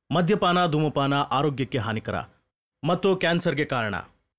ಮದ್ಯಪಾನ ಧೂಮಪಾನ ಆರೋಗ್ಯಕ್ಕೆ ಹಾನಿಕರ ಮತ್ತು ಕ್ಯಾನ್ಸರ್ಗೆ ಕಾರಣ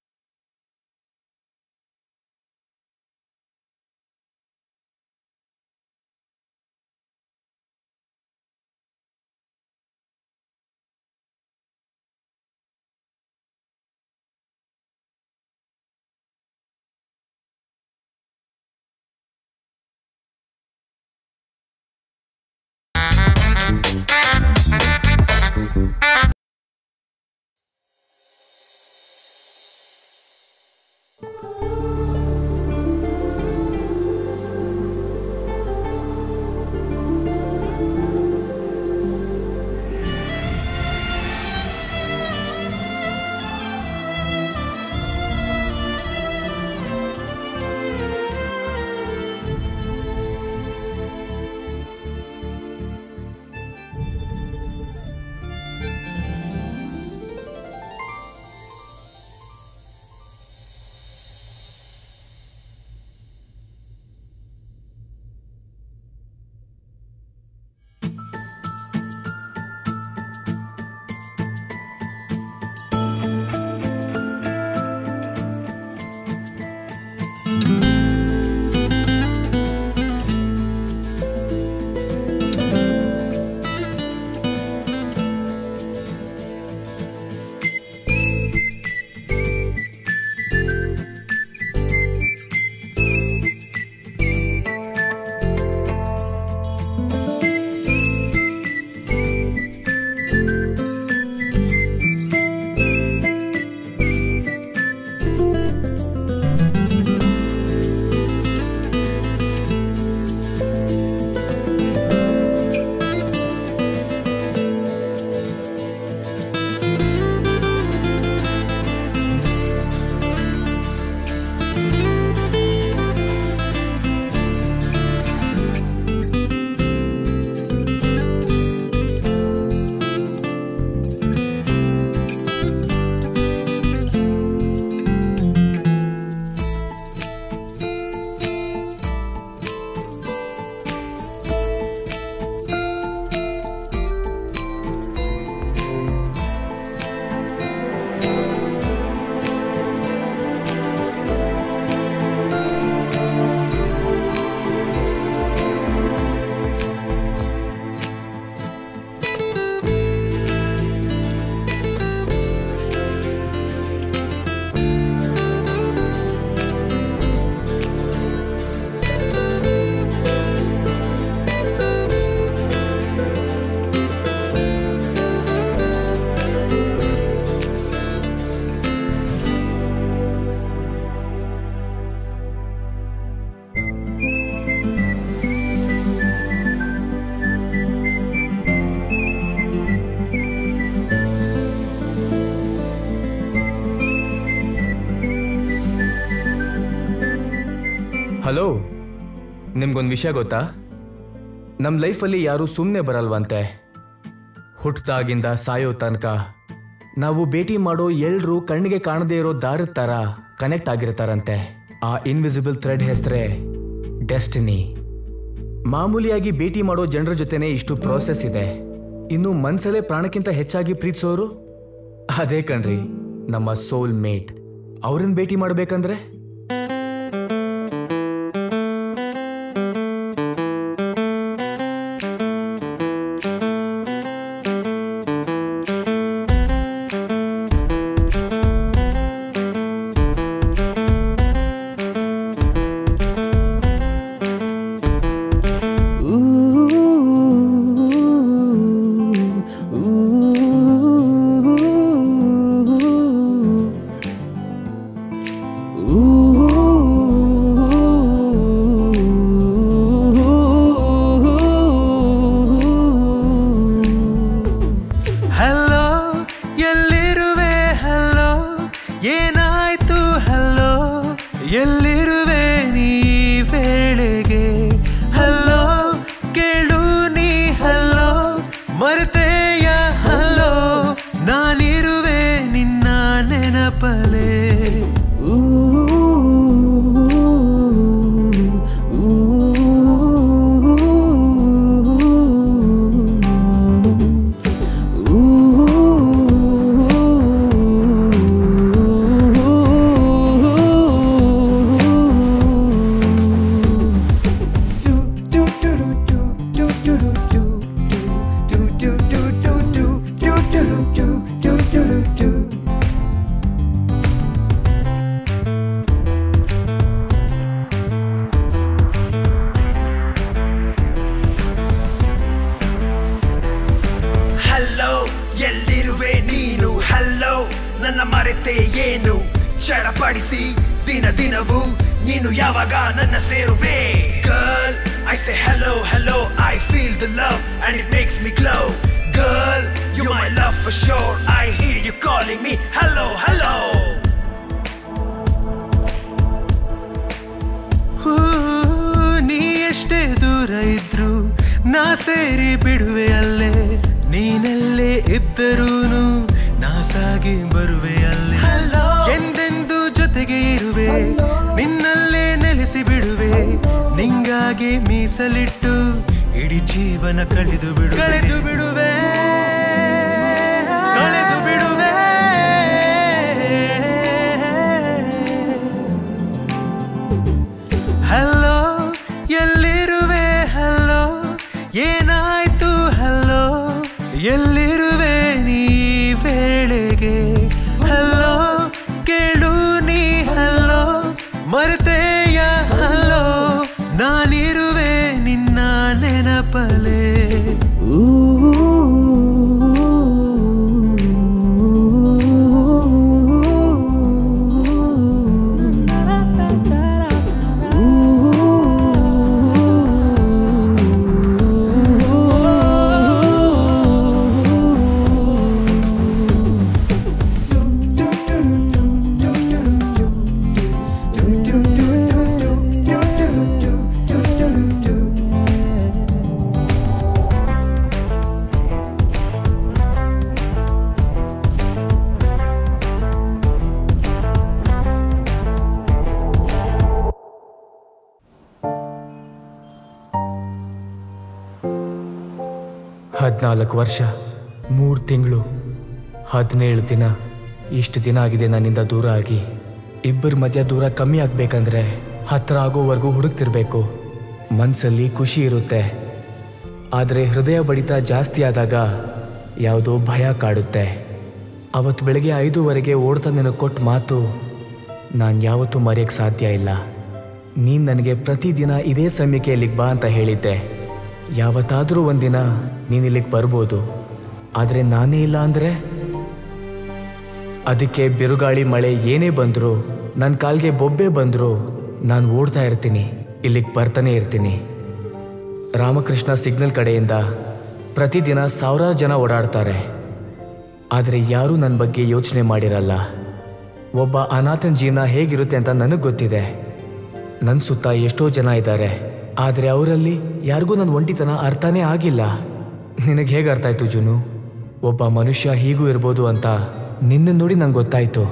ಹಲೋ ನಿಮ್ಗೊಂದು ವಿಷಯ ಗೊತ್ತಾ ನಮ್ಮ ಲೈಫಲ್ಲಿ ಯಾರೂ ಸುಮ್ಮನೆ ಬರಲ್ವಂತೆ ಹುಟ್ಟಿದಾಗಿಂದ ಸಾಯೋ ತನಕ ನಾವು ಭೇಟಿ ಮಾಡೋ ಎಲ್ರೂ ಕಣ್ಣಿಗೆ ಕಾಣದೇ ಇರೋ ದಾರದ ಥರ ಕನೆಕ್ಟ್ ಆಗಿರ್ತಾರಂತೆ ಆ ಇನ್ವಿಸಿಬಲ್ ಥ್ರೆಡ್ ಹೆಸರೇ ಡೆಸ್ಟಿನಿ ಮಾಮೂಲಿಯಾಗಿ ಭೇಟಿ ಮಾಡೋ ಜನರ ಜೊತೆನೇ ಇಷ್ಟು ಪ್ರೋಸೆಸ್ ಇದೆ ಇನ್ನು ಮನ್ಸಲ್ಲೇ ಪ್ರಾಣಕ್ಕಿಂತ ಹೆಚ್ಚಾಗಿ ಪ್ರೀತಿಸೋರು ಅದೇ ಕಣ್ರಿ ನಮ್ಮ ಸೋಲ್ ಮೇಟ್ ಅವ್ರನ್ನ ಭೇಟಿ ಮಾಡ್ಬೇಕಂದ್ರೆ ಹಲೋ ಎಲ್ಲಿರುವೆ ಹಲೋ ಏನಾಯ್ತು ಹಲೋ ಎಲ್ಲಿರುವೆ ನೀ ವೇಳೆಗೆ ಹಲೋ ಕೇಳು ನೀ ಹಲೋ ಮರೆತೆಯ ಹಲೋ ನಾನಿರುವೆ ನಿನ್ನ ನೆನಪಲೆ ಊ ಊ ನನ್ನ ಮರೆತೆ ಏನು ಚಡಪಡಿಸಿ ದಿನ ದಿನವೂ ನೀನು ಯಾವಾಗ ನನ್ನ ಸೇರುವೆ girl I say hello hello I feel the love and it makes me glow girl you my love for sure I hear you calling me hello hello ಹೂ, ನೀ ಎಷ್ಟೇ ದೂರ ಇದ್ರು ನಾ ಸೇರಿ ಬಿಡುವೆ ಅಲ್ಲೇ ನೀನೆಲ್ಲೇ ಇದ್ದರೂನು ನಾ ಸಾಗಿ ಬರುವೆ ಅಲ್ಲೇ ಎಂದೆಂದು ಜೊತೆಗೆ ಇರುವೆ ನಿನ್ನಲ್ಲೇ ನೆಲೆಸಿ ಬಿಡುವೆ ನಿಂಗಾಗಿ ಮೀಸಲಿಟ್ಟು ಇಡೀ ಜೀವನ ಕಳೆದು ಬಿಡು ಕಳೆದು ಬಿಡುವೆ ಕಳೆದು ಬಿಡುವೆ ಹಲೋ ಎಲ್ಲಿರುವೆ ಹಲೋ ಏನಾಯ್ತು ಹಲೋ ಎಲ್ಲಿರುವೆ ನೀ ವೇಳೆಗೆ ಹಲೋ ಕೇಳು ನೀ ಹಲೋ ಮರೆತೆಯ ಹಲೋ ನಾನಿರುವೆ ನಿನ್ನ ನೆನಪಲೆ ಹದಿನಾಲ್ಕು ವರ್ಷ ಮೂರು ತಿಂಗಳು ಹದಿನೇಳು ದಿನ ಇಷ್ಟು ದಿನ ಆಗಿದೆ ನನ್ನಿಂದ ದೂರ ಆಗಿ ಇಬ್ಬರ ಮಧ್ಯ ದೂರ ಕಮ್ಮಿ ಆಗ್ಬೇಕಂದ್ರೆ ಹತ್ರ ಆಗೋವರೆಗೂ ಹುಡುಕ್ತಿರ್ಬೇಕು ಮನಸ್ಸಲ್ಲಿ ಖುಷಿ ಇರುತ್ತೆ ಆದರೆ ಹೃದಯ ಬಡಿತ ಜಾಸ್ತಿ ಆದಾಗ ಯಾವುದೋ ಭಯ ಕಾಡುತ್ತೆ ಅವತ್ತು ಬೆಳಗ್ಗೆ ಐದೂವರೆಗೆ ಓಡ್ತಾ ನಿನಗೆ ಕೊಟ್ಟ ಮಾತು ನಾನು ಯಾವತ್ತೂ ಮರೆಯೋಕ್ಕೆ ಸಾಧ್ಯ ಇಲ್ಲ ನೀನು ನನಗೆ ಪ್ರತಿದಿನ ಇದೇ ಸಮಯಕ್ಕೆ ಇಲ್ಲಿಗೆ ಬಾ ಅಂತ ಹೇಳಿದ್ದೆ ಯಾವತ್ತಾದರೂ ಒಂದಿನ ನೀನು ಇಲ್ಲಿಗೆ ಬರ್ಬೋದು ಆದರೆ ನಾನೇ ಇಲ್ಲ ಅಂದರೆ ಅದಕ್ಕೆ ಬಿರುಗಾಳಿ ಮಳೆ ಏನೇ ಬಂದರೂ ನನ್ನ ಕಾಲ್ಗೆ ಬೊಬ್ಬೆ ಬಂದರೂ ನಾನು ಓಡ್ತಾ ಇರ್ತೀನಿ ಇಲ್ಲಿಗೆ ಬರ್ತಾನೆ ಇರ್ತೀನಿ ರಾಮಕೃಷ್ಣ ಸಿಗ್ನಲ್ ಕಡೆಯಿಂದ ಪ್ರತಿದಿನ ಸಾವಿರಾರು ಜನ ಓಡಾಡ್ತಾರೆ ಆದರೆ ಯಾರೂ ನನ್ನ ಬಗ್ಗೆ ಯೋಚನೆ ಮಾಡಿರಲ್ಲ ಒಬ್ಬ ಅನಾಥನ ಜೀವನ ಹೇಗಿರುತ್ತೆ ಅಂತ ನನಗೆ ಗೊತ್ತಿದೆ ನನ್ನ ಸುತ್ತ ಎಷ್ಟೋ ಜನ ಇದ್ದಾರೆ ಆದರೆ ಅವರಲ್ಲಿ ಯಾರಿಗೂ ನನ್ನ ಒಂಟಿತನ ಅರ್ಥನೇ ಆಗಿಲ್ಲ ನಿನಗೆ ಹೇಗೆ ಅರ್ಥ ಆಯ್ತು ಜುನು ಒಬ್ಬ ಮನುಷ್ಯ ಹೀಗೂ ಇರ್ಬೋದು ಅಂತ ನಿನ್ನ ನೋಡಿ ನಂಗೆ ಗೊತ್ತಾಯ್ತು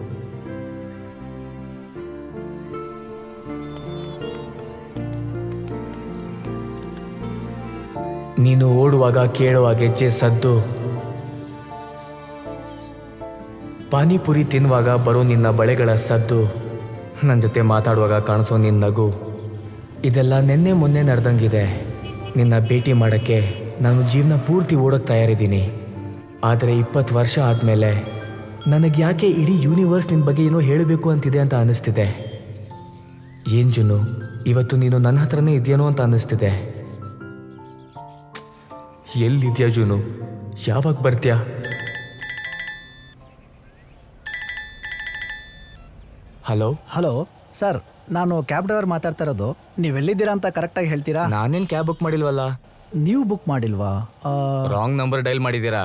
ನೀನು ಓಡುವಾಗ ಕೇಳುವ ಗೆಜ್ಜೆ ಸದ್ದು ಪಾನಿಪುರಿ ತಿನ್ನುವಾಗ ಬರೋ ನಿನ್ನ ಬಳೆಗಳ ಸದ್ದು ನನ್ನ ಜೊತೆ ಮಾತಾಡುವಾಗ ಕಾಣಿಸೋ ನಿನ್ನ ನಗು ಇದೆಲ್ಲ ನಿನ್ನೆ ಮೊನ್ನೆ ನಡೆದಂಗಿದೆ ನಿನ್ನ ಭೇಟಿ ಮಾಡೋಕ್ಕೆ ನಾನು ಜೀವನ ಪೂರ್ತಿ ಓಡೋಕ್ಕೆ ತಯಾರಿದ್ದೀನಿ ಆದರೆ ಇಪ್ಪತ್ತು ವರ್ಷ ಆದಮೇಲೆ ನನಗೆ ಯಾಕೆ ಇಡೀ ಯೂನಿವರ್ಸ್ ನಿನ್ನ ಬಗ್ಗೆ ಏನೋ ಹೇಳಬೇಕು ಅಂತಿದೆ ಅಂತ ಅನ್ನಿಸ್ತಿದೆ ಏನ್ ಜುನು ಇವತ್ತು ನೀನು ನನ್ನ ಹತ್ರನೇ ಇದೆಯೇನೋ ಅಂತ ಅನ್ನಿಸ್ತಿದೆ ಎಲ್ಲಿದ್ಯಾ ಜುನು ಯಾವಾಗ ಬರ್ತೀಯಾ ಹಲೋ ಹಲೋ ಸರ್ ನಾನು ಕ್ಯಾಬ್ ಡ್ರೈವರ್ ಮಾತಾಡ್ತಾ ಇರೋದು ನೀವೆಲ್ಲಿದ್ದೀರಾ ಅಂತ ಕರೆಕ್ಟಾಗಿ ಹೇಳ್ತೀರಾ ನಾನೇನು ಕ್ಯಾಬ್ ಬುಕ್ ಮಾಡಿಲ್ವಲ್ಲ ನೀವು ಬುಕ್ ಮಾಡಿಲ್ವಾ ಆ, ರಾಂಗ್ ನಂಬರ್ ಡೈಲ್ ಮಾಡಿದ್ದೀರಾ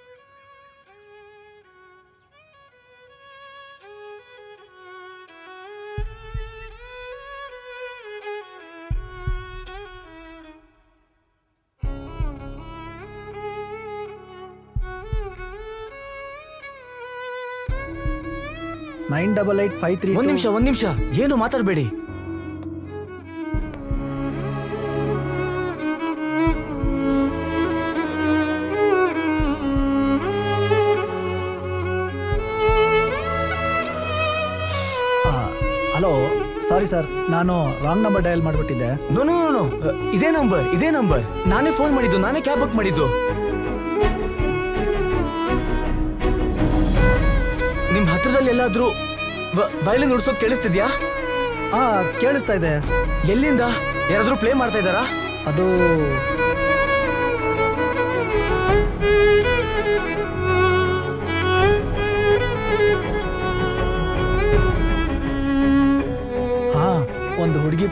nine double eight five three ಒಂದ್ ನಿಮಿಷ ಒಂದ್ ನಿಮಿಷ ಏನು ಮಾತಾಡಬೇಡಿ ಹಲೋ ಸಾರಿ ಸರ್ ನಾನು ರಾಂಗ್ ನಂಬರ್ ಡಯಲ್ ಮಾಡಿಬಿಟ್ಟಿದ್ದೆ ನೋ ನೋ ನೋ ಇದೇ ನಂಬರ್ ಇದೇ ನಂಬರ್ ನಾನೇ ಫೋನ್ ಮಾಡಿದ್ದು ನಾನೇ ಕ್ಯಾಬ್ ಬುಕ್ ಮಾಡಿದ್ದು ನಿಮ್ ಹತ್ರದಲ್ಲಿ ಎಲ್ಲಾದ್ರೂ ವಯಲಿನ್ ನುಡ್ಸೋಕ್ ಕೇಳಿಸ್ತಿದ್ಯಾ ಹಾ ಕೇಳಿಸ್ತಾ ಇದೆ ಎಲ್ಲಿಂದ ಯಾರಾದ್ರೂ ಪ್ಲೇ ಮಾಡ್ತಾ ಇದ್ದಾರಾ ಅದು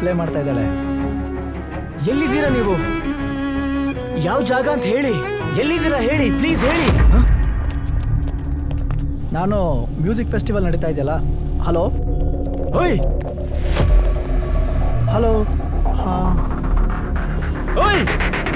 ಪ್ಲೇ ಮಾಡ್ತಾ ಇದ್ದಾಳೆ ಎಲ್ಲಿದ್ದೀರಾ ನೀವು ಯಾವ ಜಾಗ ಅಂತ ಹೇಳಿ ಎಲ್ಲಿದ್ದೀರಾ ಹೇಳಿ ಪ್ಲೀಸ್ ಹೇಳಿ ಹ? ನಾನು ಮ್ಯೂಸಿಕ್ ಫೆಸ್ಟಿವಲ್ ನಡೀತಾ ಇದೆಯಲ್ಲ ಹಲೋ ಓಯ್ ಹಲೋ ಹಾಂ ಓಯ್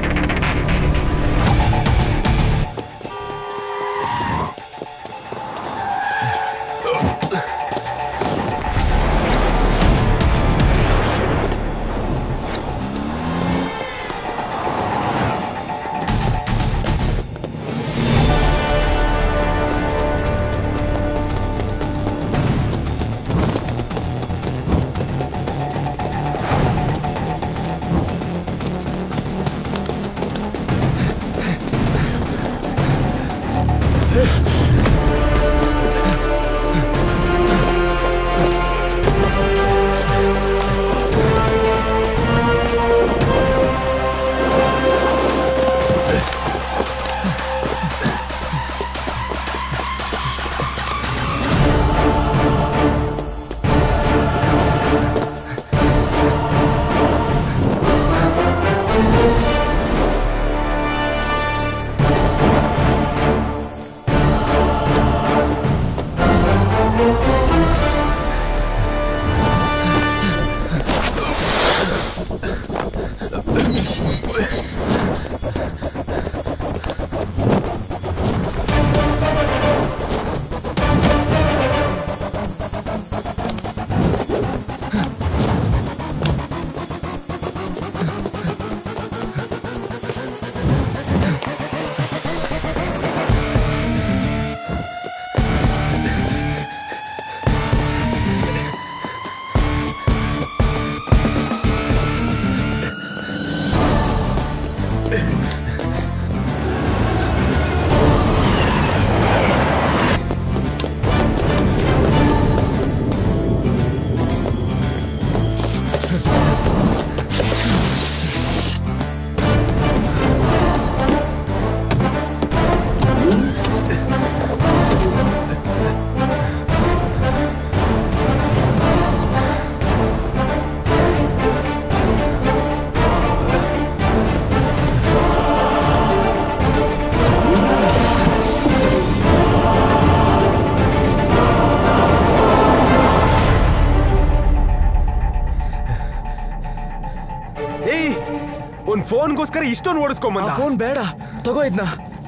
ಏಯ್ ಒಂದ್ ಫೋನ್ಗೋಸ್ಕರ ಇಷ್ಟೊಂದು ಆ ಓಡಿಸ್ಕೊಂಬಂದ ಫೋನ್ ಬೇಡ ತಗೋ ಇದನ್ನ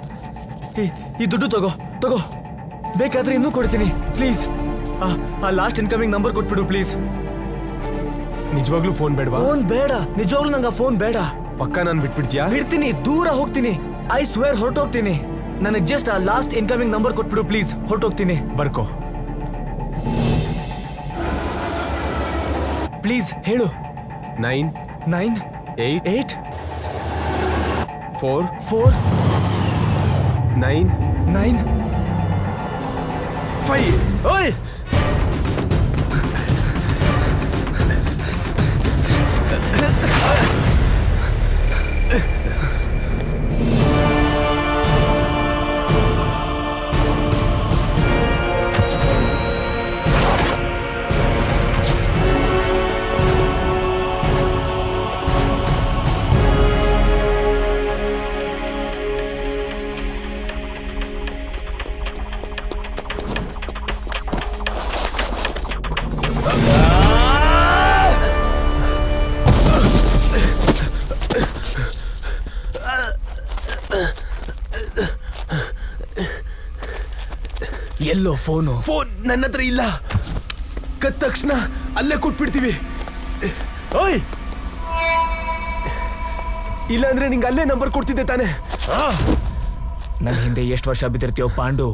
ಈ ಈ ದುಡ್ಡು ತಗೋ ತಗೋ ಬೇಕಾದ್ರೆ ಇನ್ನೂ ಕೊಡ್ತೀನಿ ಪ್ಲೀಸ್ ಆ ಲಾಸ್ಟ್ ಇನ್ಕಮಿಂಗ್ ನಂಬರ್ ಕೊಟ್ಬಿಡು ಪ್ಲೀಸ್ ನಿಜವಾಗ್ಲೂ ಫೋನ್ ಬೇಡವಾ ಫೋನ್ ಬೇಡ ನಿಜವಾಗ್ಲೂ ನಂಗೆ ಆ ಫೋನ್ ಬೇಡ ಪಕ್ಕ ನಾನು ಬಿಟ್ಬಿಡ್ತೀಯಾ ಬಿಡ್ತೀನಿ ದೂರ ಹೋಗ್ತೀನಿ ಐ ಸ್ವೇರ್ ಹೊರಟೋಗ್ತೀನಿ ನನಗೆ ಜಸ್ಟ್ ಆ ಲಾಸ್ಟ್ ಇನ್ಕಮಿಂಗ್ ನಂಬರ್ ಕೊಟ್ಬಿಡು ಪ್ಲೀಸ್ ಹೊರಟೋಗ್ತೀನಿ ಬರ್ಕೋ ಪ್ಲೀಸ್ ಹೇಳು nine nine eight eight four four nine nine five ಓಯ್ ಎಲ್ಲೋ ಫೋನು ಫೋನ್ ನನ್ನ ಹತ್ರ ಇಲ್ಲ ಕತ್ ತಕ್ಷಣ ಅಲ್ಲೇ ಕೊಟ್ಬಿಡ್ತೀವಿ ಓಯ್ ಇಲ್ಲ ಅಂದ್ರೆ ನಿಂಗೆ ಅಲ್ಲೇ ನಂಬರ್ ಕೊಡ್ತಿದ್ದೆ ತಾನೆ ನನ್ನ ಹಿಂದೆ ಎಷ್ಟು ವರ್ಷ ಬಿದ್ದಿರ್ತೀಯೋ ಪಾಂಡು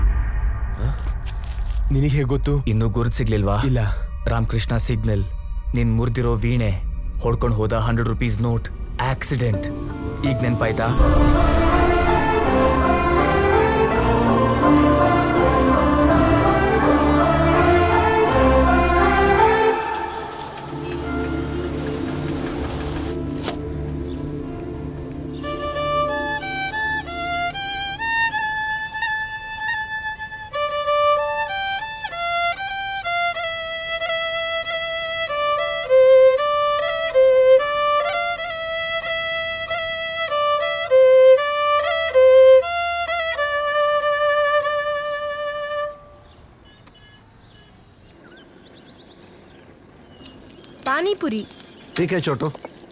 ನಿನಗೆ ಹೇಗೆ ಗೊತ್ತು ಇನ್ನೂ ಗುರುತು ಸಿಗ್ಲಿಲ್ವಾ ಇಲ್ಲ. ರಾಮಕೃಷ್ಣ ಸಿಗ್ನಲ್ ನಿನ್ ಮುರಿದಿರೋ ವೀಣೆ ಹೊಡ್ಕೊಂಡು ಹೋದ ಹಂಡ್ರೆಡ್ ರುಪೀಸ್ ನೋಟ್ ಆಕ್ಸಿಡೆಂಟ್ ಈಗ ನೆನ್ಪಾಯ್ತಾ ಪಾನಿಪುರಿ ठीक है छोटू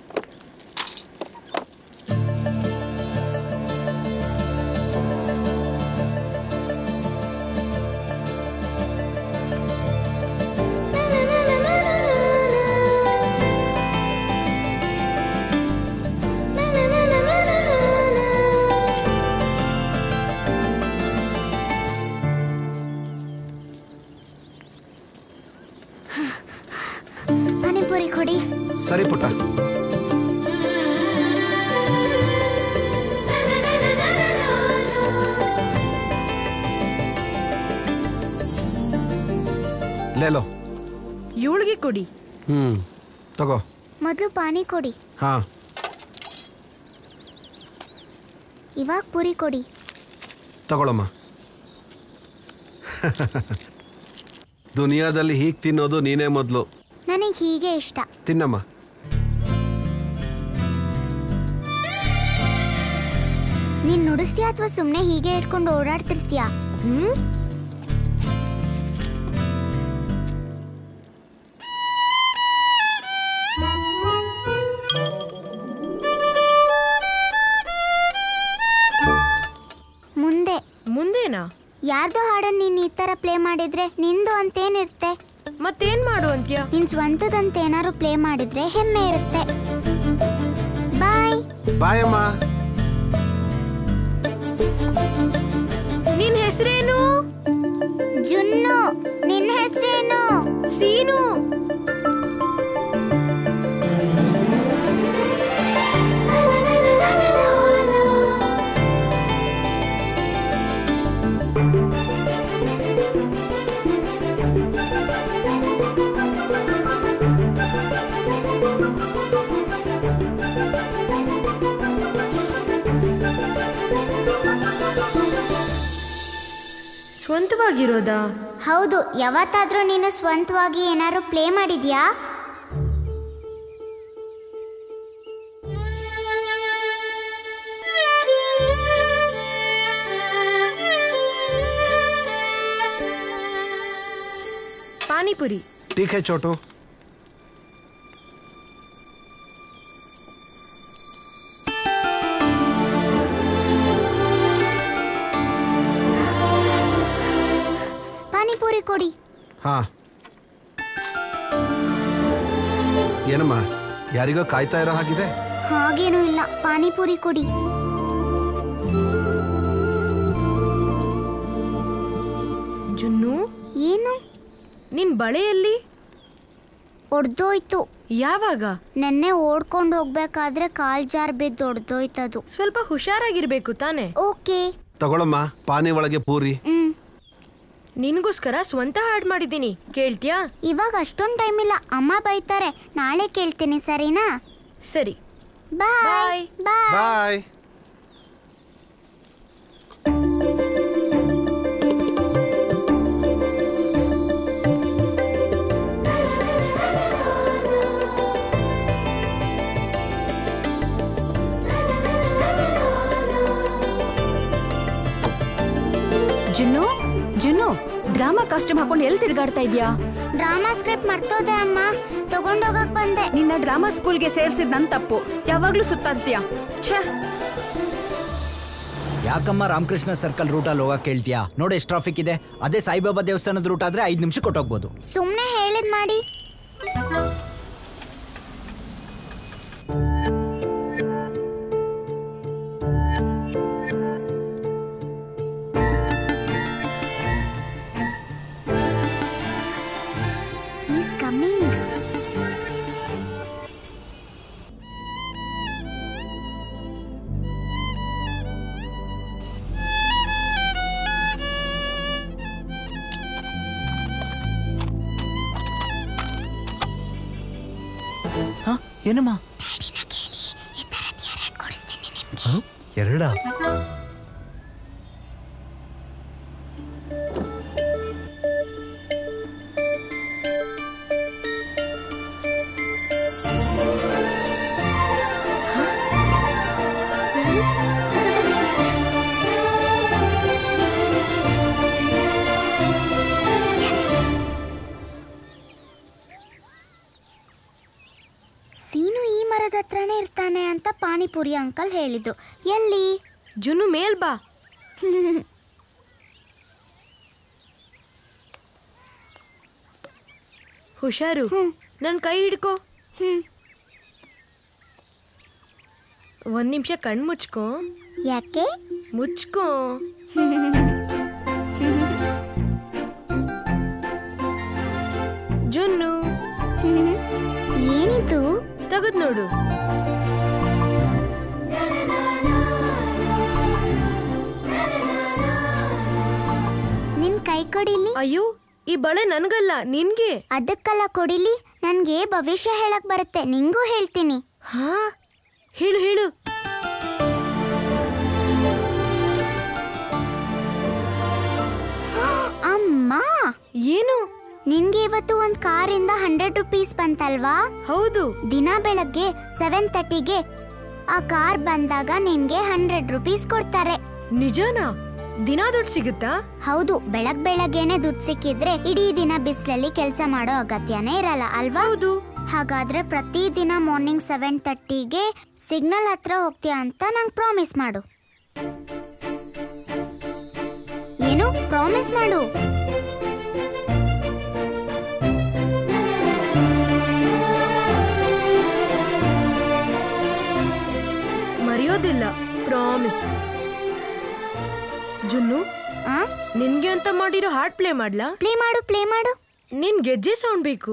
ಪಾನಿಪುರಿ ಕೊಡಿ ಸರಿ ಪುಟ್ಟ ಲೇಲೋ ಇವಳಿಗೆ ಕೊಡಿ ಹ್ಮ್ ತಗೋ ಮೊದಲು ಪಾನಿ ಕೊಡಿ ಹಾ ಇವಾಗ ಪುರಿ ಕೊಡಿ ತಗೊಳಮ್ಮ ದುನಿಯಾದಲ್ಲಿ ಹೀಗೆ ತಿನ್ನೋದು ನೀನೇ ಮೊದಲು ನನಗೆ ಹೀಗೆ ಇಷ್ಟ ತಿನ್ನಮ್ಮ ನೀನ್ ನುಡಿಸ್ತೀಯಾ ಅಥವಾ ಸುಮ್ಮನೆ ಹೀಗೆ ಇಟ್ಕೊಂಡು ಓಡಾಡ್ತಿರ್ತೀಯಾ ಹ್ಮ್ ಮುಂದೆ ಮುಂದೇನಾ ಯಾರ್ದೋ ಹಾಡನ್ನ ನೀನ್ ಈ ತರ ಪ್ಲೇ ಮಾಡಿದ್ರೆ ನಿಂದು ಅಂತೇನಿರುತ್ತೆ ಮತ್ತೇನ್ ಮಾಡು ಅಂತ್ಯ ನಿನ್ ಸ್ವಂತದಂತ ಏನಾದ್ರು ಪ್ಲೇ ಮಾಡಿದ್ರೆ ಹೆಮ್ಮೆ ಇರುತ್ತೆ ಬಾಯ್ ಬಾಯ್ ಅಮ್ಮ ನಿನ್ ಹೆಸರೇನು ಜುನ್ನು ನಿನ್ನ ಹೆಸರೇನು ಸೀನು ಸ್ವಂತವಾಗಿರೋದಾ ಹೌದು ಯಾವತ್ತಾದ್ರೂ ನೀನು ಸ್ವಂತವಾಗಿ ಏನಾದ್ರು ಪ್ಲೇ ಮಾಡಿದ್ಯಾ ಪಾನಿಪುರಿ ठीक है छोटू ಪಾನಿಪುರಿ ಕೊಡಿ ಹಾ ಏನಮ್ಮ ಯಾರಿಗೋ ಕಾಯ್ತಾ ಇರೋ ಹಾಗಿದೆ ಹಾಗೇನೂ ಇಲ್ಲ ಪಾನಿಪುರಿ ಕೊಡಿ ಜುನ್ನು ಏನು ನಿನ್ ಬಳೆಯಲ್ಲಿ ಒಡ್ದೋಯ್ತು ಯಾವಾಗ ನೆನ್ನೆ ಓಡ್ಕೊಂಡು ಹೋಗ್ಬೇಕಾದ್ರೆ ಕಾಲ್ ಜಾರ್ ಬಿದ್ದು ಒಡ್ದೋಯ್ತದು ಸ್ವಲ್ಪ ಹುಷಾರಾಗಿರ್ಬೇಕು ತಾನೆ ಓಕೆ ತಗೊಳಮ್ಮ ಪಾನಿ ಒಳಗೆ ಪೂರಿ ಹ್ಮ್ ನಿನಗೋಸ್ಕರ ಸ್ವಂತ ಹಾಡ್ ಮಾಡಿದ್ದೀನಿ ಕೇಳ್ತ್ಯಾ ಇವಾಗ ಅಷ್ಟೊಂದು ಟೈಮ್ ಇಲ್ಲ ಅಮ್ಮ ಬೈತಾರೆ ನಾಳೆ ಕೇಳ್ತೀನಿ ಸರಿನಾ ಸರಿ ಬಾಯ್ ಬಾಯ್ ಬಾಯ್ ಜುನ್ನು ಜುನ್ನು ಡ್ರಾಮಾ ಕಾಸ್ಟ್ಯೂಮ್ ಹಾಕೊಂಡು ಎಲ್ಲಿ ತಿರುಗಾಡ್ತಾ ಇದೀಯಾ ಡ್ರಾಮಾ ಸ್ಕ್ರಿಪ್ಟ್ ಮರ್ತೋದೆ ಅಮ್ಮ ತಗೊಂಡೋಗಕ್ ಬಂದೆ ನಿನ್ನ ಡ್ರಾಮಾ ಸ್ಕೂಲ್ಗೆ ಸೇರ್ಸಿದ್ ನನ್ ತಪ್ಪು ಯಾವಾಗ್ಲೂ ಸುತ್ತಾಡ್ತೀಯ ಛೇ ಯಾಕಮ್ಮ ರಾಮಕೃಷ್ಣ ಸರ್ಕಲ್ ರೂಟಲ್ಲಿ ಹೋಗಕ್ ಕೇಳ್ತೀಯಾ ನೋಡಿ ಎಷ್ಟು ಟ್ರಾಫಿಕ್ ಇದೆ ಅದೇ ಸಾಯಿಬಾಬಾ ದೇವಸ್ಥಾನದ ರೂಟ್ ಆದ್ರೆ ಐದು ನಿಮಿಷ ಕೊಟ್ಟೋಗ್ಬೋದು ಸುಮ್ಮನೆ ಹೇಳಿದ್ ಮಾಡಿ He's coming. ಏನಮ್ಮ ಎರಡ ಪಾನಿಪುರಿ ಅಂಕಲ್ ಹೇಳಿದ್ರು ಎಲ್ಲಿ ಜುನ್ನು ಮೇಲ್ ಬಾ ಹುಷಾರು ನನ್ ಕೈ ಹಿಡ್ಕೋ ಒಂದ್ ನಿಮಿಷ ಕಣ್ ಮುಚ್ಕೋ ಯಾಕೆ ಮುಚ್ಕೋ ಜುನ್ನು ಏನಿದು ತೆಗದ್ ನೋಡು ನಿನ್ ಕೈ ಕೊಡಿಲಿ ಅಯ್ಯೋ ಈ ಬಳೆ ನನ್ಗಲ್ಲ ನಿನ್ಗೆ ಅದಕ್ಕಲ್ಲ ಕೊಡಿಲಿ ನನ್ಗೆ ಭವಿಷ್ಯ ಹೇಳಕ್ ಬರುತ್ತೆ ನಿಂಗೂ ಹೇಳ್ತೀನಿ ಹಾ ಹೇಳು ಹೇಳು ಅಮ್ಮ ಏನು ನಿನ್ಗೆ ಇವತ್ತು ಒಂದ್ ಕಾರಿಂದ ಹಂಡ್ರೆಡ್ ರುಪೀಸ್ ಬಂತಲ್ವಾ ಹೌದು ದಿನ ಬೆಳಗ್ಗೆ ಸೆವೆನ್ ತರ್ಟಿಗೆ ಆ ಕಾರ್ ಬಂದಾಗ ನಿನ್ಗೆ ಹಂಡ್ರೆಡ್ ರುಪೀಸ್ ಕೊಡ್ತಾರೆ ನಿಜನಾ ದಿನ ದುಡ್ಡು ಸಿಗುತ್ತಾ ಹೌದು ಬೆಳಗ್ ಬೆಳಗ್ಗೆನೆ ದುಡ್ಡು ಸಿಕ್ಕಿದ್ರೆ ಇಡೀ ದಿನ ಬಿಸಿಲಲ್ಲಿ ಕೆಲಸ ಮಾಡೋ ಅಗತ್ಯನೇ ಇರಲ್ಲ ಅಲ್ವಾ ಹೌದು ಹಾಗಾದ್ರೆ ಪ್ರತಿ ದಿನ ಮಾರ್ನಿಂಗ್ ಸೆವೆನ್ ತರ್ಟಿಗೆ ಸಿಗ್ನಲ್ ಹತ್ರ ಹೋಗ್ತೀಯ ಅಂತ ನಂಗೆ ಪ್ರಾಮಿಸ್ ಮಾಡು ಏನು ಪ್ರಾಮಿಸ್ ಮಾಡು ಮರೆಯೋದಿಲ್ಲ ಪ್ರಾಮಿಸ್ ಜುನ್ನು ಆ ನಿನ್ಗೆ ಅಂತ ಮಾಡಿರೋ ಹಾರ್ಟ್ ಪ್ಲೇ ಮಾಡ್ಲಾ ಪ್ಲೇ ಮಾಡು ಪ್ಲೇ ಮಾಡು ನಿನ್ ಗೆಜ್ಜೆ ಸೌಂಡ್ ಬೇಕು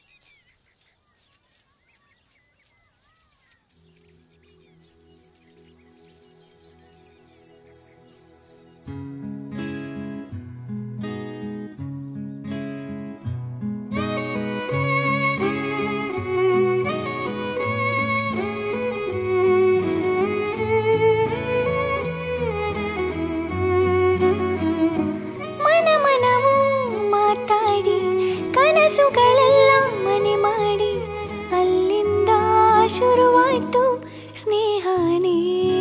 ಮನ ಮನವು ಮಾತಾಡಿ ಕನಸುಗಳೆಲ್ಲ ಮನೆ ಮಾಡಿ ಅಲ್ಲಿಂದ ಶುರುವಾಯ್ತು ಸ್ನೇಹನೇ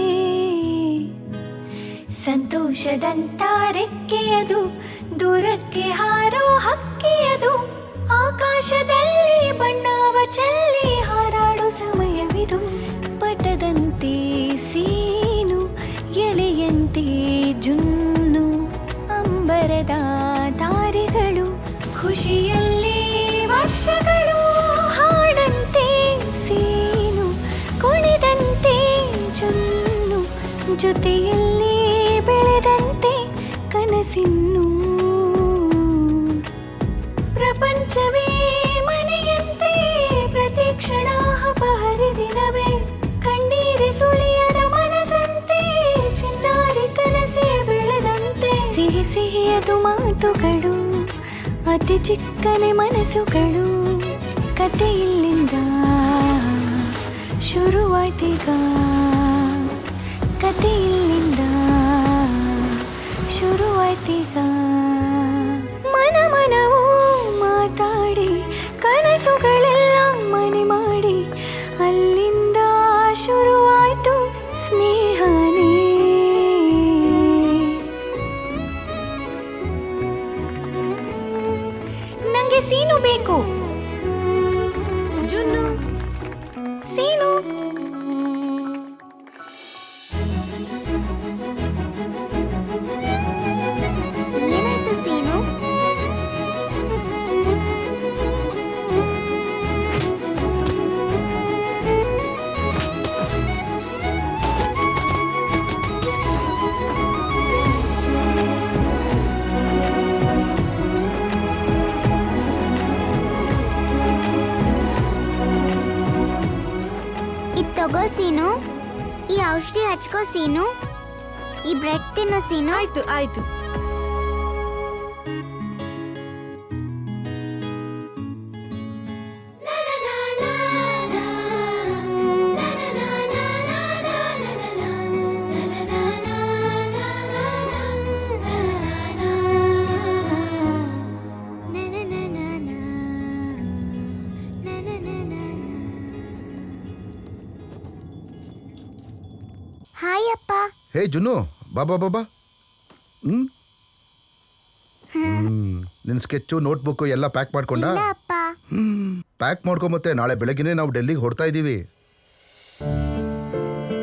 ಸಂತೋಷದಂತ ರೆಕ್ಕೆಯದು ದೂರಕ್ಕೆ ಹಾರೋ ಹಕ್ಕಿಯದು ಆಕಾಶದಲ್ಲಿ ಬಣ್ಣವ ಚೆಲ್ಲಿ ಹಾರಾಡೋ ಸಮಯವಿದು ಪಟದಂತೆ ಸೀನು ಎಳೆಯಂತೆ ಜುನ್ನು ಅಂಬರದ ದಾರಿಗಳು ಖುಷಿಯಲ್ಲಿ ವರ್ಷಗಳು ಹಾಡಂತೆ ಸೀನು ಕುಣಿದಂತೆ ಜುನ್ನು ಜೊತೆಯಲ್ಲಿ ಬೆಳೆದಂತೆ ಕನಸಿನ್ನು ಪ್ರಪಂಚವೇ ಮನೆಯಂತೆ ಪ್ರತಿ ಕ್ಷಣ ಹರಿದಿನವೇ ಕಣ್ಣೀರಿ ಸುಳಿಯದ ಮನಸ್ಸಂತೆ ಚಿನ್ನಾರಿ ಕನಸೆ ಬೆಳೆದಂತೆ ಸಿಹಿ ಸಿಹಿಯದು ಮಾತುಗಳು ಅತಿ ಚಿಕ್ಕನೆ ಮನಸ್ಸುಗಳು ಕತೆ ಇಲ್ಲಿಂದ ಶುರುವಾಯ್ತೀಗ ಕತೆ ಇಲ್ಲಿಂದ ಶುರುವಾಯ್ತೀಗ ಮನ ಮನವು ಮಾತಾಡಿ ಕನಸುಗಳೆಲ್ಲ ಮನೆ ಮಾಡಿ ಅಲ್ಲಿಂದ ಶುರುವಾಯ್ತು ಸ್ನೇಹನೇ ನಂಗೆ ಸೀನು ಬೇಕು ಜುನ್ನು ಸೀನು ಏನಾಯ್ತು ಸೀನು ಇದ್ ತಗೋ ಸೀನು ಈ ಔಷಧಿ ಹಚ್ಕೋ ಸೀನು ಈ ಬ್ರೆಡ್ ತಿನ್ನೋ ಸೀನು ಆಯ್ತು ಆಯ್ತು ಹಾಯ್ ಅಪ್ಪ ಹೇ ಜುನ್ನು ಬಾಬಾ ಬಾಬಾ ಹ್ಮ್ ಹ್ಮ್ ನಿನ್ನ ಸ್ಕೆಚ್ಚು ನೋಟ್ಬುಕ್ಕು ಎಲ್ಲ ಪ್ಯಾಕ್ ಮಾಡ್ಕೊಂಡ ಇಲ್ಲ ಅಪ್ಪ ಪ್ಯಾಕ್ ಮಾಡ್ಕೊಂಬತ್ತೆ ನಾಳೆ ಬೆಳಗ್ಗೆನೇ ನಾವು ಡೆಲ್ಲಿಗೆ ಹೊಡ್ತಾ ಇದ್ದೀವಿ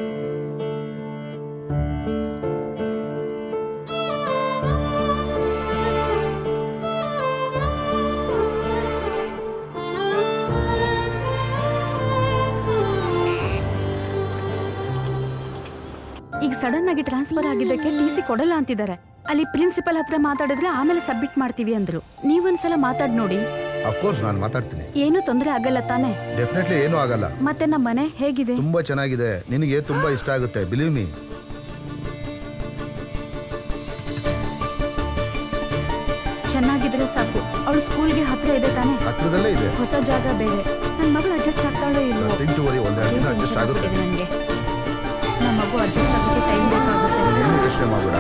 ಸಡನ್ ಆಗಿ ಟ್ರಾನ್ಸ್ಫರ್ ಆಗಿದ್ದಕ್ಕೆ ಟಿ ಸಿ ಕೊಡಲ್ಲ ಅಂತಿದ್ದಾರೆ ಅಲ್ಲಿ ಪ್ರಿನ್ಸಿಪಲ್ ಹತ್ರ ಮಾತಾಡಿದ್ರೆ ಆಮೇಲೆ ಸಬ್ಮಿಟ್ ಮಾಡ್ತೀವಿ ಅಂದ್ರು ನೀವೊಂದ್ಸಲ ಮಾತಾಡ್ ನೋಡಿ ಅಫ್ಕೋರ್ಸ್ ನಾನು ಮಾತಾಡ್ತೀನಿ ಏನು ತೊಂದರೆ ಆಗಲ್ಲ ತಾನೆ ಡೆಫಿನೆಟ್ಲಿ ಏನೂ ಆಗಲ್ಲ ಮತ್ತೆ ನಮ್ಮ ಮನೆ ಹೇಗಿದೆ ತುಂಬಾ ಚೆನ್ನಾಗಿದೆ ನಿನಗೆ ತುಂಬಾ ಇಷ್ಟ ಆಗುತ್ತೆ ಬಿಲೀವ್ ಮೀ ಚೆನ್ನಾಗಿದ್ರೆ ಸಾಕು ಅವಳು ಸ್ಕೂಲ್ಗೆ ಹತ್ರ ಇದೆ ತಾನೆ ಹತ್ರದಲ್ಲೇ ಇದೆ ಹೊಸ ಜಾಗ ಬೇರೆ ನನ್ನ ಮಗಳು ಅಡ್ಜಸ್ಟ್ ಆಗ್ತಾಳೋ ಇಲ್ವೋ Nothing to worry, ಒಂದೆರಡು ದಿನ adjust ಆಗುತ್ತೆ. ನನಗೆ ನಮ್ಮ ಮಗು ಅಡ್ಜಸ್ಟ್ ಆಗೋಕ್ಕೆ ಟೈಮ್ ಬೇಕಾಗುತ್ತೆ ನೀನು ಯೋಚನೆ ಮಾಡಬೇಡ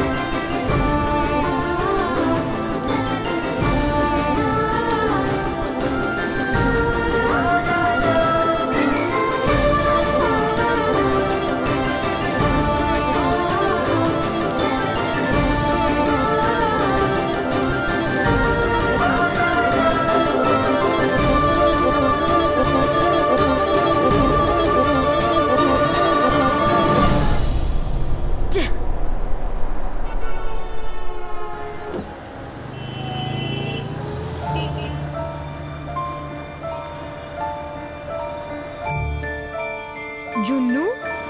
ಜುನ್ನು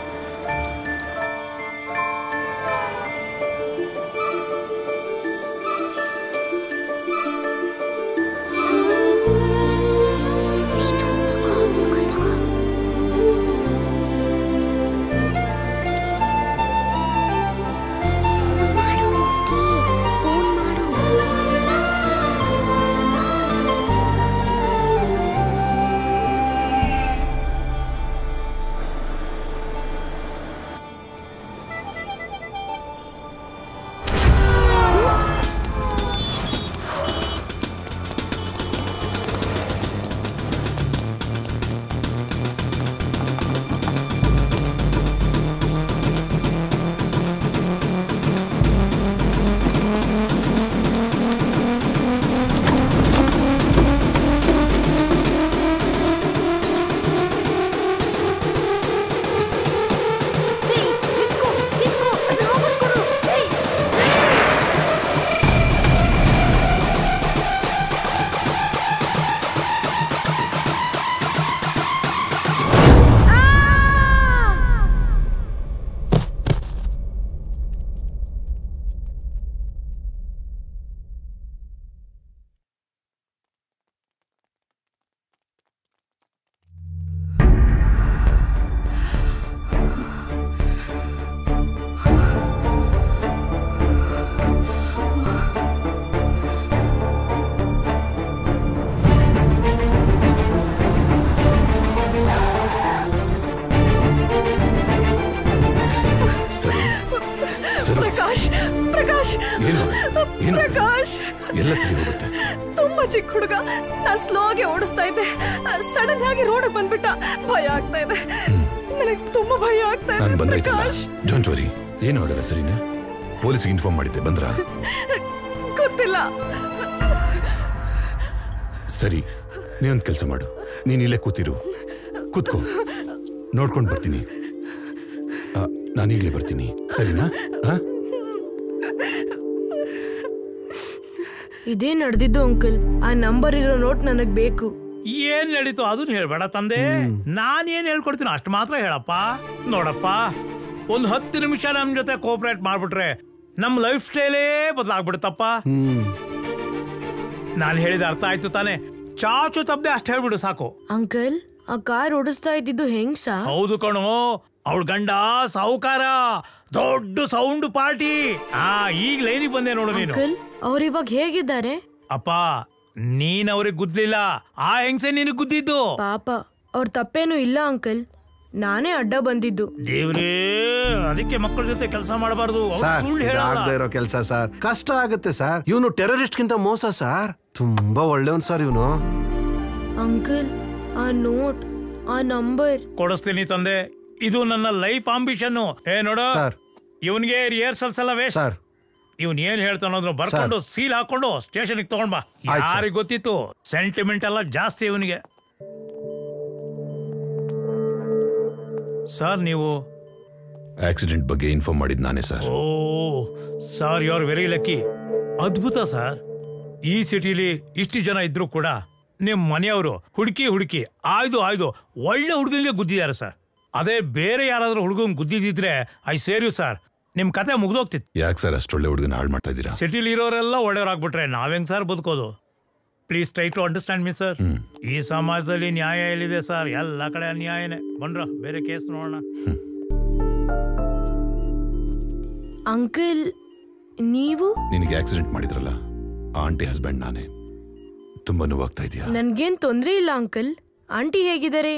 ಸರಿ ಸರಿ ಪ್ರಕಾಶ್ ಪ್ರಕಾಶ್ ಏನು ಏನು ಪ್ರಕಾಶ್ ಎಲ್ಲ ಸರಿ ಹೋಗುತ್ತೆ ತುಂಬಾ ಚಿಕ್ಕ ಹುಡುಗ ನಾನ್ ಸ್ಲೋ ಆಗಿ ಓಡಿಸ್ತಾ ಇದ್ದೆ ಸಡನ್ ಆಗಿ ರೋಡ್ ಬಂದ್ಬಿಟ್ಟ ಭಯ ಆಗ್ತಾ ಇದೆ ನನಗೆ ತುಂಬಾ ಭಯ ಆಗ್ತಾ ನಾನು ಇದೆ ಬಂದಾಯ್ತಲ್ಲ ಪ್ರಕಾಶ್ ಡೋಂಟ್ ವರಿ ಏನೂ ಆಗಲ್ಲ ಸರಿನಾ ಪೊಲೀಸ್ಗೆ ಇನ್ಫಾರ್ಮ್ ಮಾಡಿದ್ದೆ ಬಂದ್ರಾ ಗೊತ್ತಿಲ್ಲ ಸರಿ ನೀನೊಂದು ಕೆಲಸ ಮಾಡು ನೀನ್ ಇಲ್ಲೇ ಕೂತಿರು ಕೂತ್ಕೋ ನೋಡ್ಕೊಂಡು ಬರ್ತೀನಿ ಆ, ನಾನೀಗ್ಲೇ ಬರ್ತೀನಿ ಸರಿನಾ ಹಾ ಇದೇ ನಡೆದಿದ್ದು ಅಂಕಲ್ ಆ ನಂಬರ್ ಇರೋ ನೋಟ್ ನನಗ್ ಬೇಕು ಏನ್ ನಡೀತು ಅದನ್ನ ಹೇಳ್ಬೇಡ ತಂದೆ ನಾನೇನ್ ಹೇಳ್ಕೊಡ್ತೀನಿ ಅಷ್ಟು ಮಾತ್ರ ಹೇಳಪ್ಪ ನೋಡಪ್ಪ ಒಂದ್ ಹತ್ತು ನಿಮಿಷ ನಮ್ ಜೊತೆ ಕೋಪರೇಟ್ ಮಾಡ್ಬಿಟ್ರೆ ನಮ್ ಲೈಫ್ ಸ್ಟೈಲೇ ಬದಲಾಗ್ಬಿಡುತ್ತಪ್ಪ ನಾನು ಹೇಳಿದ ಅರ್ಥ ಆಯ್ತು ತಾನೆ ಚಾಚು ತಪ್ಪದೆ ಅಷ್ಟು ಹೇಳ್ಬಿಡು ಸಾಕು ಅಂಕಲ್ ಆ ಕಾರ್ ಓಡಿಸ್ತಾ ಇದ್ದಿದ್ದು ಹೆಂಗ್ಸಾ ಹೌದು ಕಣೋ ಅವಳ ಗಂಡ ಸಾಹುಕಾರ ದೊಡ್ಡ ಸೌಂಡ್ ಪಾರ್ಟಿ ಆ ಈಗ ಲೈನಿಗೆ ಬಂದೆ ನೋಡು ನೀನು ಅಂಕಲ್ ಅವ್ರಿವಾಗ ಹೇಗಿದ್ದಾರೆ ಅಪ್ಪ ನೀನ್ ಅವ್ರಿಗೆ ಗುದ್ಲಿಲ್ಲ ಆ ಹೆಂಗ್ಸೆ ನೀನು ಗುದ್ದಿದ್ದು ಪಾಪ ಅವ್ರ ತಪ್ಪೇನು ಇಲ್ಲ ಅಂಕಲ್ ನಾನೇ ಅಡ್ಡ ಬಂದಿದ್ದು ದೇವ್ರೇ ಅದಕ್ಕೆ ಮಕ್ಕಳ ಜೊತೆ ಕೆಲಸ ಮಾಡಬಾರ್ದು ಸರ್ ಸುಳ್ಳು ಹೇಳಲ್ಲ ಆಗದೆ ಇರೋ ಕೆಲಸ ಸರ್ ಕಷ್ಟ ಆಗುತ್ತೆ ಸರ್ ಇವನು ಟೆರರಿಸ್ಟ್ ಗಿಂತ ಮೋಸ ಸರ್ ತುಂಬಾ ಒಳ್ಳೆಯವನ್ ಸರ್ ಇವನು ಅಂಕಲ್ ಆ ನೋಟ್ ಆ ನಂಬರ್ ಕೊಡಿಸ್ತೀನಿ ತಂದೆ ಇದು ನನ್ನ ಲೈಫ್ ಆಂಬಿಷನ್ ಏ ನೋಡು ಇವನ್ಗೆ ರಿಹರ್ಸಲ್ಸ್ ಎಲ್ಲ ವೇಸ್ಟ್ ಸರ್ ಇವನ್ ಏನ್ ಹೇಳ್ತಾನೋದ್ರು ಬರ್ಕೊಂಡು ಸೀಲ್ ಹಾಕೊಂಡು ಸ್ಟೇಷನ್ ತಗೊಂಡ್ ಬಾ ಆಯ್ತು ಸರ್. ಯಾರಿಗ್ ಗೊತ್ತಿತ್ತು ಸೆಂಟಿಮೆಂಟ್ ಎಲ್ಲ ಜಾಸ್ತಿ ಇವನಿಗೆ ಸರ್ ನೀವು ಆಕ್ಸಿಡೆಂಟ್ ಬಗ್ಗೆ ಇನ್ಫಾರ್ಮ್ ಮಾಡಿದ್ ನಾನೇ sir oh sir you are very lucky ಅದ್ಭುತ ಸರ್ ಈ ಸಿಟಿಲಿ ಇಷ್ಟು ಜನ ಇದ್ರು ಕೂಡ ನಿಮ್ ಮನೆಯವರು ಹುಡುಕಿ ಹುಡುಕಿ ಆಯ್ದು ಆಯ್ದು ಒಳ್ಳೆ ಹುಡುಗನಿಗೆ ಗುದ್ದಿದ್ದಾರೆ ಸರ್ ಅದೇ ಬೇರೆ ಯಾರಾದ್ರೂ ಹುಡುಗನ್ ಗುದ್ದಿದ್ರೆ ಐ ಸೇರ್ ಯು ಸರ್ ನಿಮ್ ಕತೆ ಮುಗ್ದೋಗ್ತಿತ್ತು ಯಾಕೆ ಸರ್ ಅಷ್ಟೊಳ್ಳೆ ಹುಡುಗನ ಹಾಳು ಮಾಡ್ತಾ ಇದ್ದೀರಾ ಸಿಟಿಲಿ ಇರೋರೆಲ್ಲ ಒಳ್ಳೆಯವ್ರಾಗ್ಬಿಟ್ರೆ ನಾವೆಂಗ್ ಸರ್ ಬದುಕೋದು please try to understand me sir ಈ ಸಮಾಜದಲ್ಲಿ ನ್ಯಾಯ ಎಲ್ಲಿದೆ ಸರ್ ಎಲ್ಲ ಕಡೆ ಅನ್ಯಾಯನೇ ಬಂದ್ರ ಬೇರೆ ಕೇಸ್ ನೋಡೋಣ ಅಂಕಲ್ ನೀವು ನಿನಗೆ ಆಕ್ಸಿಡೆಂಟ್ ಮಾಡಿದ್ರಲ್ಲ ಆ ಆಂಟಿ ಹಸ್ಬೆಂಡ್ ನಾನೇ ತುಂಬಾ ನೋವಾಗ್ತಾ ಇದೆಯಾ ನನ್ಗೇನ್ ತೊಂದ್ರೆ ಇಲ್ಲ ಅಂಕಲ್ ಆಂಟಿ ಹೇಗಿದ್ದಾರೆ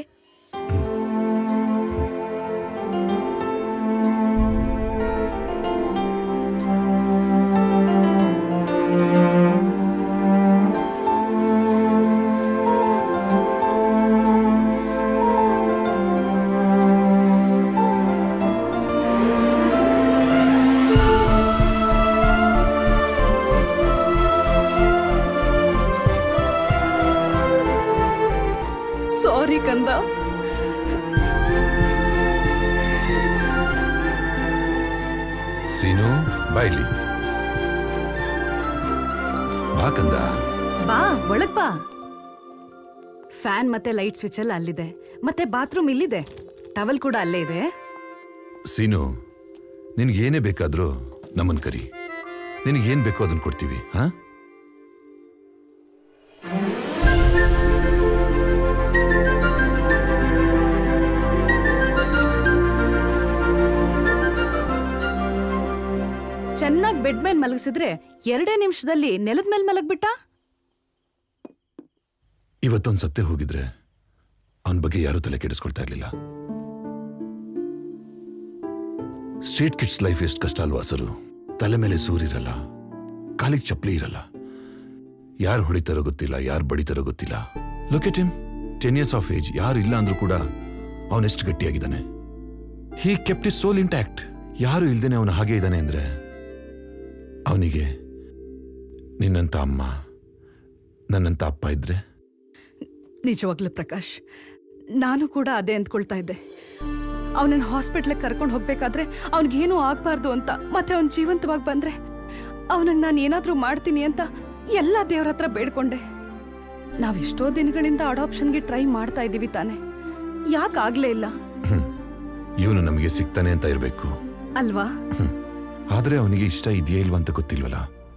ಸಾರಿ ಕಂದ ಸೀನು ಬಾಯ್ಲಿ ಬಾ ಕಂದ ಬಾ ಒಳಗ್ ಬಾ ಫ್ಯಾನ್ ಮತ್ತೆ ಲೈಟ್ ಸ್ವಿಚ್ ಎಲ್ಲ ಅಲ್ಲಿದೆ ಮತ್ತೆ ಬಾತ್ರೂಮ್ ಇಲ್ಲಿದೆ ಟವಲ್ ಕೂಡ ಅಲ್ಲೇ ಇದೆ ಸೀನು ನಿನ್ಗೆ ಏನೇ ಬೇಕಾದ್ರೂ ನಮ್ಮನ್ ಕರಿ ನಿನಗೆ ಏನ್ ಬೇಕೋ ಅದನ್ನ ಕೊಡ್ತೀವಿ ಹಾ ಚೆನ್ನಾಗಿ ಬೆಡ್ ಮೇಲ್ ಮಲಗಿಸಿದ್ರೆ ಎರಡೇ ನಿಮಿಷದಲ್ಲಿ ನೆಲದ ಮೇಲ್ ಮಲಗ್ಬಿಟ್ಟ ಇವತ್ತೊಂದ್ ಸತ್ತೆ ಹೋಗಿದ್ರೆ ಅವನ ಬಗ್ಗೆ ಯಾರೂ ತಲೆ ಕೆಡಿಸ್ಕೊಳ್ತಾ ಇರ್ಲಿಲ್ಲ ಸ್ಟ್ರೀಟ್ ಕಿಡ್ಸ್ ಲೈಫ್ ಎಷ್ಟು ಕಷ್ಟ ಅಲ್ವಾ ಸರು ತಲೆ ಮೇಲೆ ಸೂರಿರಲ್ಲ ಕಾಲಿಗೆ ಚಪ್ಪಲಿ ಇರಲ್ಲ ಯಾರು ಹೊಡಿತಾರೋ ಗೊತ್ತಿಲ್ಲ ಯಾರು ಬಡಿತಾರೋ ಗೊತ್ತಿಲ್ಲ look at him ten years of age ಯಾರು ಇಲ್ಲ ಅಂದ್ರೂ ಕೂಡ ಅವನೆಷ್ಟು ಗಟ್ಟಿಯಾಗಿದ್ದಾನೆ he kept his soul intact ಯಾರು ಇಲ್ದೇನೆ ಅವನು ಹಾಗೆ ಇದ್ದಾನೆ ಅಂದ್ರೆ ಅವನಿಗೆ ನಿನ್ನಂತ ಅಮ್ಮ ನನ್ನಂತ ಅಪ್ಪ ಇದ್ರೆ ನಿಜವಾಗ್ಲೂ ಪ್ರಕಾಶ್ ನಾನು ಕೂಡ ಅದೇ ಅಂದ್ಕೊಳ್ತಾ ಇದ್ದೆ ಅವನನ್ನ ಹಾಸ್ಪಿಟ್ಲಿಗೆ ಕರ್ಕೊಂಡು ಹೋಗ್ಬೇಕಾದ್ರೆ ಅವನಿಗೇನೂ ಆಗ್ಬಾರ್ದು ಅಂತ ಮತ್ತೆ ಅವ್ನ ಜೀವಂತವಾಗಿ ಬಂದ್ರೆ ಅವನಿಗೆ ನಾನು ಏನಾದ್ರೂ ಮಾಡ್ತೀನಿ ಅಂತ ಎಲ್ಲ ದೇವ್ರ ಹತ್ರ ಬೇಡ್ಕೊಂಡೆ ನಾವೆಷ್ಟೋ ದಿನಗಳಿಂದ ಅಡಾಪ್ಷನ್ಗೆ ಟ್ರೈ ಮಾಡ್ತಾ ಇದ್ದೀವಿ ತಾನೆ ಯಾಕೆ ಆಗ್ಲೇ ಇಲ್ಲ ಇವನು ನಮಗೆ ಸಿಗ್ತಾನೆ ಅಂತ ಇರಬೇಕು ಅಲ್ವಾ ಆದ್ರೆ ಅವನಿಗೆ ಇಷ್ಟ ಇದೆಯೇ ಇಲ್ವಾ ಅಂತ ಗೊತ್ತಿಲ್ವಲ್ಲ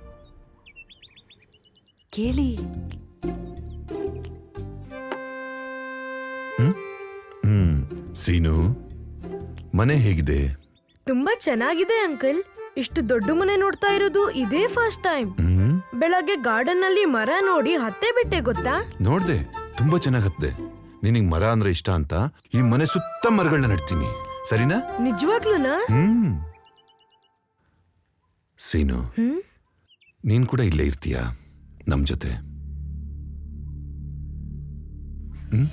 ಕೇಳಿ ಹ್ಮ್ ಸೀನು ಮನೆ ಹೇಗಿದೆ ತುಂಬಾ ಚೆನ್ನಾಗಿದೆ ಅಂಕಲ್ ಇಷ್ಟು ದೊಡ್ಡ ಮನೆ ನೋಡ್ತಾ ಇರೋದು ಇದೇ ಫಸ್ಟ್ ಟೈಮ್ ಹ್ಮ್ ಬೆಳಗ್ಗೆ ಗಾರ್ಡನ್ ನಲ್ಲಿ ಮರ ನೋಡಿ ಹತ್ತೆ ಬಿಟ್ಟೆ ಗೊತ್ತಾ ನೋಡ್ದೆ ತುಂಬಾ ಚೆನ್ನಾಗತ್ತೆ ನಿನಗ್ ಮರ ಅಂದ್ರೆ ಇಷ್ಟ ಅಂತ ಈ ಮನೆ ಸುತ್ತ ಮರಗಳನ್ನ ನೆಡ್ತೀನಿ ಸರಿನಾ ನಿಜವಾಗ್ಲೂನಾ ಹ್ಮ್ ಸೀನು ಹ್ಮ್ ನೀನ್ ಕೂಡ ಇಲ್ಲೇ ಇರ್ತೀಯಾ ನಮ್ ಜೊತೆ ಹ್ಮ್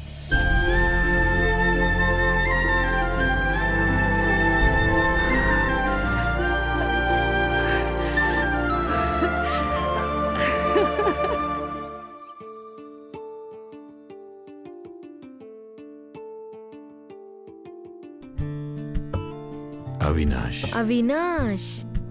Avinash Avinash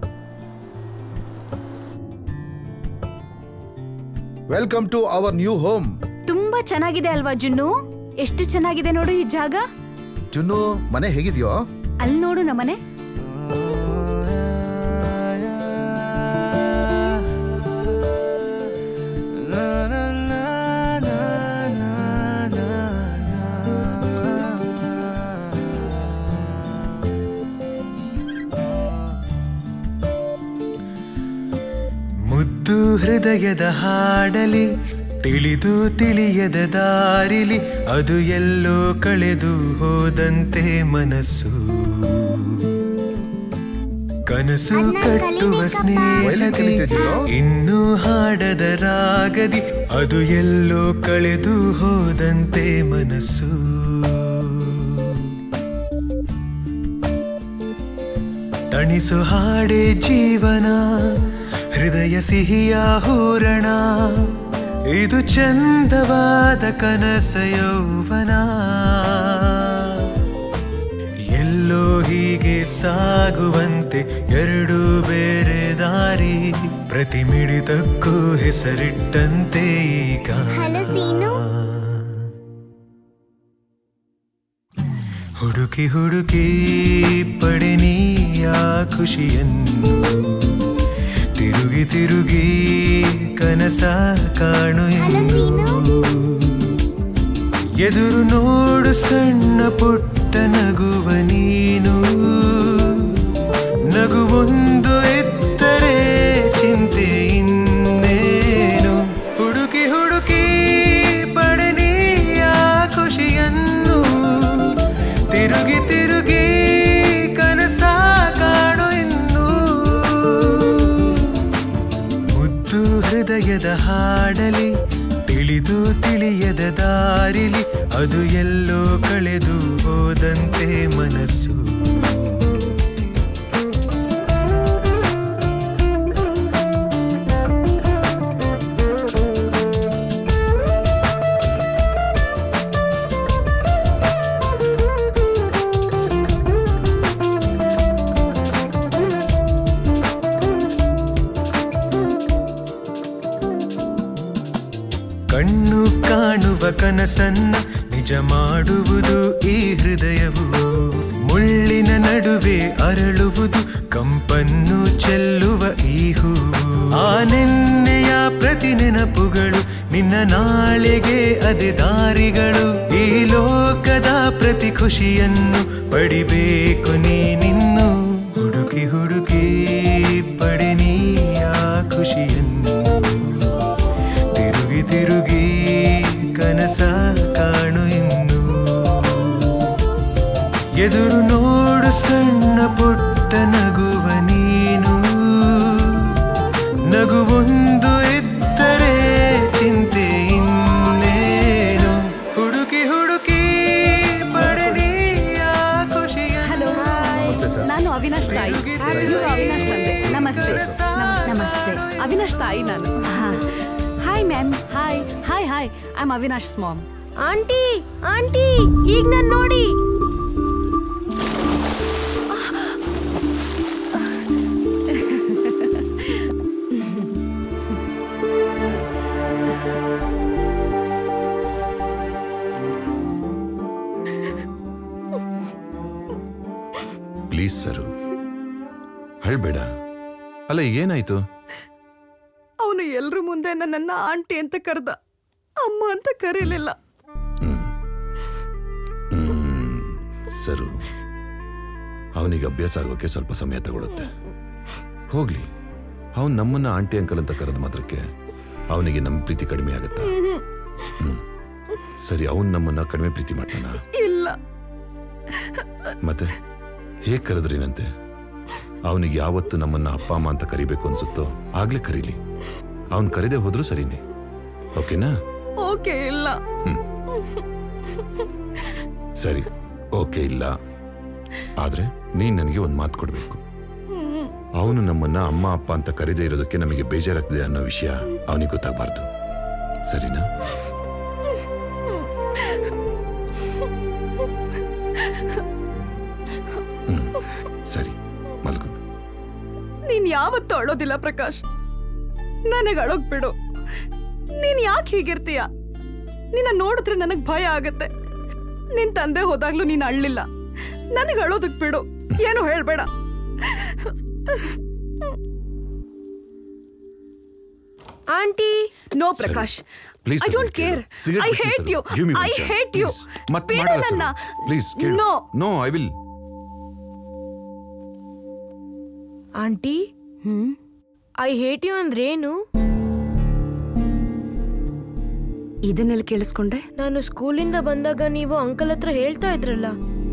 welcome to our new home ತುಂಬಾ ಚೆನ್ನಾಗಿದೆ ಅಲ್ವಾ ಜುನ್ನು ಎಷ್ಟು ಚೆನ್ನಾಗಿದೆ ನೋಡು ಈ ಜಾಗ ಜುನ್ನು ಮನೆ ಹೇಗಿದ್ಯೋ ಅಲ್ಲಿ ನೋಡು ನಮ್ಮನೆ ಮುದ್ದು ಹೃದಯದ ಹಾಡಲಿ ತಿಳಿದು ತಿಳಿಯದ ದಾರಿಲಿ ಅದು ಎಲ್ಲೋ ಕಳೆದು ಹೋದಂತೆ ಮನಸ್ಸು ಕನಸು ಕಟ್ಟುವ ಸ್ನೇಹದಿ ಇನ್ನೂ ಹಾಡದ ರಾಗದಿ ಅದು ಎಲ್ಲೋ ಕಳೆದು ಹೋದಂತೆ ಮನಸ್ಸು ತಣಿಸು ಹಾಡೆ ಜೀವನ ಹೃದಯ ಸಿಹಿಯ ಹೂರಣ ಇದು ಚಂದವಾದ ಕನಸ ಯೌವನ ಎಲ್ಲೋ ಹೀಗೆ ಸಾಗುವಂತೆ ಎರಡು ಬೇರೆ ದಾರಿ ಪ್ರತಿ ಮಿಡಿತಕ್ಕೂ ಹೆಸರಿಟ್ಟಂತೆ ಈಗ ಹಲೋ ಸೀನು ಹುಡುಕಿ ಹುಡುಕಿ ಪಡೆ ನೀಯ ಖುಷಿಯನ್ನು ತಿರುಗಿ ತಿರುಗಿ ಕನಸ ಕಾಣು ಎಂದು. ಎದುರು ನೋಡು ಸಣ್ಣ ಪುಟ್ಟ ನಗುವ ನೀನು ನಗುವೊಂದು ಎತ್ತರೆ ಚಿಂತೆ ಇನ್ನೇನು ಹುಡುಕಿ ಹುಡುಕಿ ಪಡನೀಯ ಖುಷಿಯನ್ನು ತಿರುಗಿ ತಿರುಗಿ ಕನಸ ಕಾಣು ಇನ್ನು ಮುದ್ದು ಹೃದಯದ ಹಾಡಲಿ ತಿಳಿದು ತಿಳಿಯದ ದಾರಿಲಿ ಅದು ಎಲ್ಲೋ ಕಳೆದು ಹೋದಂತೆ ಮನಸ್ಸು ಕಣ್ಣು ಕಾಣುವ ಕನಸನ್ನ ನಿಜ ಮಾಡುವುದು ಈ ಹೃದಯವು ಮುಳ್ಳಿನ ನಡುವೆ ಅರಳುವುದು ಕಂಪನ್ನು ಚೆಲ್ಲುವ ಈ ಹೂವು ಆ ನೆನ್ನೆಯ ಪ್ರತಿ ನೆನಪುಗಳು ನಿನ್ನ ನಾಳೆಗೆ ಅದೆ ದಾರಿಗಳು ಈ ಲೋಕದ ಪ್ರತಿ ಖುಷಿಯನ್ನು ಪಡಿಬೇಕು ನೀನಿನ್ನು ಹುಡುಕಿ ಹುಡುಕಿ ಪಡೆ ನೀಯ ಖುಷಿಯನ್ನು ತಿರುಗಿ ತಿರುಗಿ ಕನಸ ಕಾಣು ಇನ್ನು ಎದುರು ನೋಡು ಸಣ್ಣ ಪುಟ್ಟ ನಗುವ ನೀನು ನಗುವೊಂದು ಇದ್ದರೆ ಚಿಂತೆ ಇನ್ನೇನು ಹುಡುಕಿ ಹುಡುಕಿ ಪಡೆದೀಯ ಖುಷಿಯ ಹಲೋ ನಾನು ಅವಿನಾಶ್ ತಾಯಿ ಇವ್ರು ಅವಿನಾಶ್ ತಂದೆ ನಮಸ್ತೆ ನಮಸ್ತೆ ನಮಸ್ತೆ ಅವಿನಾಶ್ ತಾಯಿ ನಾನು hi ma'am hi hi hi I am Avinash mom aunty aunty ಈಗ ನನ್ ನೋಡಿ ಪ್ಲೀಸ್ ಸರು ಹೇಳ್ಬೇಡ ಅಲ್ಲ ಏನಾಯ್ತು ಅವನು ಎಲ್ರ ಮುಂದೆ ನನ್ನನ್ನ ಆಂಟಿ ಅಂತ ಕರೆದ ಅಮ್ಮ ಅಂತ ಕರೀಲಿಲ್ಲ ಸರು ಅವನಿಗೆ ಅಭ್ಯಾಸ ಆಗೋಕೆ ಸ್ವಲ್ಪ ಸಮಯ ತಗೊಳುತ್ತೆ ಹೋಗ್ಲಿ ಅವನು ನಮ್ಮನ್ನ ಆಂಟಿ ಅಂಕಲ್ ಅಂತ ಕರೆದ ಮಾತ್ರಕ್ಕೆ ಅವನಿಗೆ ನಮ್ಮ ಪ್ರೀತಿ ಕಡಿಮೆ ಆಗತ್ತಾ ಹ್ಮ್ ಸರಿ ಅವನು ನಮ್ಮನ್ನ ಕಡಿಮೆ ಪ್ರೀತಿ ಮಾಡ್ತಾನ ಇಲ್ಲ ಮತ್ತೆ ಹೇಗ್ ಕರೆದ್ರೇನಂತೆ ಅವನಿಗೆ ಯಾವತ್ತು ನಮ್ಮನ್ನ ಅಪ್ಪ ಅಮ್ಮ ಅಂತ ಕರಿಬೇಕು ಅನ್ಸುತ್ತೋ ಆಗ್ಲೇ ಕರೀಲಿ ಅವನ್ ಕರೀದೆ ಹೋದ್ರೂ ಸರಿನೇ ಓಕೆನಾ ಓಕೆ ಇಲ್ಲ ಸರಿ ಓಕೆ ಇಲ್ಲ ಆದ್ರೆ ನೀನ್ ನನಗೆ ಒಂದ್ ಮಾತು ಕೊಡ್ಬೇಕು ಅವನು ನಮ್ಮನ್ನ ಅಮ್ಮ ಅಪ್ಪ ಅಂತ ಕರೀದೇ ಇರೋದಕ್ಕೆ ನಮಗೆ ಬೇಜಾರಾಗ್ತಿದೆ ಅನ್ನೋ ವಿಷಯ ಅವನಿಗೆ ಗೊತ್ತಾಗಬಾರ್ದು ಸರಿನಾ ಹ್ಮ್ ಸರಿ ಮಲ್ಗು ನೀನ್ ಯಾವತ್ತೂ ಅಳೋದಿಲ್ಲ ಪ್ರಕಾಶ್ ನನಗೆ ಅಳೋಗ್ ಬಿಡು ನೀನ್ ಯಾಕೆ ಹೀಗಿರ್ತೀಯ ನಿನ್ನ ನೋಡಿದ್ರೆ ನನಗ್ ಭಯ ಆಗತ್ತೆ ನಿನ್ ತಂದೆ ಹೋದಾಗ್ಲೂ ನೀನ್ ಅಳ್ಳಿಲ್ಲ ನನಗೆ ಅಳೋದಕ್ ಬಿಡು ಏನು ಹೇಳ್ಬೇಡ aunty no Prakash Please, I sir, don't ಕೇಳು. ಕೇರ್ Cigarette ಐ ಬಿಡ್ತೀನಿ, hate sir. You Give me one I chance, hate you please. ಮತ್ ಮಾಡಲ್ಲ, sir. Please, ಕೇಳು. No no I will aunty I hate you ಅಂದ್ರೇನು ಇದನ್ನೆಲ್ಲಿ ಕೇಳಿಸ್ಕೊಂಡೆ ನಾನು ಸ್ಕೂಲಿಂದ ಬಂದಾಗ ನೀವು ಅಂಕಲ್ ಹತ್ರ ಹೇಳ್ತಾ ಇದ್ರಲ್ಲ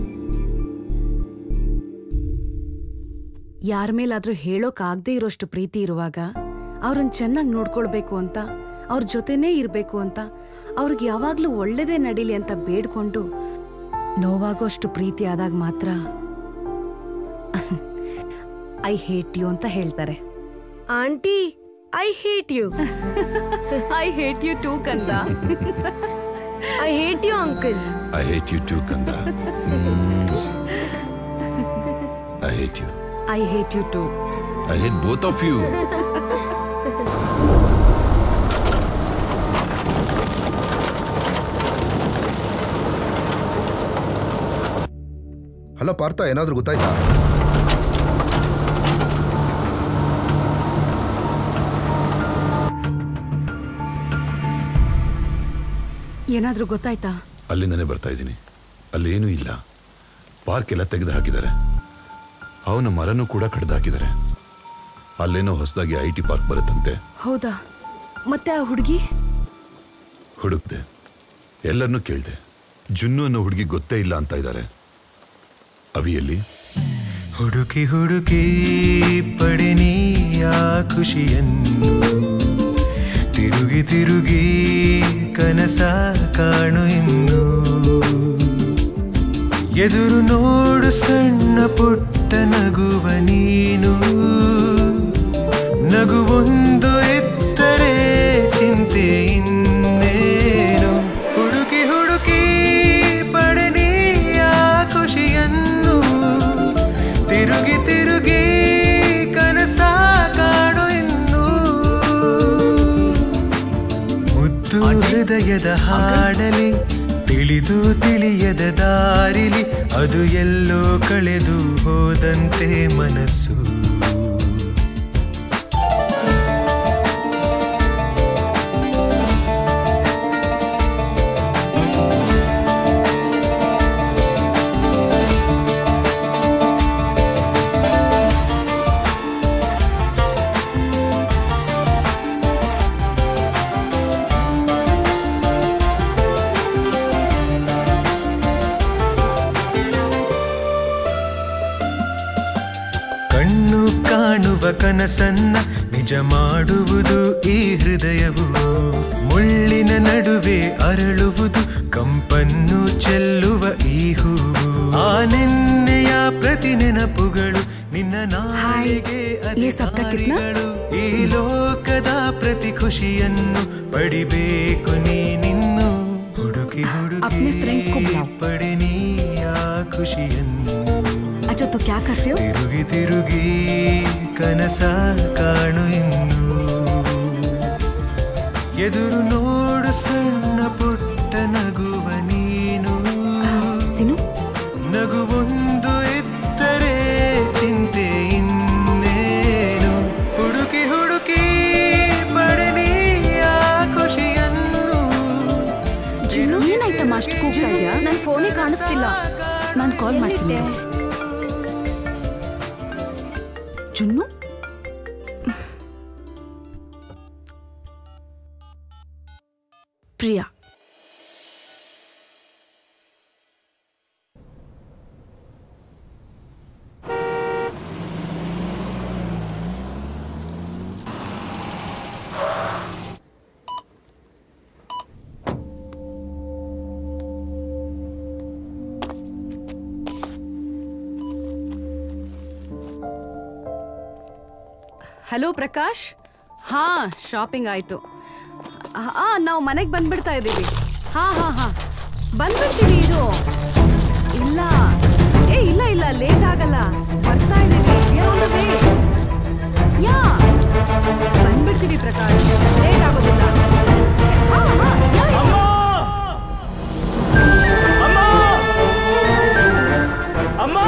ಯಾರ ಮೇಲಾದ್ರೂ ಹೇಳೋಕ್ ಆಗದೆ ಇರೋಷ್ಟು ಪ್ರೀತಿ ಇರುವಾಗ ಅವ್ರನ್ನ ಚೆನ್ನಾಗಿ ನೋಡ್ಕೊಳ್ಬೇಕು ಅಂತ ಅವ್ರ ಜೊತೆನೇ ಇರಬೇಕು ಅಂತ ಅವ್ರಿಗೆ ಯಾವಾಗ್ಲೂ ಒಳ್ಳೇದೇ ನಡೀಲಿ ಅಂತ ಬೇಡ್ಕೊಂಡು ನೋವಾಗೋಷ್ಟು ಪ್ರೀತಿ ಆದಾಗ ಮಾತ್ರ ಐ ಹೇಟ್ ಯು ಅಂತ ಹೇಳ್ತಾರೆ aunty I hate you I hate you too ಕಂದ I hate you uncle I hate you too ಕಂದ I hate you I hate you too I hate both of you hello Partha ಏನಾದ್ರೂ ಗೊತ್ತಾಯ್ತಾ ಏನಾದ್ರೂ ಗೊತ್ತಾಯ್ತಾ ಅಲ್ಲಿಂದನೇ ಬರ್ತಾ ಇದ್ದೀನಿ ಅಲ್ಲೇನೂ ಇಲ್ಲ ಪಾರ್ಕ್ ಎಲ್ಲ ತೆಗೆದು ಹಾಕಿದ್ದಾರೆ ಅವನ ಮರನೂ ಕೂಡ ಕಡ್ದು ಹಾಕಿದ್ದಾರೆ ಅಲ್ಲೇನೋ ಹೊಸದಾಗಿ ಐ ಟಿ ಪಾರ್ಕ್ ಬರುತ್ತಂತೆ ಹೌದಾ ಮತ್ತೆ ಆ ಹುಡುಗಿ ಹುಡುಕ್ದೆ ಎಲ್ಲರನ್ನೂ ಕೇಳ್ದೆ ಜುನ್ನು ಅನ್ನೋ ಹುಡುಗಿ ಗೊತ್ತೇ ಇಲ್ಲ ಅಂತ ಇದ್ದಾರೆ ಅವಿಯಲ್ಲಿ ಹುಡುಕಿ ಹುಡುಕಿ ಪಡೆನಿ ಆ ಖುಷಿಯನ್ನು ತಿರುಗಿ ತಿರುಗಿ ಕನಸ ಕಾಣು ಇನ್ನು ಎದುರು ನೋಡು ಸಣ್ಣ ಪುಟ್ಟ ನಗುವ ನೀನು ನಗುವೊಂದು ಎತ್ತರೆ ಚಿಂತೆ ಇನ್ನೇನು ಹುಡುಕಿ ಹುಡುಕಿ ಪಡೆನಿ ಆ ಖುಷಿಯನ್ನು ತಿರುಗಿ ತಿರುಗಿ ಕನಸ ಕಾಡು ಇನ್ನು ಮುದ್ದು ಹೃದಯದ ಹಾಡಲಿ ತಿಳಿದು ತಿಳಿಯದ ದಾರಿಲಿ ಅದು ಎಲ್ಲೋ ಕಳೆದು ಹೋದಂತೆ ಮನಸ್ಸು ಕಣ್ಣು ಕಾಣುವ ಕನಸನ್ನ ನಿಜ ಮಾಡುವುದು ಈ ಹೃದಯವು ಮುಳ್ಳಿನ ನಡುವೆ ಅರಳುವುದು ಕಂಪನ್ನು ಚೆಲ್ಲುವ ಈ ಹೂವು ಆ ನೆನ್ನೆಯ ಪ್ರತಿ ನೆನಪುಗಳು ನಿನ್ನ ನಾಳೆಗೆ ये सबका कितना? ಅಧಿಕಾರಿಗಳು ಈ ಲೋಕದ ಪ್ರತಿ ಖುಷಿಯನ್ನು ಪಡಿಬೇಕು ನೀನಿನ್ನು ಹುಡುಕಿ ಹುಡುಕಿ अपने फ्रेंड्स को बुलाओ ಪಡಿನಿ ಆ ಖುಷಿಯನ್ನು अच्छा तो क्या करते हो ತಿರುಗಿ ತಿರುಗಿ ಕನಸ ಕಾಣು ಇನ್ನು ಎದುರು ನೋಡು ಸಣ್ಣ ಪುಟ್ಟ ನಗುವ ನೀನು ಸಿನು ನಗುವೊಂದು ಎತ್ತರೆ ಚಿಂತೆ ಇನ್ನೇನು ಹುಡುಕಿ ಹುಡುಕಿ ಪಡನಿ ಆ ಖುಷಿಯನ್ನು ಏನಾಯ್ತಮ್ಮ ಅಷ್ಟು ಕೂಗ್ತಾ ಇದೆಯಾ ನನ್ನ ಫೋನೇ ಕಾಣಿಸ್ತಿಲ್ಲ ನಾನು ಕಾಲ್ ಮಾಡ್ತೀನಿ ಜುನ್ನು ಪ್ರಿಯಾ ಹಲೋ ಪ್ರಕಾಶ್ ಹಾ ಶಾಪಿಂಗ್ ಆಯ್ತು ಹಾ ನಾವು ಮನೆಗೆ ಬಂದ್ಬಿಡ್ತಾ ಇದ್ದೀವಿ ಹಾ ಹಾ ಹಾ ಬಂದ್ಬಿಡ್ತೀವಿ ಇರು ಇಲ್ಲ ಏ ಇಲ್ಲ ಇಲ್ಲ ಲೇಟ್ ಆಗಲ್ಲ ಬರ್ತಾ ಇದ್ದೀವಿ We are on the way. Yeah ಬಂದ್ಬಿಡ್ತೀವಿ ಪ್ರಕಾಶ್ ಲೇಟ್ ಆಗೋದಿಲ್ಲ ಹಾ ಹಾ ಯಾ, ಯಾ. ಅಮ್ಮ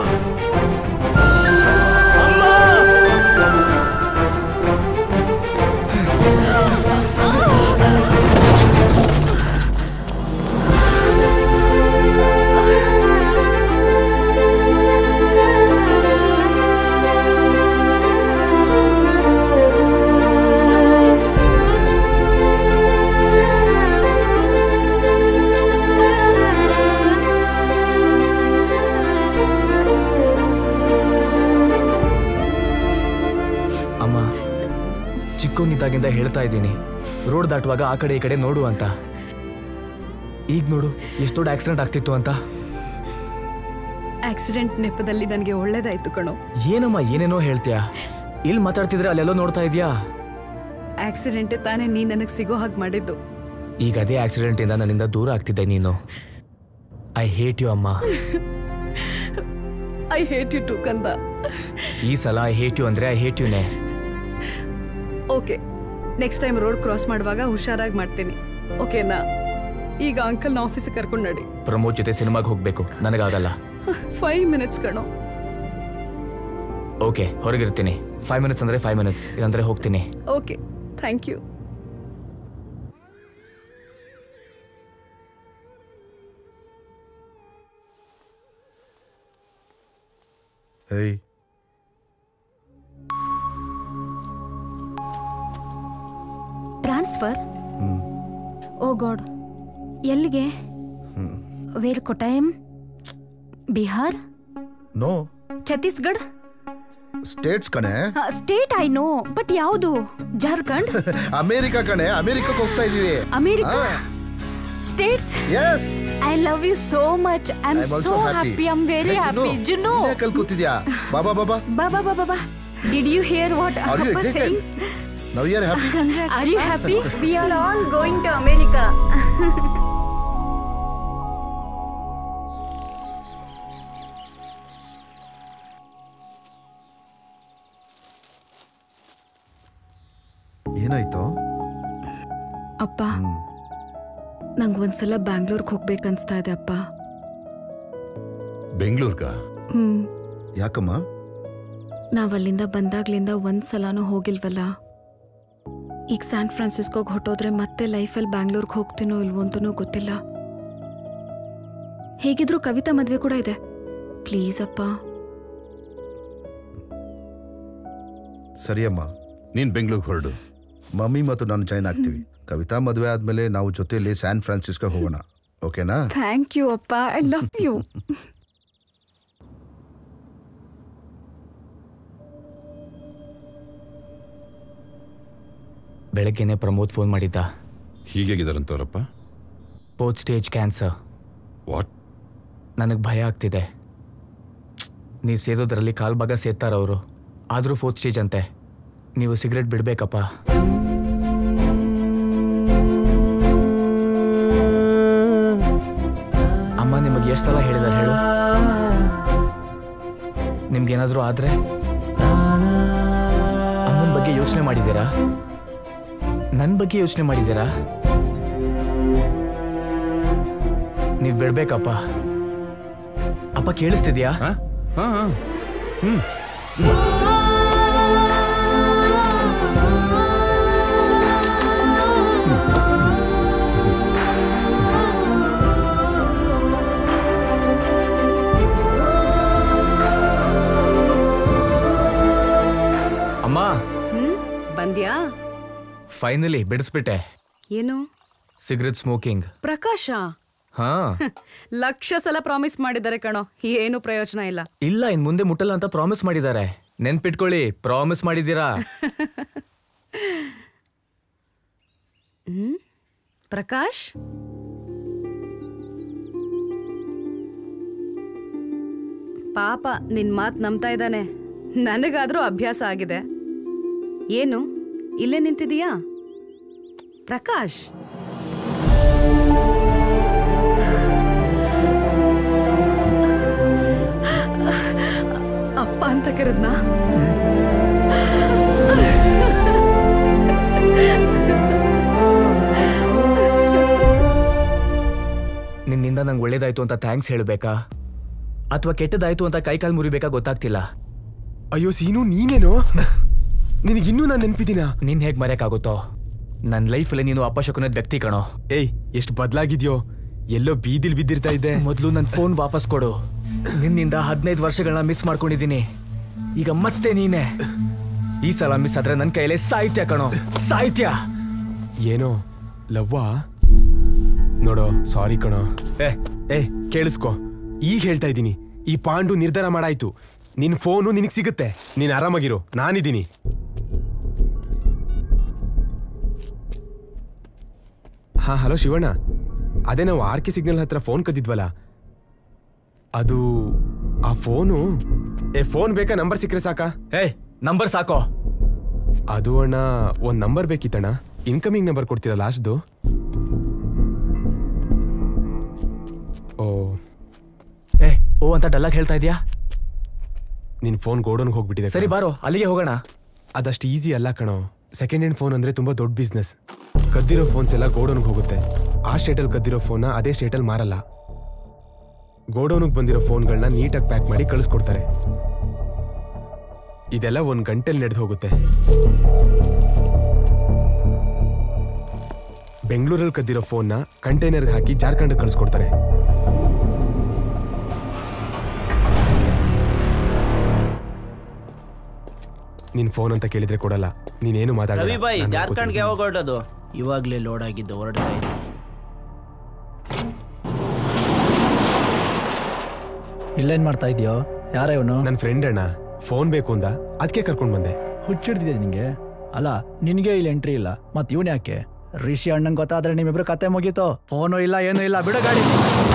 ಅಮ್ಮ ಚಿಕ್ಕವನಿದ್ದಾಗಿಂದ ಹೇಳ್ತಾ ಇದ್ದೀನಿ ರೋಡ್ ದಾಟುವಾಗ ಆ ಕಡೆ ಈ ಕಡೆ ನೋಡು ಅಂತ ಈಗ ನೋಡು ಎಷ್ಟು ದೊಡ್ಡ ಆಕ್ಸಿಡೆಂಟ್ ಆಗ್ತಿತ್ತು ಅಂತ ಆಕ್ಸಿಡೆಂಟ್ ನೆಪದಲ್ಲಿ ನನಗೆ ಒಳ್ಳೇದಾಯ್ತು ಕಣೋ ಏನಮ್ಮ ಏನೇನೋ ಹೇಳ್ತೀಯಾ ಇಲ್ಲಿ ಮಾತಾಡ್ತಿದ್ರೆ ಅಲ್ಲೆಲ್ಲೋ ನೋಡ್ತಾ ಇದೀಯಾ ಆಕ್ಸಿಡೆಂಟ್ ತಾನೇ ನೀ ನನಗೆ ಸಿಗೋ ಹಾಗೆ ಮಾಡಿದ್ದು ಈಗ ಅದೇ ಆಕ್ಸಿಡೆಂಟ್ ಇಂದ ನನ್ನಿಂದ ದೂರ ಆಗ್ತಿದ್ದೆ ನೀನು ಐ ಹೇಟ್ ಯು ಅಮ್ಮ ಐ ಹೇಟ್ ಯು ಟು ಕಂದ ಈ ಸಲ ಐ ಹೇಟ್ ಯು ಅಂದ್ರೆ ಐ ಹೇಟ್ ಯುನೇ okay next time road cross ಮಾಡುವಾಗ ಹುಷಾರಾಗಿ ಮಾಡ್ತೀನಿ ಓಕೆನಾ ಈಗ ಅಂಕಲ್ನ ಆಫೀಸಿಗೆ ಕರ್ಕೊಂಡು ನಡಿ ಪ್ರಮೋದ್ ಜೊತೆ ಸಿನಿಮಾಗೆ ಹೋಗ್ಬೇಕು ನನಗಾಗಲ್ಲ ಫೈವ್ ಮಿನಿಟ್ಸ್ ಕಣೋ ಓಕೆ ಹೊರಗಿರ್ತೀನಿ ಫೈವ್ ಮಿನಿಟ್ಸ್ ಅಂದರೆ ಫೈವ್ ಮಿನಿಟ್ಸ್ ಇಲ್ಲಾಂದರೆ ಹೋಗ್ತೀನಿ okay thank you hey transfer oh god ಎಲ್ಲಿಗೆ where Kottayam Bihar no Chhattisgarh states ಕಣೆ ಸ್ಟೇಟ್ ಐ ನೋ ಬಟ್ ಯಾವುದು ಜಾರ್ಖಂಡ್ ಅಮೇರಿಕಾ ಕಣೆ ಅಮೇರಿಕಕ್ಕೆ ಹೋಗ್ತಾ ಇದೀವಿ America states yes I love you so much I am so happy I am very happy Junu ಕಲ್ ಕೂತಿದ್ಯಾ ಬಾಬಾ ಬಾಬಾ ಬಾಬಾ ಬಾಬಾ ಬಾ did you here what Are you ಅಪ್ಪ excited? Saying now you are happy Are you happy? We are all going to America. ಏನಾಯ್ತು ಅಪ್ಪ ನಂಗೆ ಒಂದ್ಸಲ ಬ್ಯಾಂಗ್ಳೂರ್ಗೆ ಹೋಗ್ಬೇಕನ್ಸ್ತಾ ಇದೆ ಅಪ್ಪ ಬೆಂಗಳೂರ್ಗ ಹ್ಮ್ ಯಾಕಮ್ಮ ನಾವ್ ಅಲ್ಲಿಂದ ಬಂದಾಗ್ಲಿಂದ ಒಂದ್ ಸಲಾನೂ ಹೋಗಿಲ್ವಲ್ಲ ಈಗ ಸ್ಯಾನ್ ಫ್ರಾನ್ಸಿಸ್ಕೋಗೆ ಹೊಟ್ಟೋದ್ರೆ ಮತ್ತೆ ಲೈಫಲ್ಲಿ ಬ್ಯಾಂಗ್ಳೂರ್ಗೆ ಹೋಗ್ತೀನೋ ಇಲ್ವೋ ಅಂತನೂ ಗೊತ್ತಿಲ್ಲ ಹೇಗಿದ್ರು ಕವಿತಾ ಮದ್ವೆ ಕೂಡ ಇದೆ ಪ್ಲೀಸ್ ಅಪ್ಪ ಸರಿಯಮ್ಮ ನೀನ್ ಬೆಂಗಳೂರಿಗೆ ಹೊರಡು ಮಮ್ಮಿ ಮತ್ತು ನಾನು ಜಾಯ್ನ್ ಆಗ್ತೀವಿ ಕವಿತಾ ಮದುವೆ ಆದ್ಮೇಲೆ ನಾವು ಜೊತೆಯಲ್ಲಿ ಸ್ಯಾನ್ ಫ್ರಾನ್ಸಿಸ್ಕೋ ಹೋಗೋಣ ಓಕೆನಾ ಥ್ಯಾಂಕ್ ಯು ಅಪ್ಪ ಐ ಲವ್ ಯು ಬೆಳಗ್ಗೆನೆ ಪ್ರಮೋದ್ ಫೋನ್ ಮಾಡಿದ್ದ ಹೀಗಾಗಿದಾರಂತವ್ರಪ್ಪ ಫೋರ್ತ್ ಸ್ಟೇಜ್ ಕ್ಯಾನ್ಸರ್ ವಾಟ್ ನನಗೆ ಭಯ ಆಗ್ತಿದೆ ನೀವು ಸೇದೋದ್ರಲ್ಲಿ ಕಾಲ್ ಭಾಗ ಸೇರ್ತಾರ ಅವರು ಆದರೂ ಫೋರ್ತ್ ಸ್ಟೇಜ್ ಅಂತೆ ನೀವು ಸಿಗರೆಟ್ ಬಿಡಬೇಕಪ್ಪ ಅಮ್ಮ ನಿಮಗೆ ಎಷ್ಟು ಸಲ ಹೇಳಿದಾರೆ ಹೇಳು ನಿಮ್ಗೇನಾದರೂ ಆದರೆ ಅಮ್ಮನ ಬಗ್ಗೆ ಯೋಚನೆ ಮಾಡಿದ್ದೀರಾ ನನ್ನ ಬಗ್ಗೆ ಯೋಚನೆ ಮಾಡಿದ್ದೀರಾ ನೀವು ಬಿಡ್ಬೇಕಪ್ಪ ಅಪ್ಪ ಕೇಳಿಸ್ತಿದ್ಯಾ ಹ್ಮ್ ಅಮ್ಮ ಹ್ಮ್ ಬಂದ್ಯಾ ಫೈನಲಿ ಬಿಡಿಸ್ಬಿಟ್ಟೆ ಏನು ಸಿಗರೆಟ್ ಸ್ಮೋಕಿಂಗ್ ಪ್ರಕಾಶ ಹಾ ಲಕ್ಷ ಸಲ ಪ್ರಾಮಿಸ್ ಮಾಡಿದ್ದಾರೆ ಕಣೋ ಏನು ಪ್ರಯೋಜನ ಇಲ್ಲ ಇಲ್ಲ ಇನ್ ಮುಂದೆ ಮುಟ್ಟಲ್ಲ ಅಂತ ಪ್ರಾಮಿಸ್ ಮಾಡಿದ್ದಾರೆ ನೆನ್ಪಿಟ್ಕೊಳ್ಳಿ ಪ್ರಾಮಿಸ್ ಮಾಡಿದ್ದೀರಾ ಹ್ಮ್ ಪ್ರಕಾಶ್ ಪಾಪ ನಿನ್ ಮಾತ್ ನಂಬ್ತಾ ಇದ್ದಾನೆ ನನಗಾದ್ರೂ ಅಭ್ಯಾಸ ಆಗಿದೆ ಏನು ಇಲ್ಲೇ ನಿಂತಿದೀಯಾ ಪ್ರಕಾಶ್ ಅಪ್ಪ ಅಂತ ಕರೆದ್ನಾ ನಿನ್ನಿಂದ ನಂಗೆ ಒಳ್ಳೇದಾಯ್ತು ಅಂತ ಥ್ಯಾಂಕ್ಸ್ ಹೇಳಬೇಕಾ ಅಥವಾ ಕೆಟ್ಟದಾಯ್ತು ಅಂತ ಕೈಕಾಲು ಮುರಿಬೇಕಾ ಗೊತ್ತಾಗ್ತಿಲ್ಲ ಅಯ್ಯೋ ಸೀನು ನೀನೇನು ನಿನಗಿನ್ನೂ ನಾನು ನೆನ್ಪಿದ್ದೀನ ನಿನ್ ಹೇಗ್ ಮರೆಯಕ್ಕಾಗುತ್ತೋ ನನ್ನ ಲೈಫಲ್ಲಿ ನೀನು ಅಪಶಕುನದ ವ್ಯಕ್ತಿ ಕಣೋ ಏಯ್ ಎಷ್ಟು ಬದಲಾಗಿದ್ಯೋ ಎಲ್ಲೋ ಬೀದಿಲ್ ಬಿದ್ದಿರ್ತಾ ಇದ್ದೆ ಮೊದಲು ನನ್ನ ಫೋನ್ ವಾಪಸ್ ಕೊಡು ನಿನ್ನಿಂದ ಹದಿನೈದು ವರ್ಷಗಳನ್ನ ಮಿಸ್ ಮಾಡ್ಕೊಂಡಿದ್ದೀನಿ ಈಗ ಮತ್ತೆ ನೀನೆ ಈ ಸಲ ಮಿಸ್ ಆದ್ರೆ ನನ್ನ ಕೈಯಲ್ಲೇ ಸಾಹಿತ್ಯ ಕಣೋ ಸಾಹಿತ್ಯ ಏನೋ ಲವ್ವಾ ನೋಡೋ ಸಾರಿ ಕಣೋ ಏ ಏ ಕೇಳಿಸ್ಕೊ ಈಗ ಹೇಳ್ತಾ ಇದ್ದೀನಿ ಈ ಪಾಂಡು ನಿರ್ಧಾರ ಮಾಡಾಯ್ತು ನಿನ್ ಫೋನು ನಿನಗ್ ಸಿಗುತ್ತೆ ನೀನ್ ಆರಾಮಾಗಿರು ನಾನಿದ್ದೀನಿ ಹಾ ಹಲೋ ಶಿವಣ್ಣ ಅದೇ ನಾವು ಆರ್ ಕೆ ಸಿಗ್ನಲ್ ಹತ್ರ ಫೋನ್ ಕದ್ದಿದ್ವಲ್ಲ ಅದು ಆ ಫೋನು ಏ ಫೋನ್ ಬೇಕಾ ನಂಬರ್ ಸಿಕ್ಕರೆ ಸಾಕಾ ಏ ನಂಬರ್ ಸಾಕೋ ಅದು ಅಣ್ಣ ಒಂದ್ ನಂಬರ್ ಬೇಕಿತ್ತಣ್ಣ ಇನ್ಕಮಿಂಗ್ ನಂಬರ್ ಕೊಡ್ತೀರಾ ಲಾಸ್ಟ್ದು ಓ ಏ ಓ ಅಂತ ಡಲ್ಲಾಗಿ ಹೇಳ್ತಾ ಇದೀಯಾ ನಿನ್ ಫೋನ್ ಗೋಡನ್ಗೆ ಹೋಗ್ಬಿಟ್ಟಿದೆ ಸರಿ ಬಾರೋ ಅಲ್ಲಿಗೆ ಹೋಗೋಣ ಅದಷ್ಟು ಈಸಿ ಅಲ್ಲ ಕಣೋ ಸೆಕೆಂಡ್ ಹ್ಯಾಂಡ್ ಫೋನ್ ಅಂದ್ರೆ ತುಂಬಾ ದೊಡ್ಡ ಬಿಸ್ನೆಸ್ ಕದ್ದಿರೋ ಫೋನ್ಸ್ ಎಲ್ಲ ಗೋಡನ್ಗೆ ಹೋಗುತ್ತೆ ಆ ಸ್ಟೇಟಲ್ಲಿ ಕದ್ದಿರೋ ಫೋನ್ನ ಅದೇ ಸ್ಟೇಟಲ್ಲಿ ಮಾರಲ್ಲ ಗೋಡೌನಿಗೆ ಬಂದಿರೋ ಫೋನ್ಗಳನ್ನ ನೀಟಾಗಿ ಪ್ಯಾಕ್ ಮಾಡಿ ಕಳಿಸ್ಕೊಡ್ತಾರೆ ಇದೆಲ್ಲ ಒಂದು ಗಂಟೆಲಿ ನಡೆದು ಹೋಗುತ್ತೆ ಬೆಂಗಳೂರಲ್ಲಿ ಕದ್ದಿರೋ ಫೋನ್ನ ಕಂಟೈನರ್ಗೆ ಹಾಕಿ ಜಾರ್ಖಂಡ್ ಕಳಿಸ್ಕೊಡ್ತಾರೆ ನಿನ್ ಫೋನ್ ಅಂತ ಕೇಳಿದ್ರೆ ಕೊಡಲ್ಲ ನೀನೇನು ಮಾತಾಡಲ್ಲ ರವಿ ಬಾಯ್ ನಾನ್ ಜಾರ್ಖಂಡ್ಗೆ ಯಾವಾಗ ಹೊರಟೋದು ಇವಾಗ್ಲೇ ಲೋಡ್ ಆಗಿದ್ದು ಹೊರಡ್ತಾ ಇದ್ದೀನಿ ಇಲ್ಲೇನ್ ಮಾಡ್ತಾ ಇದೆಯೋ ಯಾರ ಇವನು ನನ್ನ ಫ್ರೆಂಡ್ ಅಣ್ಣ ಫೋನ್ ಬೇಕು ಅಂದ ಅದಕ್ಕೆ ಕರ್ಕೊಂಡು ಬಂದೆ ಹುಚ್ಚಿಡ್ದಿದೆ ನಿಂಗೆ ಅಲ್ಲ ನಿನ್ಗೆ ಇಲ್ಲಿ ಎಂಟ್ರಿ ಇಲ್ಲ ಮತ್ ಇವನ್ ಯಾಕೆ ರಿಷಿ ಅಣ್ಣಂಗ್ ಗೊತ್ತಾದ್ರೆ ನಿಮ್ಮಿಬ್ರು ಕತೆ ಮುಗೀತು ಫೋನು ಇಲ್ಲ ಏನೂ ಇಲ್ಲ ಬಿಡ ಗಾಡಿ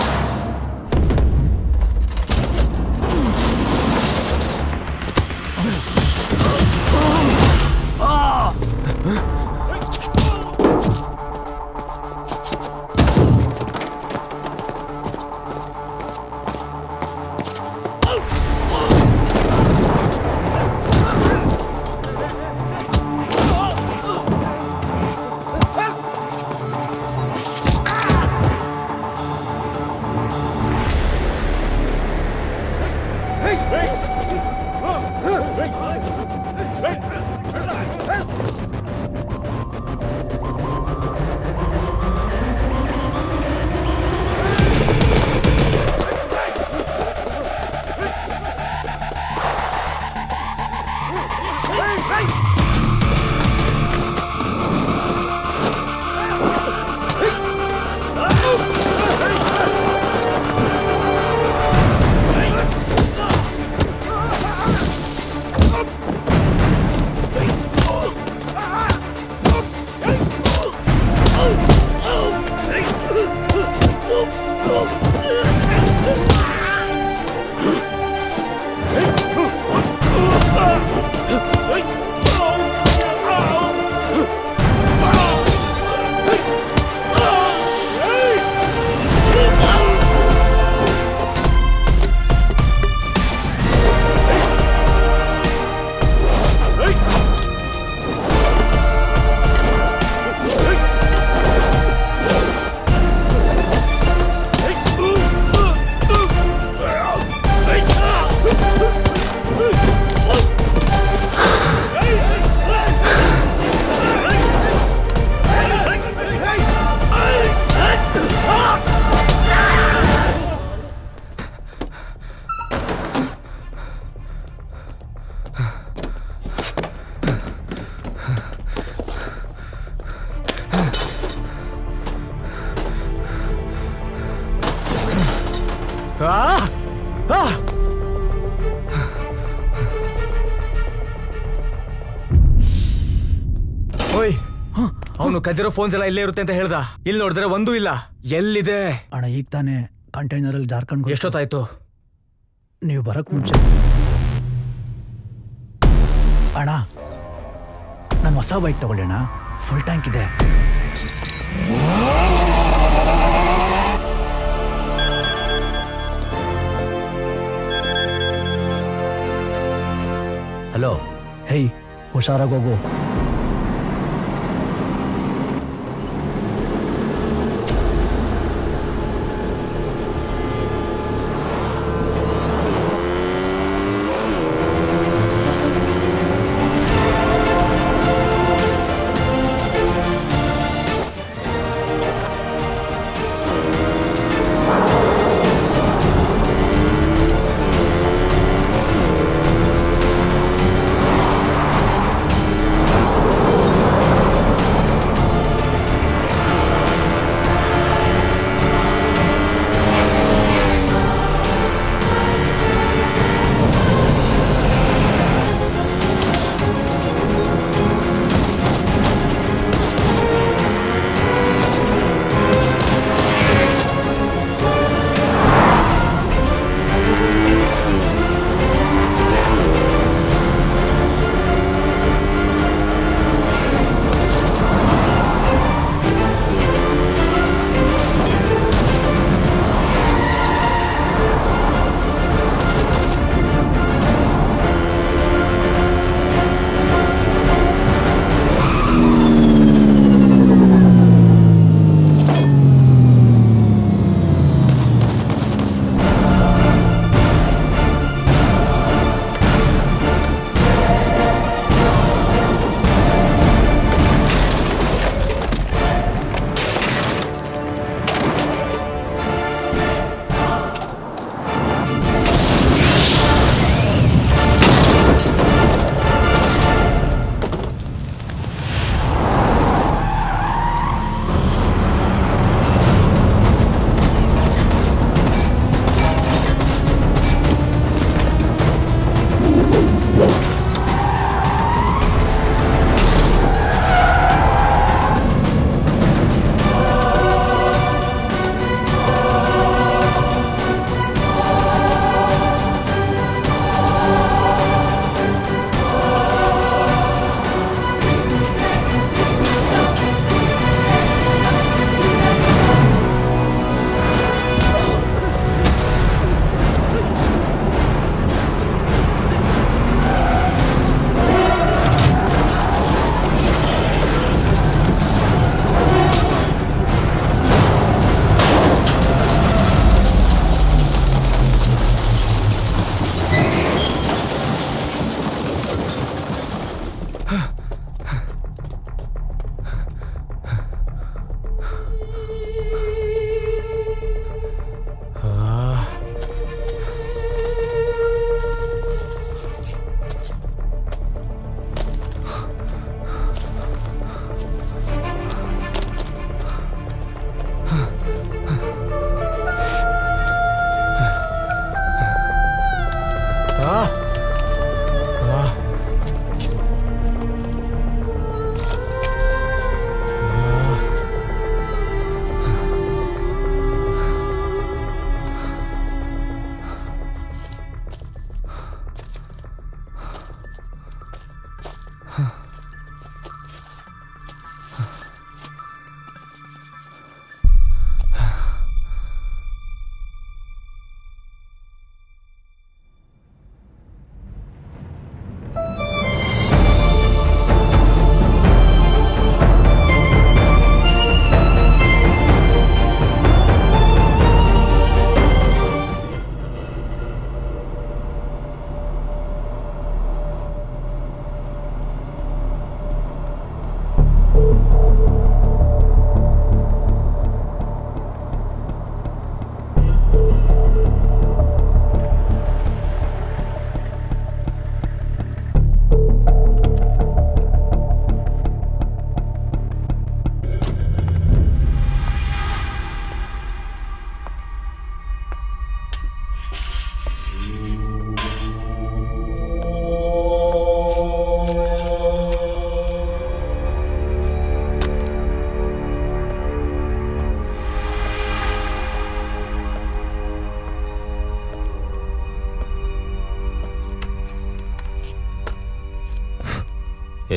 ಓಯ್ ಅವನು ಕದ್ದಿರೋ ಫೋನ್ಸ್ ಎಲ್ಲ ಇಲ್ಲೇ ಇರುತ್ತೆ ಅಂತ ಹೇಳ್ದ ಇಲ್ಲಿ ನೋಡಿದ್ರೆ ಒಂದೂ ಇಲ್ಲ ಎಲ್ಲಿದೆ ಅಣ್ಣ ಈಗ ತಾನೇ ಕಂಟೈನರ್ ಅಲ್ಲಿ ಜಾರ್ಖಂಡ್ ಎಷ್ಟೊತ್ತಾಯ್ತು ನೀವು ಬರಕ್ ಮುಂಚೆ ಅಣ್ಣ ನಾನು ಹೊಸ ಬೈಕ್ ತಗೊಳ್ಳಿ ಅಣ್ಣ ಫುಲ್ ಟ್ಯಾಂಕ್ ಇದೆ ಹಲೋ ಹೇಯ್ ಹುಷಾರಾಗಿ ಹೋಗು ಆ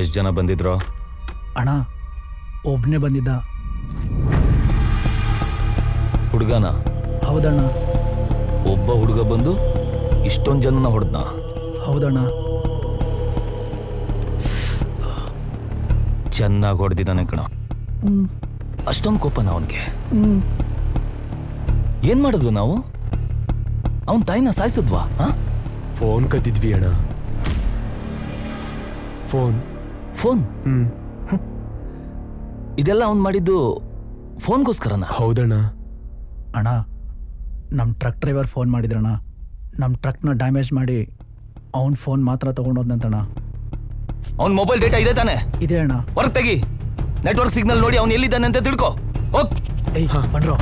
ಎಷ್ಟು ಜನ ಬಂದಿದ್ರು ಅಣ್ಣ ಒಬ್ನೇ ಬಂದಿದ್ದ ಹುಡುಗನ ಹೌದಣ್ಣ ಒಬ್ಬ ಹುಡುಗ ಬಂದು ಇಷ್ಟೊಂದು ಜನನ ಹೊಡೆದ್ನ ಹೌದಣ್ಣ ಚೆನ್ನಾಗಿ ಹೊಡೆದಿದ್ದಾನೆ ಕಣ ಹ್ಮ್ ಅಷ್ಟೊಂದು ಕೋಪನ ಅವನಿಗೆ ಹ್ಮ್ ಏನ್ ಮಾಡಿದ್ವು ನಾವು ಅವನ್ ತಾಯಿನ ಸಾಯಿಸಿದ್ವಾ ಆ? ಫೋನ್ ಕದ್ದಿದ್ವಿ ಅಣ್ಣ ಫೋನ್ ಫೋನ್ ಹ್ಮ್ ಇದೆಲ್ಲ ಅವ್ನ್ ಮಾಡಿದ್ದು ಫೋನ್ಗೋಸ್ಕರನ ಹೌದಣ್ಣ ಅಣ್ಣ ನಮ್ಮ ಟ್ರಕ್ ಡ್ರೈವರ್ ಫೋನ್ ಮಾಡಿದ್ರಣ್ಣ ನಮ್ಮ ಟ್ರಕ್ನ ಡ್ಯಾಮೇಜ್ ಮಾಡಿ ಅವನ ಫೋನ್ ಮಾತ್ರ ತಗೊಂಡೋದ್ನಂತಣ್ಣ ಅವ್ನ್ ಮೊಬೈಲ್ ಡೇಟಾ ಇದೆ ತಾನೆ ಇದೆ ಅಣ್ಣ ಹೊರಗೆ ತೆಗಿ ನೆಟ್ವರ್ಕ್ ಸಿಗ್ನಲ್ ನೋಡಿ ಅವ್ನು ಎಲ್ಲಿದ್ದಾನೆ ಅಂತ ತಿಳ್ಕೊ ಹೋಗ್ ಏಯ್ ಬನ್ರೋ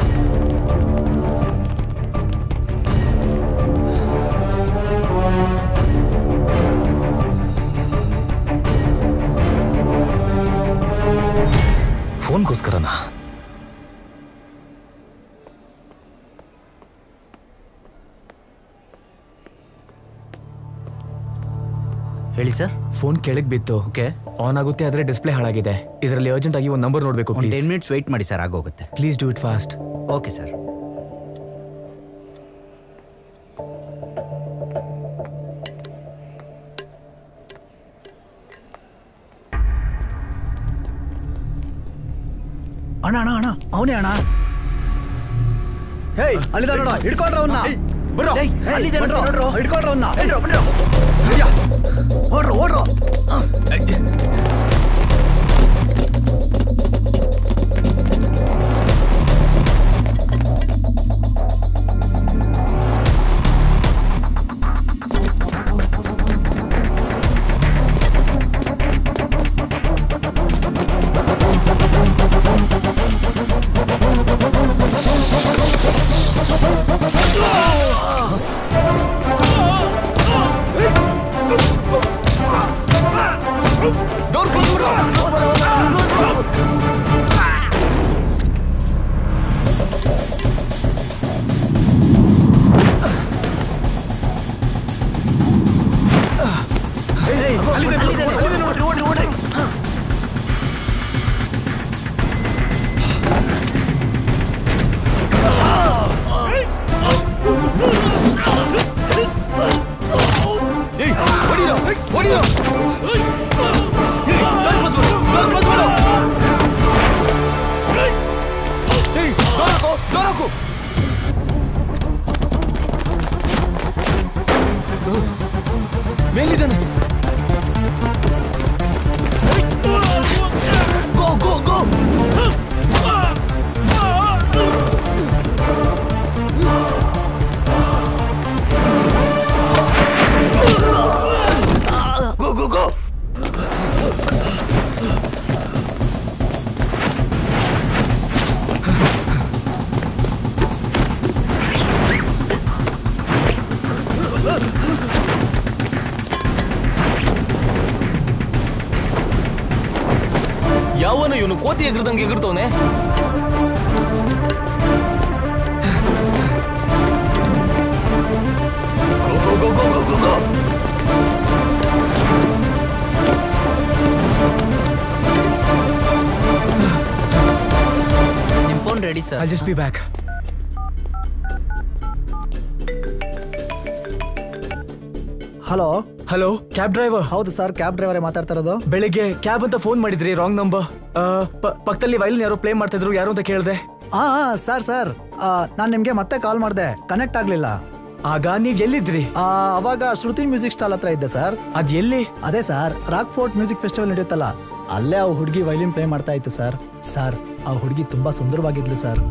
ಫೋನ್ಗೋಸ್ಕರನಾ ಹೇಳಿ ಸರ್ ಫೋನ್ ಕೆಳಗೆ ಬಿತ್ತು ಓಕೆ ಆನ್ ಆಗುತ್ತೆ ಆದ್ರೆ ಡಿಸ್ಪ್ಲೇ ಹಾಳಾಗಿದೆ ಇದರಲ್ಲಿ ಅರ್ಜೆಂಟ್ ಆಗಿ ಒಂದು ನಂಬರ್ ನೋಡಬೇಕು ಒಂದು ಟೆನ್ ಮಿನಿಟ್ಸ್ ವೆಯ್ಟ್ ಮಾಡಿ ಸರ್ ಆಗೋಗುತ್ತೆ please do it fast okay sir ಅಣ್ಣ ಅಣ್ಣ ಅಣ್ಣ ಅವನೇ ಅಣ್ಣ ಹೇಯ್ ಅಲ್ಲಿದ ನೋಡ ಹಿಡ್ಕೊಂಡ್ರ ಅವನ್ನ ಬರ್ರೋ. ಏಯ್, ಅಲ್ಲಿದ್ದಾನೆ ನೋಡ್ರೋ. ಹಿಡ್ಕೊಂಡ್ರ ಅವನ್ನ ಬನ್ರೋ, ಬನ್ರೋ. ಓಡ್ರು ಓಡ್ರು ಡೋರ್ ಕ್ಲೋಸ್ ಮಾಡು ಏಯ್, ಹೊಡೀರೋ, ಹೊಡೀರೋ. ಏಯ್, ಡೋರ್ ಕ್ಲೋಸ್ ಮಾಡು, ಡೋರ್ ಕ್ಲೋಸ್ ಮಾಡು. ಏಯ್, ಡೋರ್ ಹಾಕು, ಡೋರ್ ಹಾಕು. ಮೇಲಿದ್ದಾನೆ ಗೋ ಗೋ ಗೋ ಗೋ ಗೋ ಗೋ ಯಾವನ ಇವನು ಕೋತಿ ಎಗರ್ದಂಗೆ ಎಗರ್ತವನೆ ಗೋ go go go go go ನಿಮ್ಮ phone ready sir I'll just be back. Hello hello cab driver ಹೌದು ಸರ್ ಕ್ಯಾಬ್ ಡ್ರೈವರೇ ಮಾತಾಡ್ತಾ ಇರೋದು ಬೆಳಿಗ್ಗೆ ಕ್ಯಾಬ್ ಅಂತ ಫೋನ್ ಮಾಡಿದ್ರಿ ರಾಂಗ್ ನಂಬರ್ ಪಕ್ಕದಲ್ಲಿ ವೈಲಿನ್ ಯಾರೋ ಪ್ಲೇ ಮಾಡ್ತಾ ಇದ್ರು ಯಾರು ಅಂತ ಕೇಳಿದೆ ಹಾ ಸರ್ ಸರ್ ನಾನು ನಿಮಗೆ ಮತ್ತೆ ಕಾಲ್ ಮಾಡಿದೆ ಕನೆಕ್ಟ್ ಆಗಲಿಲ್ಲ ಆಗ ನೀವ್ ಎಲ್ಲಿದ್ರಿ ಅವಾಗ ಶ್ರುತಿ ಮ್ಯೂಸಿಕ್ ಸ್ಟಾಲ್ ಹತ್ರ ಇದ್ದೆ ಸರ್ ಅದ್ ಎಲ್ಲಿ ಅದೇ sir rock fort music festival ನಡೆಯುತ್ತಲ್ಲ ಅಲ್ಲೇ ಆ ಹುಡುಗಿ ವೈಲಿನ್ ಪ್ಲೇ ಮಾಡ್ತಾ ಇತ್ತು ಸರ್ ಸರ್ ಆ ಹುಡುಗಿ ತುಂಬಾ ಸುಂದರವಾಗಿದ್ಲು sir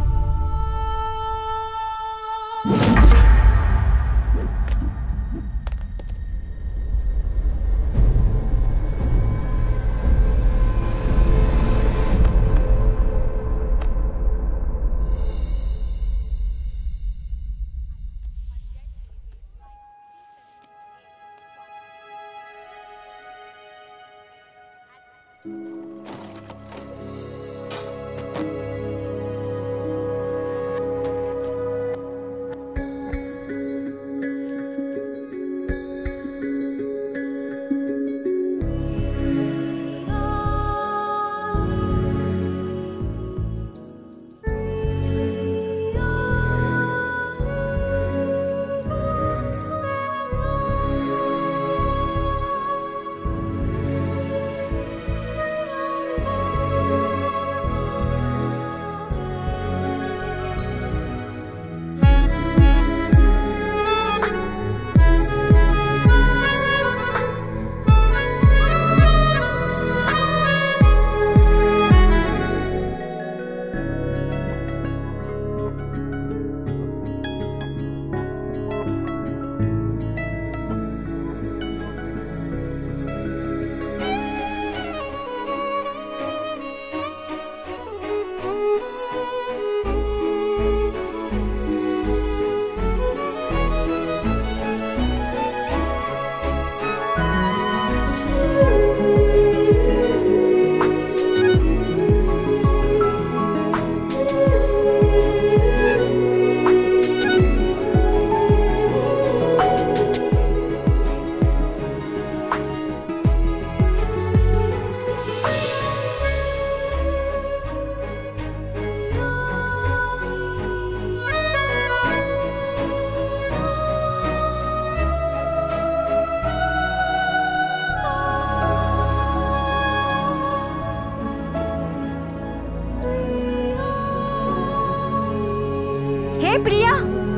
hey Priya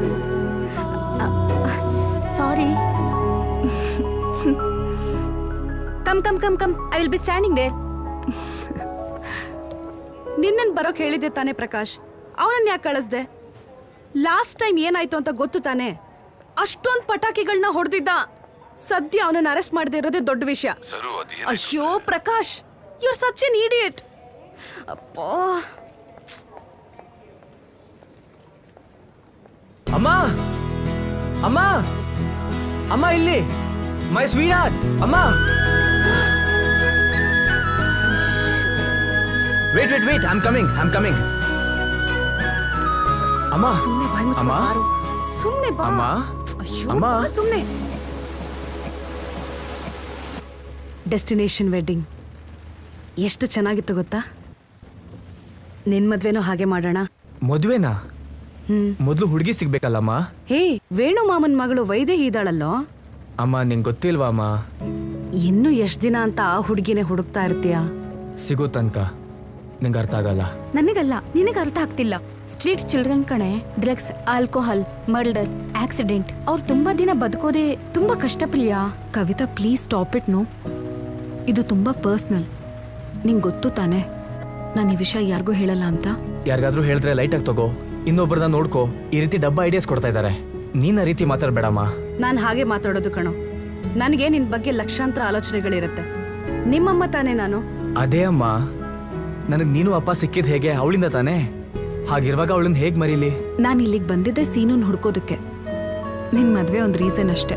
sorry come come come come I will be standing there ನಿನ್ನನ್ ಬರೋಕ್ ಹೇಳಿದ್ದೆ ತಾನೇ ಪ್ರಕಾಶ್ ಅವನನ್ನ ಯಾಕೆ ಕಳಿಸ್ದೆ ಲಾಸ್ಟ್ ಟೈಮ್ ಏನಾಯ್ತು ಅಂತ ಗೊತ್ತು ತಾನೆ ಅಷ್ಟೊಂದ್ ಪಟಾಕಿಗಳನ್ನ ಹೊಡೆದಿದ್ದ ಸದ್ಯ ಅವನನ್ನ ಅರೆಸ್ಟ್ ಮಾಡದೆ ಇರೋದೇ ದೊಡ್ಡ ವಿಷಯ ಅಯ್ಯೋ Prakash you such an idiot ಅಪ್ಪಾ ಅಮ್ಮ ಅಮ್ಮ ಅಮ್ಮ ಇಲ್ಲಿ ಮೈ ಸ್ವೀಟ್ ಅಮ್ಮ wait wait wait I'm coming I'm coming ಅಮ್ಮ ಸುಮ್ನೆ ಬಾಯ್ ಮುಚ್ಕೊಂಡು ಅಮ್ಮ ಬಾರು. ಸುಮ್ನೆ ಬಾ ಅಮ್ಮ ಅಯ್ಯೋ, ಅಮ್ಮ ಬಾ ಸುಮ್ನೆ ಡೆಸ್ಟಿನೇಷನ್ ವೆಡ್ಡಿಂಗ್ ಎಷ್ಟು ಚೆನ್ನಾಗಿತ್ತು ಗೊತ್ತಾ ನಿನ್ ಮದ್ವೆನೂ ಹಾಗೆ ಮಾಡೋಣ ಮದ್ವೆನಾ ಮೊದಲು ಹುಡುಗಿ ಸಿಗ್ಬೇಕಲ್ಲಮ್ಮ ಹೇ ವೇಣು ಮಾಮನ್ ಮಗಳು ವೈದೇಹಿ ಇದ್ದಾಳಲ್ಲೋ ಅಮ್ಮ ನಿಂಗೆ ಗೊತ್ತಿಲ್ವಾ ಅಮ್ಮ ಇನ್ನು ಎಷ್ಟ್ ದಿನ ಅಂತ ಆ ಹುಡುಗಿನೇ ಹುಡುಕ್ತಾ ಇರ್ತೀಯ ಸಿಗೋ ತನಕ ನಿಂಗೆ ಅರ್ಥ ಆಗಲ್ಲ ನನಗಲ್ಲ ನಿನಗೆ ಅರ್ಥ ಆಗ್ತಿಲ್ಲ ಸ್ಟ್ರೀಟ್ ಚಿಲ್ಡ್ರನ್ ಕಣೆ ಡ್ರಗ್ಸ್ ಆಲ್ಕೋಹಾಲ್ ಮರ್ಡರ್ ಆಕ್ಸಿಡೆಂಟ್ ಅವ್ರು ತುಂಬಾ ದಿನ ಬದುಕೋದೇ ತುಂಬಾ ಕಷ್ಟ Priya Kavita please stop it no ಇದು ತುಂಬಾ ಪರ್ಸ್ನಲ್ ನಿಂಗೆ ಗೊತ್ತು ತಾನೆ ನಾನು ಈ ವಿಷಯ ಯಾರಿಗೂ ಹೇಳಲ್ಲ ಅಂತ ಯಾರಿಗಾದ್ರೂ ಹೇಳಿದ್ರೆ ಲೈಟಾಗಿ ತಗೋ ಇನ್ನೊಬ್ಬರನ್ನ ನೋಡ್ಕೋ ಈ ರೀತಿ ಡಬ್ಬ ಐಡಿಯಾಸ್ ಕೊಡ್ತಾ ಇದ್ದಾರೆ ನೀನ್ ಆ ರೀತಿ ಮಾತಾಡ್ಬೇಡಮ್ಮ ನಾನು ಹಾಗೆ ಮಾತಾಡೋದು ಕಣೋ ನನಗೆ ನಿನ್ ಬಗ್ಗೆ ಲಕ್ಷಾಂತರ ಆಲೋಚನೆಗಳಿರುತ್ತೆ ನಿಮ್ಮಮ್ಮ ತಾನೇ ನಾನು ಅದೇ ಅಮ್ಮ ನನಗ್ ನೀನು ಅಪ್ಪ ಸಿಕ್ಕಿದ್ ಹೇಗೆ ಅವಳಿಂದ ತಾನೇ ಹಾಗಿರುವಾಗ ಅವಳನ್ನ ಹೇಗ್ ಮರೀಲಿ ನಾನು ಇಲ್ಲಿಗೆ ಬಂದಿದ್ದೆ ಸೀನುನ್ ಹುಡ್ಕೋದಕ್ಕೆ ನಿನ್ ಮದ್ವೆ ಒಂದು ರೀಸನ್ ಅಷ್ಟೇ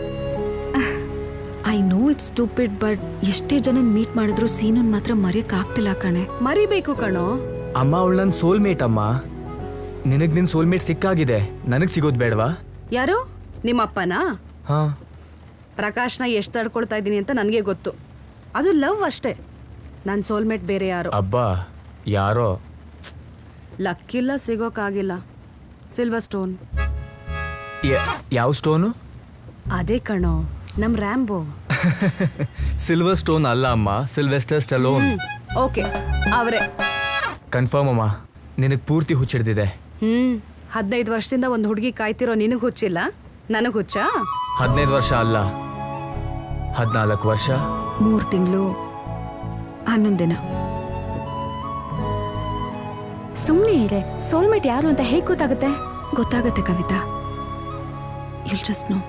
I know it's stupid but ಎಷ್ಟೇ ಜನ ಮೀಟ್ ಮಾಡಿದ್ರು ಸೀನುನ್ ಮಾತ್ರ ಮರೆಯಕ್ ಆಗ್ತಿಲ್ಲ ಕಣೆ ಮರಿಬೇಕು ಕಣೋ ಅಮ್ಮ ಅವಳು ನನ್ನ ಸೋಲ್ಮೇಟ್ ಅಮ್ಮ ನಿನಗ್ ನಿನ್ ಸೋಲ್ಮೇಟ್ ಸಿಕ್ಕಾಗಿದೆ ನನಗ್ ಸಿಗೋದ್ ಬೇಡವಾ ಯಾರು ನಿಮ್ಮಪ್ಪನಾ ಹಾ ಪ್ರಕಾಶ್ನ ಎಷ್ಟು ತಡ್ಕೊಳ್ತಾ ಇದ್ದೀನಿ ಅಂತ ನನಗೆ ಗೊತ್ತು ಅದು ಲವ್ ಅಷ್ಟೇ ನನ್ನ ಸೋಲ್ಮೇಟ್ ಬೇರೆ ಯಾರು ಅಬ್ಬಾ ಯಾರೋ ಲಕ್ಕಿಲ್ಲ ಸಿಗೋಕ್ಕಾಗಿಲ್ಲ ಸಿಲ್ವರ್ ಸ್ಟೋನ್ ಯ- ಯಾವ ಸ್ಟೋನು ಅದೇ ಕಣೋ ನಮ್ ರ್ಯಾಂಬೋ ಸಿಲ್ವರ್ ಸ್ಟೋನ್ ಅಲ್ಲ ಅಮ್ಮ ಸಿಲ್ವೆಸ್ಟರ್ ಸ್ಟಲೋನ್ ಓಕೆ ಅವರೇ ಕನ್ಫರ್ಮ್ ಅಮ್ಮ ನಿನಗ್ ಪೂರ್ತಿ ಹುಚ್ಚಿಡ್ದಿದೆ ಹ್ಮ್ ಹದಿನೈದು ವರ್ಷದಿಂದ ಒಂದು ಹುಡುಗಿ ಕಾಯ್ತಿರೋ ನಿನಗ್ ಹುಚ್ಚಿಲ್ಲ ನನಗ್ ಹುಚ್ಚಾ ಹದಿನೈದು ವರ್ಷ ಅಲ್ಲ ಹದಿನಾಲ್ಕು ವರ್ಷ ಮೂರ್ ತಿಂಗಳು ಹನ್ನೊಂದು ದಿನ ಸುಮ್ಮನೆ ಇರೆ ಸೋಲ್ಮೇಟ್ ಯಾರು ಅಂತ ಹೇಗೆ ಗೊತ್ತಾಗುತ್ತೆ ಗೊತ್ತಾಗತ್ತೆ ಕವಿತಾ ಯುಲ್ ಜಸ್ಟ್ ನೋ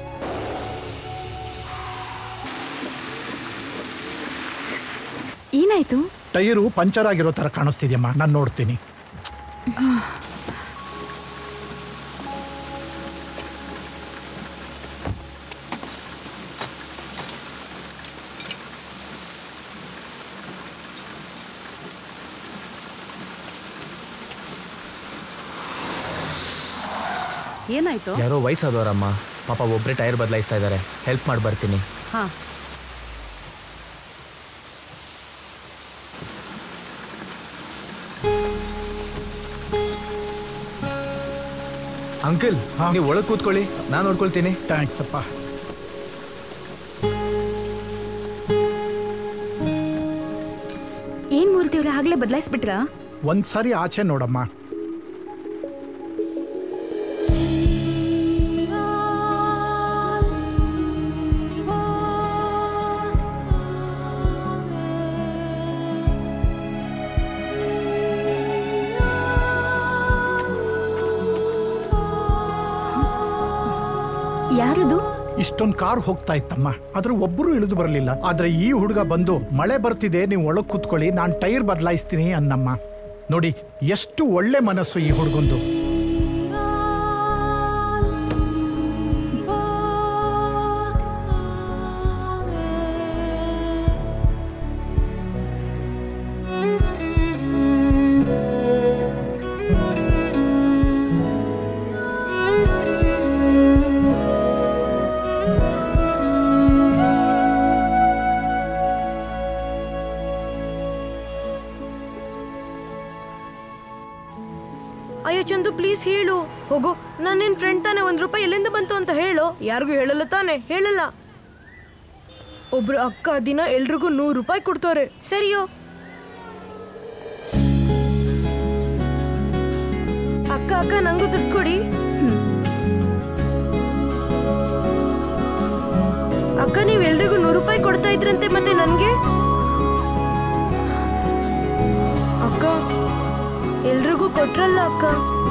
ಏನಾಯ್ತು ಟೈರು ಪಂಚರ್ ಆಗಿರೋ ತರ ಕಾಣಿಸ್ತಿದ್ಯಮ್ಮ ನಾನು ನೋಡ್ತೀನಿ ಏನಾಯ್ತು ಯಾರೋ ವಯಸ್ಸಾದವರಮ್ಮ ಪಾಪ ಒಬ್ಬರೇ ಟೈರ್ ಬದಲಾಯಿಸ್ತಾ ಇದ್ದಾರೆ ಹೆಲ್ಪ್ ಮಾಡಿ ಬರ್ತೀನಿ ಹಾ ಅಂಕಲ್ ನೀವು ಒಳಗೆ ಕೂತ್ಕೊಳ್ಳಿ ನಾನು ನೋಡ್ಕೊಳ್ತೀನಿ ಥ್ಯಾಂಕ್ಸ್ ಅಪ್ಪ ಏನ್ ಮೂರ್ತಿ ಅವ್ರೆ ಆಗ್ಲೇ ಬದಲಾಯಿಸ್ಬಿಟ್ರಾ ಒಂದ್ಸರಿ ಆಚೆ ನೋಡಮ್ಮ ಯಾರದು ಇಷ್ಟೊಂದು ಕಾರ್ ಹೋಗ್ತಾ ಇತ್ತಮ್ಮ ಆದ್ರೆ ಒಬ್ಬರು ಇಳಿದು ಬರಲಿಲ್ಲ ಆದ್ರೆ ಈ ಹುಡುಗ ಬಂದು ಮಳೆ ಬರ್ತಿದೆ ನೀವು ಒಳಗ್ ಕೂತ್ಕೊಳ್ಳಿ ನಾನು ಟೈರ್ ಬದಲಾಯಿಸ್ತೀನಿ ಅನ್ನಮ್ಮ ನೋಡಿ ಎಷ್ಟು ಒಳ್ಳೆ ಮನಸ್ಸು ಈ ಹುಡುಗಂದು ಅಯ್ಯೋ ಚಂದು ಪ್ಲೀಸ್ ಹೇಳು ಹೋಗು ನಾನು ನಿನ್ ಫ್ರೆಂಡ್ ತಾನೆ ಒಂದ್ ರೂಪಾಯಿ ಎಲ್ಲಿಂದ ಬಂತು ಅಂತ ಹೇಳು ಯಾರಿಗೂ ಹೇಳಲ್ಲ ತಾನೆ ಹೇಳಲ್ಲ ಒಬ್ರು ಅಕ್ಕ ದಿನ ಎಲ್ರಿಗೂ ನೂರು ರೂಪಾಯಿ ಕೊಡ್ತಾರೆ ಸರಿಯೋ ಅಕ್ಕ ಅಕ್ಕ ಅಕ್ಕ ನಂಗೂ ದುಡ್ಡು ಕೊಡಿ ಅಕ್ಕ ನೀವ್ ಎಲ್ರಿಗೂ ನೂರು ರೂಪಾಯಿ ಕೊಡ್ತಾ ಇದ್ರಂತೆ ಮತ್ತೆ ನನ್ಗೆ ಅಕ್ಕ ಎಲ್ರಿಗೂ ಕೊಟ್ರಲ್ಲ ಅಕ್ಕ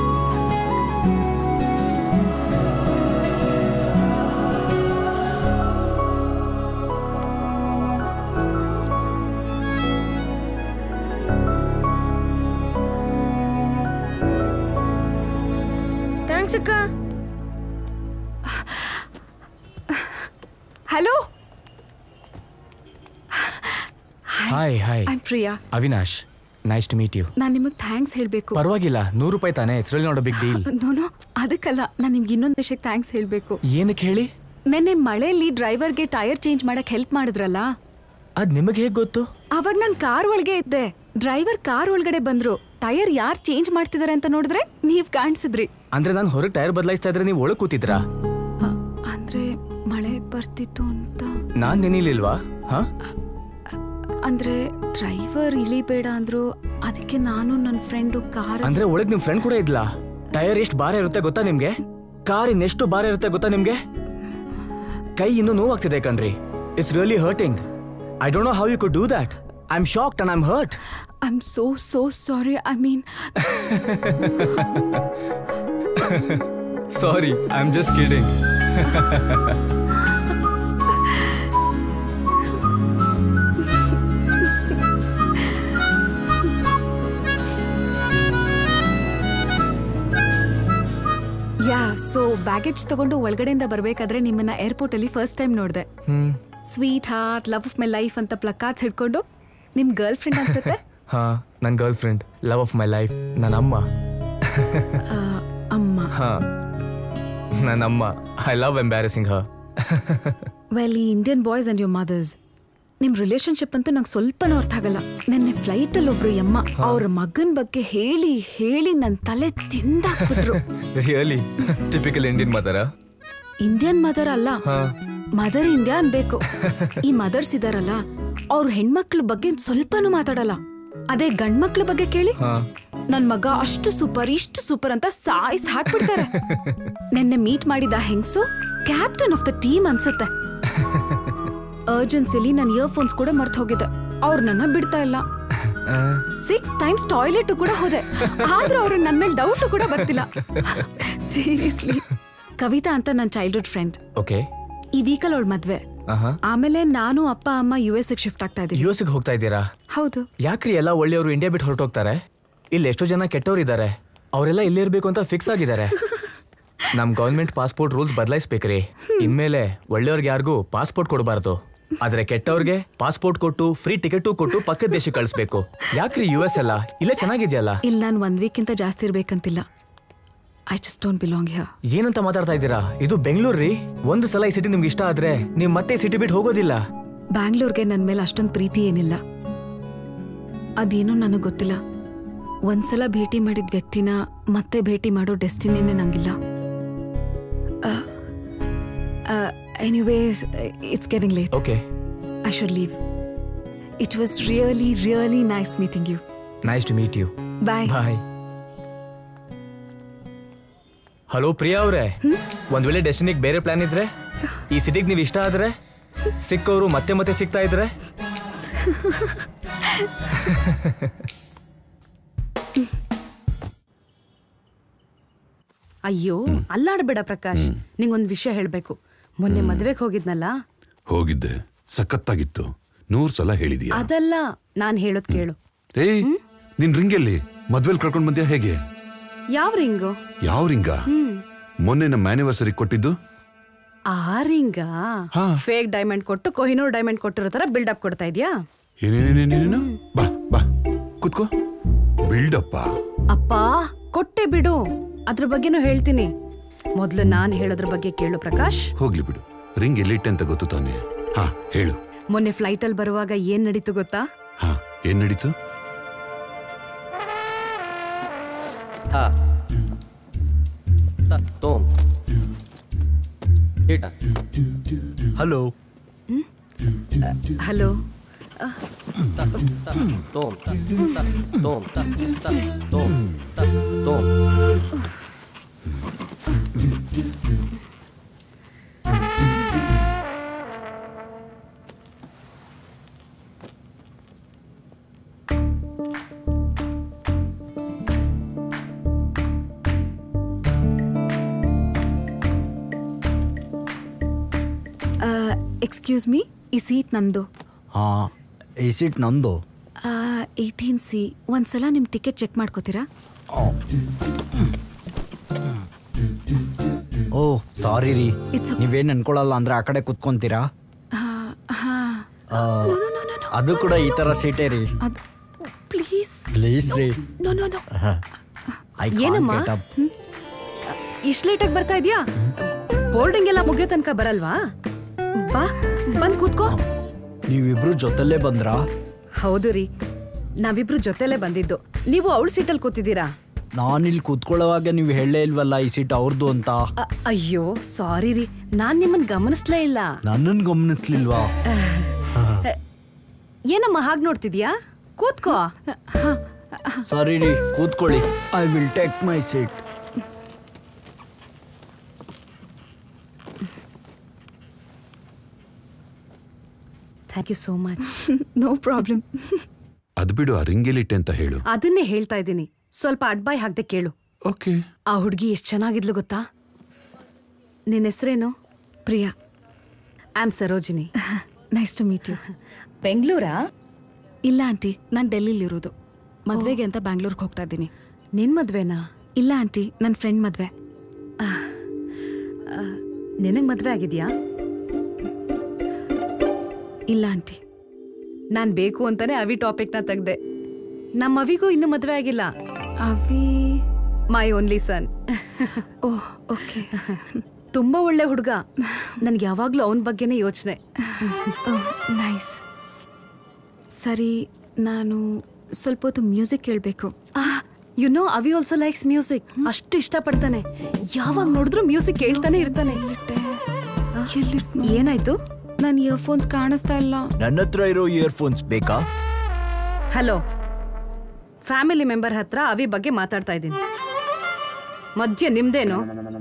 ಥ್ಯಾಂಕ್ಸ್ ಅಕ್ಕ hello hi hi I'm Priya Avinash nice to meet you ನಾನು ನಿಮಗೆ ಥ್ಯಾಂಕ್ಸ್ ಹೇಳಬೇಕು ಪರವಾಗಿಲ್ಲ ನೂರು ರೂಪಾಯಿ ತಾನೇ it's really not a big deal no no ಅದಕ್ಕಲ್ಲ ನಾನು ನಿಮ್ಗೆ ಇನ್ನೊಂದು ವಿಷಯಕ್ಕೆ ಥ್ಯಾಂಕ್ಸ್ ಹೇಳಬೇಕು ಏನಕ್ಕೆ ಹೇಳಿ ನೆನ್ನೆ ಮಳೆಯಲ್ಲಿ ಡ್ರೈವರ್ಗೆ ಟೈರ್ ಚೇಂಜ್ ಮಾಡಕ್ ಹೆಲ್ಪ್ ಮಾಡಿದ್ರಲ್ಲ ಅದ್ ನಿಮಗೆ ಹೇಗೆ ಗೊತ್ತು ಅವಾಗ ನಾನು ಕಾರ್ ಒಳಗೆ ಇದ್ದೆ ಡ್ರೈವರ್ ಕಾರ್ ಒಳಗಡೆ ಬಂದ್ರು ಟೈರ್ ಯಾರು ಚೇಂಜ್ ಮಾಡ್ತಿದಾರೆ ಅಂತ ನೋಡಿದ್ರೆ ನೀವ್ ಕಾಣಿಸಿದ್ರಿ ಅಂದ್ರೆ ನಾನು ಹೊರಗೆ ಟೈರ್ ಬದಲಾಯಿಸ್ತಾ ಇದ್ರೆ ನೀವು ಒಳಗೆ ಕೂತಿದ್ರಾ ಅಂದ್ರೆ ಮಳೆ ಬರ್ತಿತ್ತು ಅಂತ ನಾನ್ ನೆನಿಲಿಲ್ವಾ ಹಾ ಅಂದ್ರೆ ಡ್ರೈವರ್ ಇಳಿಬೇಡ ಅಂದ್ರು ಅದಕ್ಕೆ ನಾನು ನನ್ನ ಫ್ರೆಂಡು ಕಾರ್ ಅಂದ್ರೆ ಒಳಗ್ ನಿಮ್ ಫ್ರೆಂಡ್ ಕೂಡ ಇದ್ಲಾ ಟೈರ್ ಎಷ್ಟು ಭಾರ ಇರುತ್ತೆ ಗೊತ್ತಾ ನಿಮ್ಗೆ ಕಾರ್ ಇನ್ನೆಷ್ಟು ಭಾರ ಇರುತ್ತೆ ಗೊತ್ತಾ ನಿಮ್ಗೆ ಕೈ ಇನ್ನೂ ನೋವಾಗ್ತಿದೆ ಕಣ್ರಿ it's really hurting I don't know how you could do that I am shocked and I am hurt I am so so sorry I mean sorry I am just kidding yeah so baggage ತಗೊಂಡು ಒಳಗಡೆಯಿಂದ ಬರ್ಬೇಕಾದ್ರೆ ನಿಮ್ಮನ್ನ airport ಅಲ್ಲಿ first time ನೋಡಿದೆ hmm sweetheart love of my life ಅಂತ placards ಹಿಡ್ಕೊಂಡು ನಿಮ್ girlfriend ಅನ್ಸುತ್ತೆ ಹಾ ನನ್ನ girlfriend love of my life ನನ್ನ ಅಮ್ಮ ಆ, ಅಮ್ಮ ಹಾ ನನ್ನ ಅಮ್ಮ ಐ ಲವ್ ಎಂಬ್ಯಾರಸಿಂಗ್ ಹ ವೆಲ್ ಈ Indian boys and your mothers ನಿಮ್ ರಿಲೇಶನ್ಶಿಪ್ ಅಂತೂ ನಂಗೆ ಸ್ವಲ್ಪನೂ ಅರ್ಥ ಆಗಲ್ಲ ನಿನ್ನೆ ಫ್ಲೈಟ್ ಅಲ್ಲಿ ಒಬ್ರು ಯಮ್ಮ ಅವ್ರ ಮಗನ್ ಬಗ್ಗೆ ಹೇಳಿ ಹೇಳಿ ನನ್ ತಲೆ ತಿಂದಾಕ್ಬಿಟ್ರು really typical Indian mother Indian mother ಅಲ್ಲ ಹಾ ಮದರ್ ಇಂಡಿಯಾ ಅನ್ಬೇಕು ಈ ಮದರ್ಸ್ ಇದಾರಲ್ಲ ಅವ್ರ ಹೆಣ್ಮಕ್ಳ ಬಗ್ಗೆ ಸ್ವಲ್ಪನೂ ಮಾತಾಡಲ್ಲ ಅದೇ ಗಂಡ್ಮಕ್ಳ ಬಗ್ಗೆ ಕೇಳಿ ಹಾ ನನ್ ಮಗ ಅಷ್ಟು ಸೂಪರ್ ಇಷ್ಟು ಸೂಪರ್ ಅಂತ ಸಾಯ್ಸ್ ಹಾಕ್ಬಿಡ್ತಾರೆ ನಿನ್ನೆ ಮೀಟ್ ಮಾಡಿದ ಹೆಂಗ್ಸು ಕ್ಯಾಪ್ಟನ್ ಆಫ್ ದ ಟೀಮ್ ಅನ್ಸುತ್ತೆ ಅರ್ಜೆನ್ಸಿಲಿ ನನ್ ಇಯರ್ಫೋನ್ಸ್ ಕೂಡ ಮರ್ತ್ ಹೋಗಿದ್ದೆ ಅವ್ರು ನನ್ನ ಬಿಡ್ತಾ ಇಲ್ಲ ಸಿಕ್ಸ್ ಟೈಮ್ಸ್ ಟಾಯ್ಲೆಟ್ ಕೂಡ ಹೋದೆ ಆದ್ರೂ ಅವ್ರು ನನ್ ಮೇಲೆ ಡೌಟ್ ಕೂಡ ಬರ್ತಿಲ್ಲ ಸೀರಿಯಸ್ಲಿ ಕವಿತಾ ಅಂತ ನನ್ನ ಚೈಲ್ಡ್ಹುಡ್ ಫ್ರೆಂಡ್ ಓಕೆ ಈ ವೀಕಲ್ ಅವಳ ಮದ್ವೆ ಆಹಾ ಆಮೇಲೆ ನಾನು ಅಪ್ಪ ಅಮ್ಮ ಯು ಎಸ್ ಶಿಫ್ಟ್ ಆಗ್ತಾ ಇದೀವಿ ಯು ಎಸ್ ಹೋಗ್ತಾ ಇದ್ದೀರಾ ಹೌದು ಯಾಕ್ರಿ ಎಲ್ಲ ಒಳ್ಳೆಯವರು ಇಂಡಿಯಾ ಬಿಟ್ಟು ಹೊರಟೋಗ್ತಾರೆ ಇಲ್ಲಿ ಎಷ್ಟೋ ಜನ ಕೆಟ್ಟವ್ರು ಇದ್ದಾರೆ ಅವರೆಲ್ಲ ಇಲ್ಲೇ ಇರ್ಬೇಕು ಅಂತ ಫಿಕ್ಸ್ ಆಗಿದ್ದಾರೆ ನಮ್ ಗೌರ್ಮೆಂಟ್ ಪಾಸ್ಪೋರ್ಟ್ ರೂಲ್ಸ್ ಬದಲಾಯಿಸ್ಬೇಕ್ರಿ ಇನ್ಮೇಲೆ ಒಳ್ಳೆಯವ್ರಿಗೆ ಯಾರಿಗೂ ಪಾಸ್ಪೋರ್ಟ್ ಕೊಡಬಾರ್ದು ಆದ್ರೆ ಕೆಟ್ಟವ್ರಿಗೆ ಪಾಸ್ಪೋರ್ಟ್ ಕೊಟ್ಟು ಫ್ರೀ ಟಿಕೆಟು ಕೊಟ್ಟು ಪಕ್ಕದ ದೇಶಕ್ಕೆ ಕಳಿಸ್ಬೇಕು ಯಾಕ್ರಿ ಯು ಎಸ್ ಎಲ್ಲ ಇಲ್ಲೇ ಚೆನ್ನಾಗಿದೆಯಲ್ಲ ಇಲ್ಲಿ ನಾನು ಒಂದ್ ವೀಕ್ಕಿಂತ ಜಾಸ್ತಿ ಇರ್ಬೇಕಂತಿಲ್ಲ I just don't belong here ಏನಂತ ಮಾತಾಡ್ತಾ ಇದ್ದೀರಾ ಇದು ಬೆಂಗಳೂರು ರೀ ಒಂದು ಸಲ ಈ ಸಿಟಿ ನಿಮ್ಗೆ ಇಷ್ಟ ಆದ್ರೆ ನೀವ್ ಮತ್ತೆ ಸಿಟಿ ಬಿಟ್ಟು ಹೋಗೋದಿಲ್ಲ ಬ್ಯಾಂಗ್ಳೂರ್ಗೆ ನನ್ನ ಮೇಲೆ ಅಷ್ಟೊಂದು ಪ್ರೀತಿ ಏನಿಲ್ಲ ಅದೇನೋ ನನಗೆ ಗೊತ್ತಿಲ್ಲ ಒಂದ್ಸಲ ಭೇಟಿ ಮಾಡಿದ ವ್ಯಕ್ತಿನ ಮತ್ತೆ ಭೇಟಿ ಮಾಡೋ ಡೆಸ್ಟಿನೇನೆ ನಂಗಿಲ್ಲ anyways it's getting late okay I should leave it was really really nice meeting you nice to meet you bye bye hello Priya ಅವ್ರೆ ಒಂದ್ ವೇಳೆ ಡೆಸ್ಟಿನಿಗೆ ಬೇರೆ ಪ್ಲಾನ್ ಇದ್ರೆ ಈ ಸಿಟಿಗೆ ನೀವು ಇಷ್ಟ ಆದ್ರೆ ಸಿಕ್ಕವರು ಮತ್ತೆ ಮತ್ತೆ ಸಿಗ್ತಾ ಇದ್ರೆ ಅಯ್ಯೋ ಅಲ್ಲಾಡ್ಬೇಡ ಪ್ರಕಾಶ್ ನಿಂಗೊಂದ್ ವಿಷಯ ಹೇಳ್ಬೇಕು ಮೊನ್ನೆ ಮದ್ವೆಗ್ ಹೋಗಿದ್ನಲ್ಲ ಹೋಗಿದ್ದೆ ಸಖತ್ತಾಗಿತ್ತು ನೂರ್ ಸಲ ಹೇಳಿದೀಯ ಅದಲ್ಲ ನಾನ್ ಹೇಳೋದ್ ಕೇಳು ಏಯ್ ನಿನ್ ರಿಂಗಲ್ಲಿ ಮದ್ವೆಲ್ ಕಳ್ಕೊಂಡ್ ಬಂದ್ಯಾ ಹೇಗೆ ಯಾವ ರಿಂಗು ಯಾವ ರಿಂಗ ಹ್ಮ್ ಮೊನ್ನೆ ನಮ್ಮ ಆನಿವರ್ಸರಿ ಕೊಟ್ಟಿದ್ದು ಆ ರಿಂಗ ಹಾ. ಫೇಕ್ ಡೈಮಂಡ್ ಕೊಟ್ಟು ಕೊಹಿನೂರ್ ಡೈಮಂಡ್ ಕೊಟ್ಟಿರೋ ತರ ಬಿಲ್ಡಪ್ ಕೊಡ್ತಾ ಇದ್ಯಾ ಏನೇನೇನೇನೇನು ಬಾ ಬಾ ಕುತ್ಕೋ ಬಿಲ್ಡಪ್ಪ ಅಪ್ಪ ಕೊಟ್ಟೆ ಬಿಡು ಅದ್ರ ಬಗ್ಗೆನೂ ಹೇಳ್ತೀನಿ ಮೊದ್ಲು ನಾನ್ ಹೇಳೋದ್ರ ಬಗ್ಗೆ ಕೇಳು ಪ್ರಕಾಶ್ ಹೋಗ್ಲಿ ಬಿಡು ರಿಂಗ್ ಎಲ್ಲಿಟ್ಟೆ ಅಂತ ಗೊತ್ತು ತಾನೆ ಹಾ ಹೇಳು ಮೊನ್ನೆ ಫ್ಲೈಟ್ ಅಲ್ಲಿ ಬರುವಾಗ ಏನ್ ನಡೀತು ಗೊತ್ತಾ ಹಾ ಏನ್ ನಡೀತು Ha. Ta, tom. Hita. Hello hello Ta, ta, tom. Ta, ta, tom. Ta, ta, tom. Ta, tom. Excuse me ಈ ಸೀಟ್ ನಂದು ಹಾ ಈ ಸೀಟ್ ನಂದು ಏಯ್ಟೀನ್ ಸಿ ಒಂದ್ಸಲ ನಿಮ್ಮ ಟಿಕೆಟ್ ಚೆಕ್ ಮಾಡ್ಕೋತೀರಾ ಓ ಸಾರಿ ರೀ It's okay. ನೀವೇನ್ ಅನ್ಕೊಳಲ್ಲ ಅಂದ್ರೆ ಆ ಕಡೆ ಕುತ್ಕೊಂತೀರಾ ಹಾ ಆ, ಅದು ಕೂಡ ಈ ತರ ಸೀಟೇ ರೀ ಪ್ಲೀಸ್ ಪ್ಲೀಸ್ ರೀ no no no I can't ಏನಮ್ಮ get up. ಇಷ್ಟು ಲೇಟಾಗಿ ಬರ್ತಾ ಇದೆಯಾ ಬೋರ್ಡಿಂಗ್ ಎಲ್ಲ ಮುಗಿಯೋ ತನಕ ಬರಲ್ವಾ ಬಾ ಬಂದ್ ಕೂತ್ಕೋ ನೀವಿಬ್ರು ಜೊತೆಲೇ ಬಂದ್ರಾ ಹೌದು ರೀ ನಾವಿಬ್ರು ಜೊತೆಲೇ ಬಂದಿದ್ದು ನೀವು ಅವಳ ಸೀಟಲ್ಲಿ ಕೂತಿದ್ದೀರಾ ನಾನಿಲ್ಲಿ ಕೂತ್ಕೊಳ್ಳೋವಾಗ ನೀವು ಹೇಳಲೇ ಇಲ್ವಲ್ಲ ಈ ಸೀಟ್ ಅವ್ರದ್ದು ಅಂತ ಅ- ಅಯ್ಯೋ ಸಾರಿ ರೀ ನಾನ್ ನಿಮ್ಮನ್ ಗಮನಿಸ್ಲೇ ಇಲ್ಲ ನನ್ನನ್ ಗಮನಿಸ್ಲಿಲ್ವಾ ಏನಮ್ಮ ಹಾಗೆ ನೋಡ್ತಿದ್ಯಾ ಕೂತ್ಕೋ ಸಾರಿ ರೀ ಕೂತ್ಕೊಳ್ಳಿ I will take my seat thank you so much no problem ಅದ್ ಬಿಡು ಆ ರಿಂಗೇಲಿಟ್ಟೆ ಅಂತ ಹೇಳು ಅದನ್ನೇ ಹೇಳ್ತಾ ಇದ್ದೀನಿ ಸ್ವಲ್ಪ ಅಡ್ಬಾಯ್ ಹಾಕ್ದೆ ಕೇಳು ಓಕೆ ಆ ಹುಡುಗಿ ಎಷ್ಟು ಚೆನ್ನಾಗಿದ್ಲು ಗೊತ್ತಾ ನಿನ್ನ ಹೆಸರೇನು Priya I am Sarojini nice to meet you ಬೆಂಗಳೂರಾ ಇಲ್ಲ ಆಂಟಿ ನಾನು ಡೆಲ್ಲಿಲಿರೋದು ಮದ್ವೆಗೆ ಅಂತ ಬ್ಯಾಂಗ್ಳೂರ್ಗೆ ಹೋಗ್ತಾ ಇದ್ದೀನಿ ನಿನ್ ಮದ್ವೆನಾ ಇಲ್ಲ ಆಂಟಿ ನನ್ನ ಫ್ರೆಂಡ್ ಮದ್ವೆ ನಿನಗ್ ಮದ್ವೆ ಆಗಿದ್ಯಾ ಇಲ್ಲ ಆಂಟಿ ನಾನ್ ಬೇಕು ಅಂತಾನೆ ಅವಿ ಟಾಪಿಕ್ನ ತೆಗ್ದೆ ನಮ್ಮ ಅವಿಗೂ ಇನ್ನೂ ಮದ್ವೆ ಆಗಿಲ್ಲ ಅವಿ my only son oh okay ತುಂಬಾ ಒಳ್ಳೆ ಹುಡುಗ ನನ್ಗೆ ಯಾವಾಗ್ಲೂ ಅವನ ಬಗ್ಗೆನೇ ಯೋಚನೆ ನೈಸ್ ಸರಿ ನಾನು ಸ್ವಲ್ಪ ಹೊತ್ತು ಮ್ಯೂಸಿಕ್ ಕೇಳಬೇಕು you know Avi also likes music ಅಷ್ಟು ಇಷ್ಟಪಡ್ತಾನೆ ಯಾವಾಗ ನೋಡಿದ್ರು ಮ್ಯೂಸಿಕ್ ಕೇಳ್ತಾನೆ ಇರ್ತಾನೆ ಏನಾಯ್ತು ನನ್ನ ಇಯರ್ಫೋನ್ಸ್ ಕಾಣಿಸ್ತಾ ಇಲ್ಲ ನನ್ನ ಹತ್ರ ಇರೋ ಇಯರ್ಫೋನ್ಸ್ ಬೇಕಾ ಹಲೋ ಫ್ಯಾಮಿಲಿ ಮೆಂಬರ್ ಹತ್ರ ಅವಿ ಬಗ್ಗೆ ಮಾತಾಡ್ತಾ ಇದ್ದೀನಿ ಮಧ್ಯ ನಿಮ್ದೇನು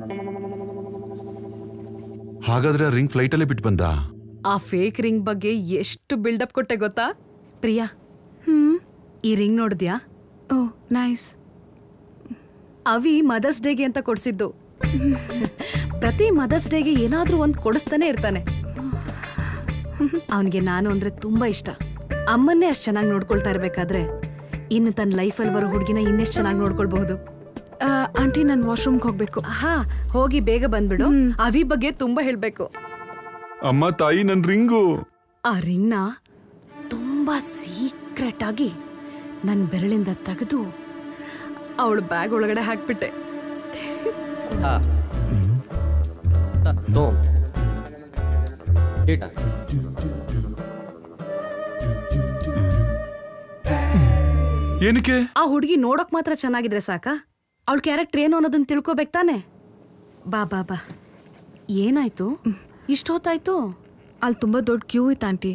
ಹಾಗಾದ್ರೆ ರಿಂಗ್ ಫ್ಲೈಟಲ್ಲೇ ಬಿಟ್ಟು ಬಂದ ಆ ಫೇಕ್ ರಿಂಗ್ ಬಗ್ಗೆ ಎಷ್ಟು ಬಿಲ್ಡಪ್ ಕೊಟ್ಟೆ ಗೊತ್ತಾ ಪ್ರಿಯಾ ಹ್ಮ್ ಈ ರಿಂಗ್ ನೋಡಿದ್ಯಾ ಓ ನೈಸ್ ಅವಿ ಮದರ್ಸ್ ಡೇಗೆ ಅಂತ ಕೊಡ್ಸಿದ್ದು ಪ್ರತಿ ಮದರ್ಸ್ ಡೇಗೆ ಏನಾದ್ರೂ ಒಂದ್ ಕೊಡಿಸ್ತಾನೆ ಇರ್ತಾನೆ ಅವನಿಗೆ ನಾನು ಅಂದ್ರೆ ತುಂಬಾ ಇಷ್ಟ ಅಮ್ಮನ್ನೇ ಅಷ್ಟು ಚೆನ್ನಾಗಿ ನೋಡ್ಕೊಳ್ತಾ ಇರ್ಬೇಕಾದ್ರೆ ಇನ್ನು ತನ್ನ ಲೈಫಲ್ಲಿ ಬರೋ ಹುಡುಗಿನ ಇನ್ನೆಷ್ಟು ಚೆನ್ನಾಗಿ ನೋಡ್ಕೊಳ್ಬಹುದು ಆಂಟಿ ನಾನು ವಾಶ್ರೂಮ್ಗೆ ಹೋಗ್ಬೇಕು ಹಾ ಹೋಗಿ ಬೇಗ ಬಂದ್ಬಿಡು ಅವಿ ಬಗ್ಗೆ ತುಂಬಾ ಹೇಳ್ಬೇಕು ಅಮ್ಮ ತಾಯಿ ನನ್ ರಿಂಗು ಆ ರಿಂಗ್ನ ತುಂಬಾ ಸೀಕ್ರೆಟ್ ಆಗಿ ನನ್ನ ಬೆರಳಿಂದ ತೆಗೆದು ಅವಳ ಬ್ಯಾಗ್ ಒಳಗಡೆ ಹಾಕ್ಬಿಟ್ಟೆ ಏನಕ್ಕೆ ಆ ಹುಡುಗಿ ನೋಡಕ್ ಮಾತ್ರ ಚೆನ್ನಾಗಿದ್ರೆ ಸಾಕಾ ಅವಳ ಕ್ಯಾರೆಕ್ಟರ್ ಏನು ಅನ್ನೋದನ್ನ ತಿಳ್ಕೊಬೇಕು ತಾನೆ ಬಾ ಬಾ ಬಾ ಏನಾಯ್ತು ಇಷ್ಟೊತ್ತಾಯ್ತು ಅಲ್ಲಿ ತುಂಬ ದೊಡ್ಡ ಕ್ಯೂ ಇತ್ತು ಆಂಟಿ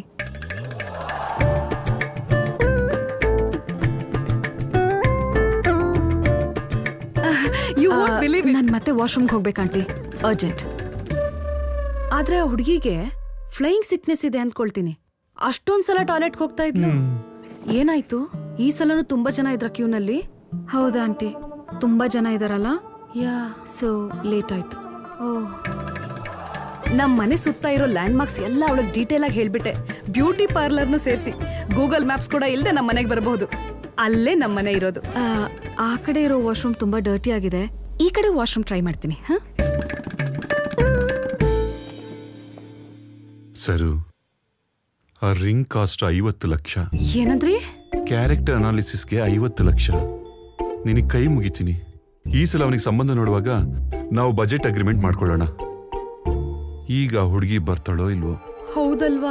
ಯು ವಾಂಟ್ ಬಿಲೀವ್ ನಾನು ಮತ್ತೆ ವಾಶ್ರೂಮ್ಗೆ ಹೋಗ್ಬೇಕು ಆಂಟಿ ಅರ್ಜೆಂಟ್ ಆದ್ರೆ ಆ ಹುಡುಗಿಗೆ ಫ್ಲೈಯಿಂಗ್ ಸಿಕ್ನೆಸ್ ಇದೆ ಅಂದ್ಕೊಳ್ತೀನಿ ಅಷ್ಟೊಂದ್ ಸಲ ಟಾಯ್ಲೆಟ್ಗೆ ಹೋಗ್ತಾ ಇದ್ಲು ಏನಾಯ್ತು ಈ ಸಲನು ತುಂಬಾ ಜನ ಇದ್ರ ಕ್ಯೂನಲ್ಲಿ ಹೌದಾ ಆಂಟಿ ತುಂಬ ಜನ ಇದಾರಲ್ಲ ಯಾ ಸೊ ಲೇಟ್ ಆಯ್ತು ಓ ನಮ್ ಮನೆ ಸುತ್ತ ಇರೋ ಲ್ಯಾಂಡ್ ಮಾರ್ಕ್ಸ್ ಎಲ್ಲ ಅವಳಿಗೆ ಡೀಟೇಲ್ ಆಗಿ ಹೇಳ್ಬಿಟ್ಟೆ ಬ್ಯೂಟಿ ಪಾರ್ಲರ್ನು ಸೇರಿಸಿ ಗೂಗಲ್ ಮ್ಯಾಪ್ಸ್ ಕೂಡ ಇಲ್ಲದೆ ನಮ್ಮ ಮನೆಗೆ ಬರಬಹುದು ಅಲ್ಲೇ ನಮ್ಮ ಮನೆ ಇರೋದು ಆ, ಆ ಕಡೆ ಇರೋ ವಾಶ್ರೂಮ್ ತುಂಬ ಡರ್ಟಿ ಆಗಿದೆ ಈ ಕಡೆ ವಾಶ್ರೂಮ್ ಟ್ರೈ ಮಾಡ್ತೀನಿ ಹಾಂ ಸರು ಆ ರಿಂಗ್ ಕಾಸ್ಟ್ ಐವತ್ತು ಲಕ್ಷ ಏನಂದ್ರಿ ಕ್ಯಾರೆಕ್ಟರ್ ಅನಾಲಿಸಿಸ್ಗೆ ಐವತ್ತು ಲಕ್ಷ ನಿನಗೆ ಕೈ ಮುಗಿತೀನಿ ಈ ಸಲ ಅವನಿಗೆ ಸಂಬಂಧ ನೋಡುವಾಗ ನಾವು ಬಜೆಟ್ ಅಗ್ರಿಮೆಂಟ್ ಮಾಡ್ಕೊಳ್ಳೋಣ ಈಗ ಹುಡುಗಿ ಬರ್ತಾಳೋ ಇಲ್ವೋ ಹೌದಲ್ವಾ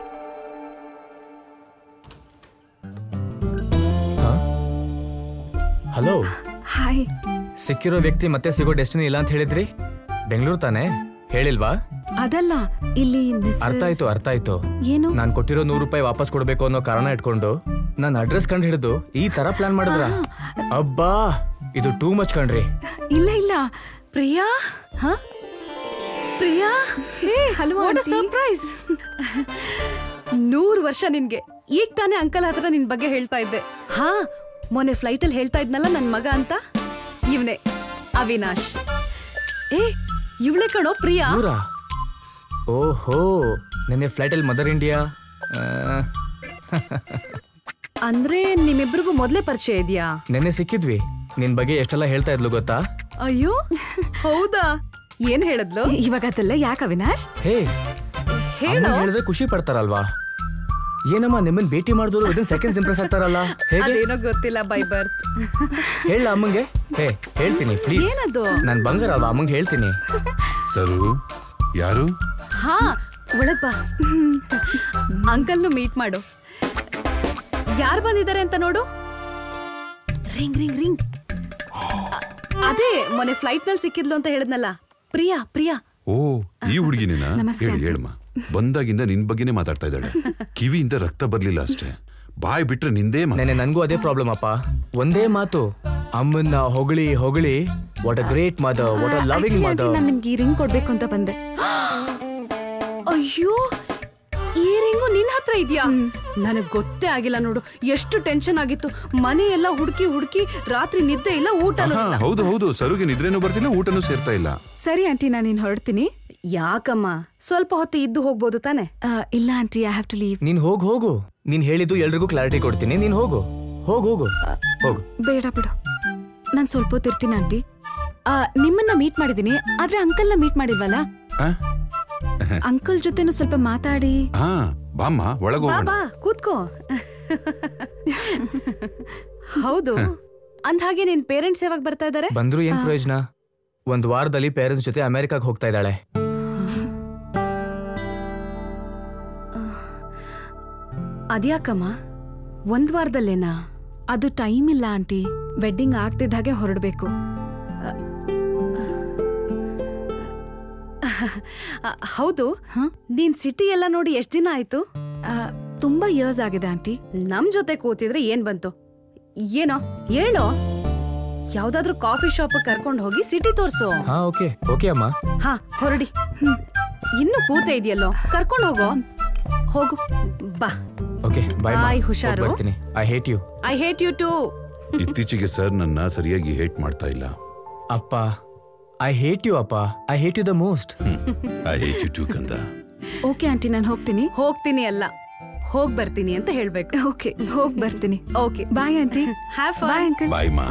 ಹಲೋ ಹಾಯ್ ಸಿಕ್ಕಿರೋ ವ್ಯಕ್ತಿ ಮತ್ತೆ ಸಿಗೋ ಡೆಸ್ಟಿನಿ ಇಲ್ಲ ಅಂತ ಹೇಳಿದ್ರಿ ಬೆಂಗಳೂರು ತಾನೇ ಹೇಳಿಲ್ವಾ ಅದಲ್ಲ ಇಲ್ಲಿ ಮಿಸ್ ಅರ್ಥ ಆಯ್ತು ಅರ್ಥ ಆಯ್ತು ಏನು ನಾನ್ ಕೊಟ್ಟಿರೋ ನೂರು ರೂಪಾಯಿ ವಾಪಸ್ ಕೊಡ್ಬೇಕು ಅನ್ನೋ ಕಾರಣ ಇಟ್ಕೊಂಡು ನನ್ನ ಅಡ್ರೆಸ್ ಕಂಡು ಹಿಡಿದು ಈ ತರ ಪ್ಲಾನ್ ಮಾಡಿದ್ರ ಅಬ್ಬಾ ಇದು ಟೂ ಮಚ್ ಕಣ್ರಿ ಇಲ್ಲ ಇಲ್ಲ ಪ್ರಿಯಾ ಹ Priya hey hello what aunty. Surprise ನೂರು ವರ್ಷ ನಿನ್ಗೆ ಈಗ ತಾನೇ ಅಂಕಲ್ ಹತ್ರ ನಿನ್ ಬಗ್ಗೆ ಹೇಳ್ತಾ ಇದ್ದೆ ಹಾ ಮೊನ್ನೆ ಫ್ಲೈಟ್ ಅಲ್ಲಿ ಹೇಳ್ತಾ ಇದ್ನಲ್ಲ ನನ್ ಮಗ ಅಂತ ಇವನೇ ಅವಿನಾಶ್ ಏ ಇವಳೆ ಕಣೋ ಪ್ರಿಯಾ ದೂರ ಓಹೋ ನೆನ್ನೆ ಫ್ಲೈಟಲ್ಲಿ ಮದರ್ ಇಂಡಿಯಾ ಅಂದ್ರೆ ನಿಮ್ಮಿಬ್ರಿಗೂ ಮೊದ್ಲೇ ಪರಿಚಯ ಇದೆಯಾ ನೆನ್ನೆ ಸಿಕ್ಕಿದ್ವಿ ನಿನ್ ಬಗ್ಗೆ ಎಷ್ಟೆಲ್ಲ ಹೇಳ್ತಾ ಇದ್ಲು ಗೊತ್ತಾ ಅಯ್ಯೋ ಹೌದಾ ಏನ್ ಹೇಳದ್ಲು ಇವಾಗ ಅದೆಲ್ಲ ಯಾಕೆ ಅವಿನಾಶ್ ಹೇ ಹೇಳು. ಅಮ್ಮಂಗ್ ಹೇಳಿದ್ರೆ ಖುಷಿ ಪಡ್ತಾರಲ್ವಾ ಏನಮ್ಮ ನಿಮ್ಮನ್ ಭೇಟಿ ಮಾಡಿದವರು ವಿದಿನ್ ಸೆಕೆಂಡ್ಸ್ ಇಂಪ್ರೆಸ್ ಆಗ್ತಾರಲ್ಲ ಹೇಗೆ ಅದೇನೋ ಗೊತ್ತಿಲ್ಲ ಬೈ ಬರ್ತ್ ಹೇಳ ಅಮ್ಮಂಗೆ ಹೇ ಹೇಳ್ತೀನಿ ಪ್ಲೀಸ್ ಏನದು? ನಾನ್ ಬಂಗಾರ ಅಲ್ವಾ ಅಮ್ಮಂಗೆ ಹೇಳ್ತೀನಿ ಸರು ಯಾರು ಹಾ ಒಳಗ್ ಬಾ ಅಂಕಲ್ನು ಮೀಟ್ ಮಾಡು ಯಾರು ಬಂದಿದ್ದಾರೆ ಅಂತ ನೋಡು ರಿಂಗ್ ರಿಂಗ್ ರಿಂಗ್ ಅದೇ ಮೊನ್ನೆ ಫ್ಲೈಟ್ ನಲ್ಲಿ ಸಿಕ್ಕಿದ್ಲು ಅಂತ ಹೇಳಿದ್ನಲ್ಲ ಪ್ರಿಯಾ ಪ್ರಿಯಾ ಓ ಈ ಹುಡುಗಿನೇನಾ ನಮಸ್ತೆ ಹೇಳಿ ಅಕ್ಕ. ಹೇಳಮ್ಮ ಬಂದಾಗಿಂದ ನಿನ್ ಬಗ್ಗೆನೇ ಮಾತಾಡ್ತಾ ಇದ್ದಾಳೆ ಕಿವಿಯಿಂದ ರಕ್ತ ಬರ್ಲಿಲ್ಲ ಅಷ್ಟೇ ಬಾಯ್ ಬಿಟ್ರೆ ನಿಂದೇ ಮಾತು. ನೆನೆ ನನ್ಗೂ ಅದೇ ಪ್ರಾಬ್ಲಮ್ ಅಪ್ಪ ಒಂದೇ ಮಾತು ಅಮ್ಮನ್ನ ಹೊಗಳಿ ಹೊಗಳಿ what a great mother what a loving mother ನಾನು ನಿಮ್ಗೆ ಈ ರಿಂಗ್ ಕೊಡ್ಬೇಕು ಅಂತ ಬಂದೆ ಅಯ್ಯೋ ಈ ರಿಂಗು ನಿನ್ ಹತ್ರ ಇದೆಯಾ ನನಗ್ ಗೊತ್ತೇ ಆಗಿಲ್ಲ ನೋಡು ಎಷ್ಟು ಟೆನ್ಷನ್ ಆಗಿತ್ತು ಮನೆ ಎಲ್ಲ ಹುಡುಕಿ ಹುಡುಕಿ ರಾತ್ರಿ ನಿದ್ದೆ ಇಲ್ಲ ಊಟನೂ ಆಹಾ, ಇಲ್ಲ ಹೌದು ಹೌದು ಸರುಗೆ ನಿದ್ರೇನು ಬರ್ತಿಲ್ಲ ಊಟನೂ ಸೇರ್ತಾ ಇಲ್ಲ ಸರಿ ಆಂಟಿ ನಾನು ಇನ್ ಹೊರಡ್ತೀನಿ ಯಾಕಮ್ಮ ಸ್ವಲ್ಪ ಹೊತ್ತು ಇದ್ದು ಹೋಗ್ಬೋದು ತಾನೆ ಇಲ್ಲ aunty I have to leave ನೀನ್ ಹೋಗ್ ಹೋಗು ನೀನ್ ಹೇಳಿದ್ದು ಎಲ್ರಿಗೂ ಕ್ಲಾರಿಟಿ ಕೊಡ್ತೀನಿ ನೀನ್ ಹೋಗು ಹೋಗು ಹೋಗು ಹೋಗು ಬೇಡ ಬಿಡು ನಾನು ಸ್ವಲ್ಪ ಹೊತ್ತಿರ್ತೀನಿ ಆಂಟಿ ಆ, ನಿಮ್ಮನ್ನ ಮೀಟ್ ಮಾಡಿದೀನಿ ಆದ್ರೆ ಅಂಕಲ್ನ ಮೀಟ್ ಮಾಡಿಲ್ವಲ್ಲ ಆ? ಅಂಕಲ್ ಜೊತೆನೂ ಸ್ವಲ್ಪ ಮಾತಾಡಿ ಹಾ ಬಾಮ್ಮ ಬಾ ಒಳಗೋಗೋಣ ಬಾ ಕೂತ್ಕೋ ಹೌದು ಅಂದ್ಹಾಗೆ ನಿನ್ ಪೇರೆಂಟ್ಸ್ ಯಾವಾಗ ಬರ್ತಾ ಇದಾರೆ ಬಂದ್ರು ಏನ್ ಪ್ರಯೋಜನ ಒಂದ್ ವಾರದಲ್ಲಿ ಪೇರೆಂಟ್ಸ್ ಜೊತೆ ಅಮೆರಿಕಾಗ್ ಹೋಗ್ತಾ ಇದ್ದಾಳೆ ಅದ್ಯಾಕಮ್ಮ ಒಂದ್ ವಾರದಲ್ಲೇನಾ ಅದು ಟೈಮ್ ಇಲ್ಲ ಆಂಟಿ ವೆಡ್ಡಿಂಗ್ ಆಗ್ತಿದ್ದ ಹಾಗೆ ಹೊರಡ್ಬೇಕು ಅ, ಹೌದು ನೀನ್ ಸಿಟಿ ಎಲ್ಲ ನೋಡಿ ಎಷ್ಟ್ ದಿನ ಆಯ್ತು ತುಂಬಾ ಇಯರ್ಸ್ ಆಗಿದೆ ಆಂಟಿ ನಮ್ ಜೊತೆ ಕೂತಿದ್ರೆ ಏನ್ ಬಂತು ಏನೋ ಹೇಳೋ ಯಾವ್ದಾದ್ರೂ ಕಾಫಿ ಶಾಪ್ ಕರ್ಕೊಂಡ್ ಹೋಗಿ ಸಿಟಿ ತೋರ್ಸು ಹಾ ಓಕೆ ಓಕೆ ಅಮ್ಮ ಹಾ ಹೊರಡಿ ಇನ್ನು ಕೂತೆ ಇದೆಯಲ್ಲೋ ಕರ್ಕೊಂಡ್ ಹೋಗೋ ಹೋಗು ಬಾ ಓಕೆ ಬಾಯ್ Bye, ಹುಷಾರು. ಬರ್ತೀನಿ I hate you I hate you too ಇತ್ತೀಚೆಗೆ ಸರ್ ನನ್ನ ಸರಿಯಾಗಿ ಹೇಟ್ ಮಾಡ್ತಾ ಇಲ್ಲ ಅಪ್ಪ ಐ ಹೇಟ್ ಯು ಅಪ್ಪ I hate you the most I hate you too ಕಂದ ಓಕೆ ಆಂಟಿ ನಾನು ಹೋಗ್ತೀನಿ ಹೋಗ್ತೀನಿ ಅಲ್ಲ ಹೋಗ್ ಬರ್ತೀನಿ ಅಂತ ಹೇಳ್ಬೇಕು ಓಕೆ ಹೋಗ್ ಬರ್ತೀನಿ okay bye aunty have bye uncle bye ಮಾ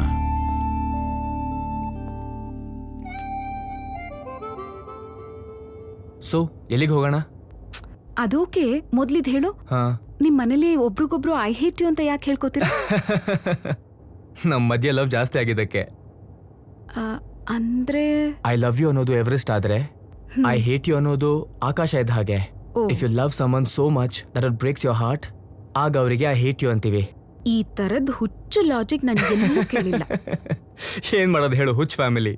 ಸೊ ಎಲ್ಲಿಗೆ ಹೋಗೋಣ ಅದೋಕೆ ಮೊದ್ಲಿದ್ ಹೇಳು ಹಾ ನಿಮ್ ಮನೇಲಿ ಒಬ್ರಿಗೊಬ್ರು ಐ ಹೇಟ್ ಯು ಅಂತ ಯಾಕೆ ಹೇಳ್ಕೊತೀರ ನಮ್ ಮಧ್ಯ ಲವ್ ಜಾಸ್ತಿ ಆಗಿದ್ದಕ್ಕೆ ಆ, ಅಂದ್ರೆ ಐ ಲವ್ ಯು ಅನ್ನೋದು ಎವರೆಸ್ಟ್ ಆದ್ರೆ ಐ ಹೇಟ್ ಯು ಅನ್ನೋದು ಆಕಾಶ ಇದ್ದ ಹಾಗೆ ಓ. If you love someone so much that it breaks your heart ಆಗ ಅವರಿಗೆ ಐ ಹೇಟ್ ಯು ಅಂತೀವಿ ಈ ತರದ್ ಹುಚ್ಚು ಲಾಜಿಕ್ ನಾನು ಎಲ್ಲೂ ಕೇಳಿಲ್ಲ ಏನ್ ಮಾಡೋದು ಹೇಳು ಹುಚ್ ಫ್ಯಾಮಿಲಿ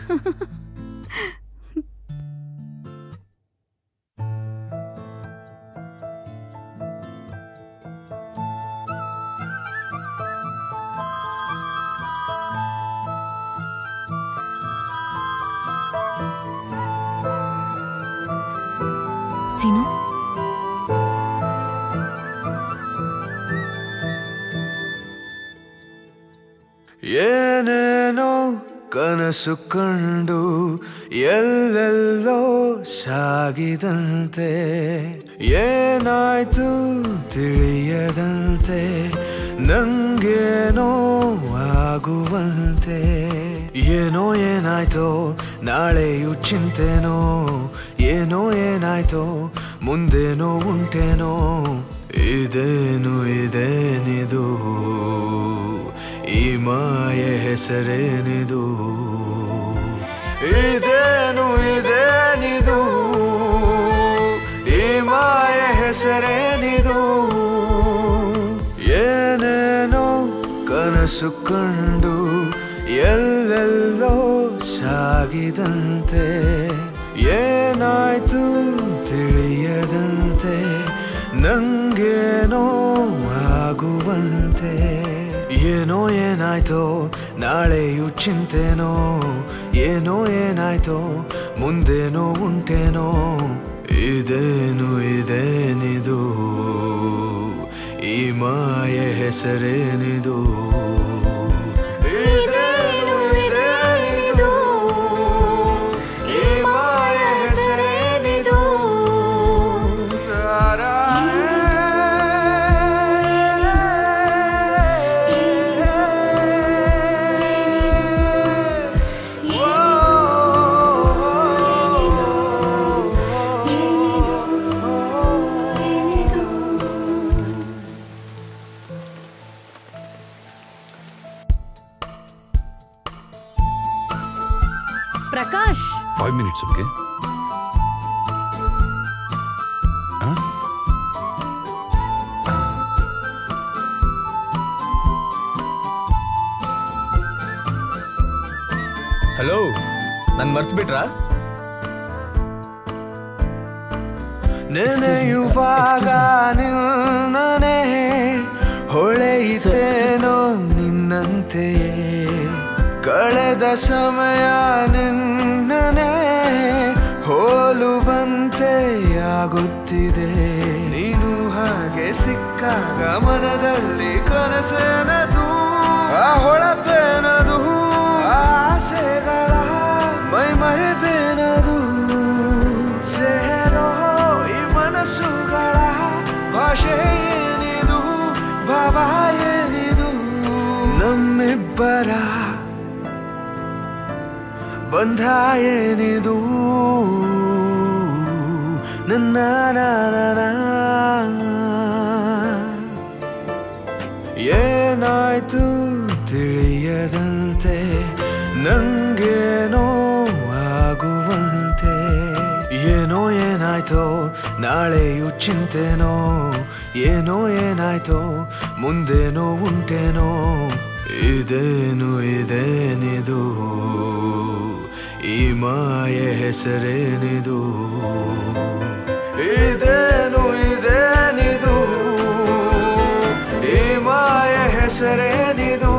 ಸೀನು ಏನೇನೋ ಕನಸು ಕಂಡು ಎಲ್ಲೆಲ್ಲೋ ಸಾಗಿದಂತೆ ಏನಾಯ್ತು ತಿಳಿಯದಂತೆ ನಂಗೇನೋ ಆಗುವಂತೆ ಏನೋ ಏನಾಯ್ತೋ ನಾಳೆಯೂ ಚಿಂತೆನೋ ಏನೋ ಏನಾಯ್ತೋ ಮುಂದೇನೋ ಉಂಟೇನೋ ಇದೇನು ಇದೇನಿದು ಈ ಮಾಯೆ ಹೆಸರೇನಿದು ಇದೇನು ಇದೇನಿದು ಈ ಮಾಯೆ ಹೆಸರೇನಿದು ಏನೇನೋ ಕನಸು ಕಂಡು ಎಲ್ಲೆಲ್ಲೋ ಸಾಗಿದಂತೆ ಏನಾಯ್ತು ತಿಳಿಯದಂತೆ ನಂಗೇನೋ ಆಗುವಂತೆ ಏನೋ ಏನಾಯ್ತೋ ನಾಳೆಯೂ ಚಿಂತೆನೋ ಏನೋ ಏನಾಯ್ತೋ ಮುಂದೇನೋ ಉಂಟೇನೋ ಇದೇನು ಇದೇನಿದು ಈ ಮಾಯೆ ಹೆಸರೇನಿದು ಇದೇನು ಇದೇನಿದು ಈ ಮಾಯೆ ಹೆಸರೇನಿದು Prakash five minutes okay hello ನನ್ ಮರ್ತ್ ಬಿಟ್ರಾ ನೆನೆಯುವಾಗ ನಿನ್ನನೆ ಹೊಳೆಯಿತೇನೋ ನಿನ್ನಂತೆಯೇ ಕಳೆದ ಸಮಯ ನಿನ್ನನೆ ಹೋಲುವಂತೆ ಆಗುತ್ತಿದೆ ನೀನು ಹಾಗೆ ಸಿಕ್ಕಾಗ ಮನದಲ್ಲಿ ಕನಸೇನದು ಆ ಹೊಳಪೇನದು ಆ ಆಸೆಗಳ ಮೈ ಮರೆಬೇನದು ಸೇರೋ ಈ ಮನಸ್ಸುಗಳ ಭಾಷೆ ಏನಿದು ಭಾವ ಏನಿದು ನಮ್ಮಿಬ್ಬರ ಬಂಧ ಏನಿದು ನನ್ನ ಏನಾಯ್ತು ತಿಳಿಯದಂತೆ ನಂಗೇನೋ ಆಗುವಂತೆ ಏನೋ ಏನಾಯ್ತೋ ನಾಳೆಯೂ ಚಿಂತೆನೋ ಏನೋ ಏನಾಯ್ತೋ ಮುಂದೇನೋ ಉಂಟೇನೋ ಇದೇನು ಇದೇನಿದು ಈ ಮಾಯೆ ಹೆಸರೇನಿದು ಇದೇನು ಇದೇನಿದು ಈ ಮಾಯೆ ಹೆಸರೇನಿದು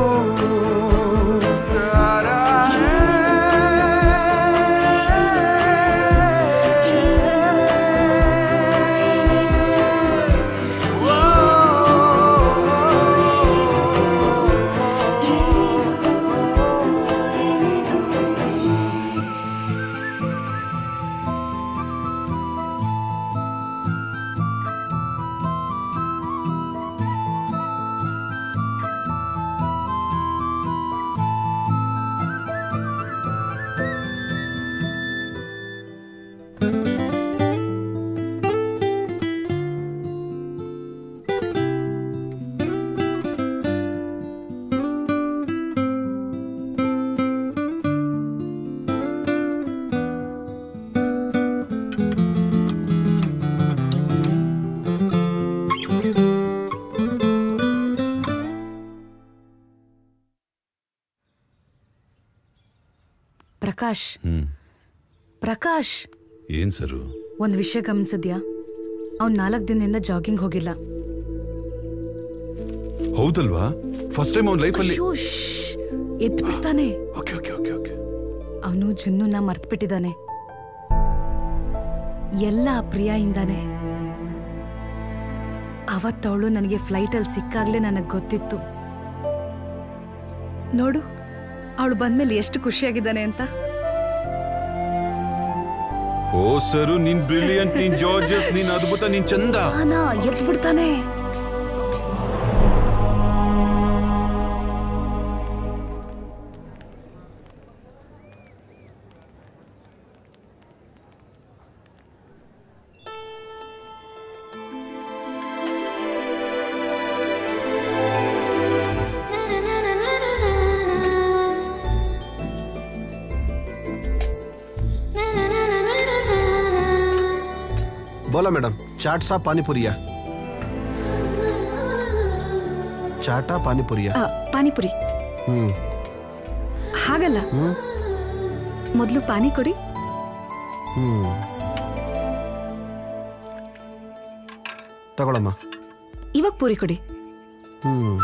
ಪ್ರಕಾಶ್ ಹ್ಮ್ ಪ್ರಕಾಶ್ ಏನ್ ಸರು ಒಂದ್ ವಿಷಯ ಗಮನಿಸಿದ್ಯಾ ಅವ್ನ್ ನಾಲ್ಕು ದಿನದಿಂದ ಜಾಗಿಂಗ್ ಹೋಗಿಲ್ಲ ಹೌದಲ್ವಾ ಫಸ್ಟ್ ಟೈಮ್ ಅವ್ನ ಲೈಫಲ್ಲಿ ಅಯ್ಯೋ, ಶ್ಶ್. ಎದ್ದು ಬಿಡ್ತಾನೆ ಓಕೆ ಓಕೆ ಓಕೆ ಓಕೆ ಅವನು ಜುನ್ನುನ ಮರ್ತ್ ಬಿಟ್ಟಿದ್ದಾನೆ ಎಲ್ಲ ಆ ಪ್ರಿಯಾಯಿಂದಾನೆ ಅವತ್ತವಳು ನನಗೆ ಫ್ಲೈಟಲ್ಲಿ ಸಿಕ್ಕಾಗ್ಲೇ ನನಗೆ ಗೊತ್ತಿತ್ತು ನೋಡು ಅವಳು ಬಂದ್ಮೇಲೆ ಎಷ್ಟು ಖುಷಿಯಾಗಿದ್ದಾನೆ ಅಂತ ಓ ಸರು ನೀನ್ ಬ್ರಿಲಿಯಂಟ್ ನೀನ್ ಜಾರ್ಜಸ್ ನೀನ್ ಅದ್ಭುತ ನೀನ್ ಚಂದ ಎದ್ದು ಬಿಡ್ತಾನೆ बोला मैडम चाट सा पानी पुरिया ಚಾಟ ಪಾನಿಪುರಿಯ ಆ, ಪಾನಿಪುರಿ ಹ್ಮ್ ಹಾಗಲ್ಲ ಹ್ಮ್ ಮೊದಲು ಪಾನಿ ಕೊಡಿ ಹ್ಮ್ ತಗೊಳಮ್ಮ ಇವಾಗ ಪೂರಿ ಕೊಡಿ ಹ್ಮ್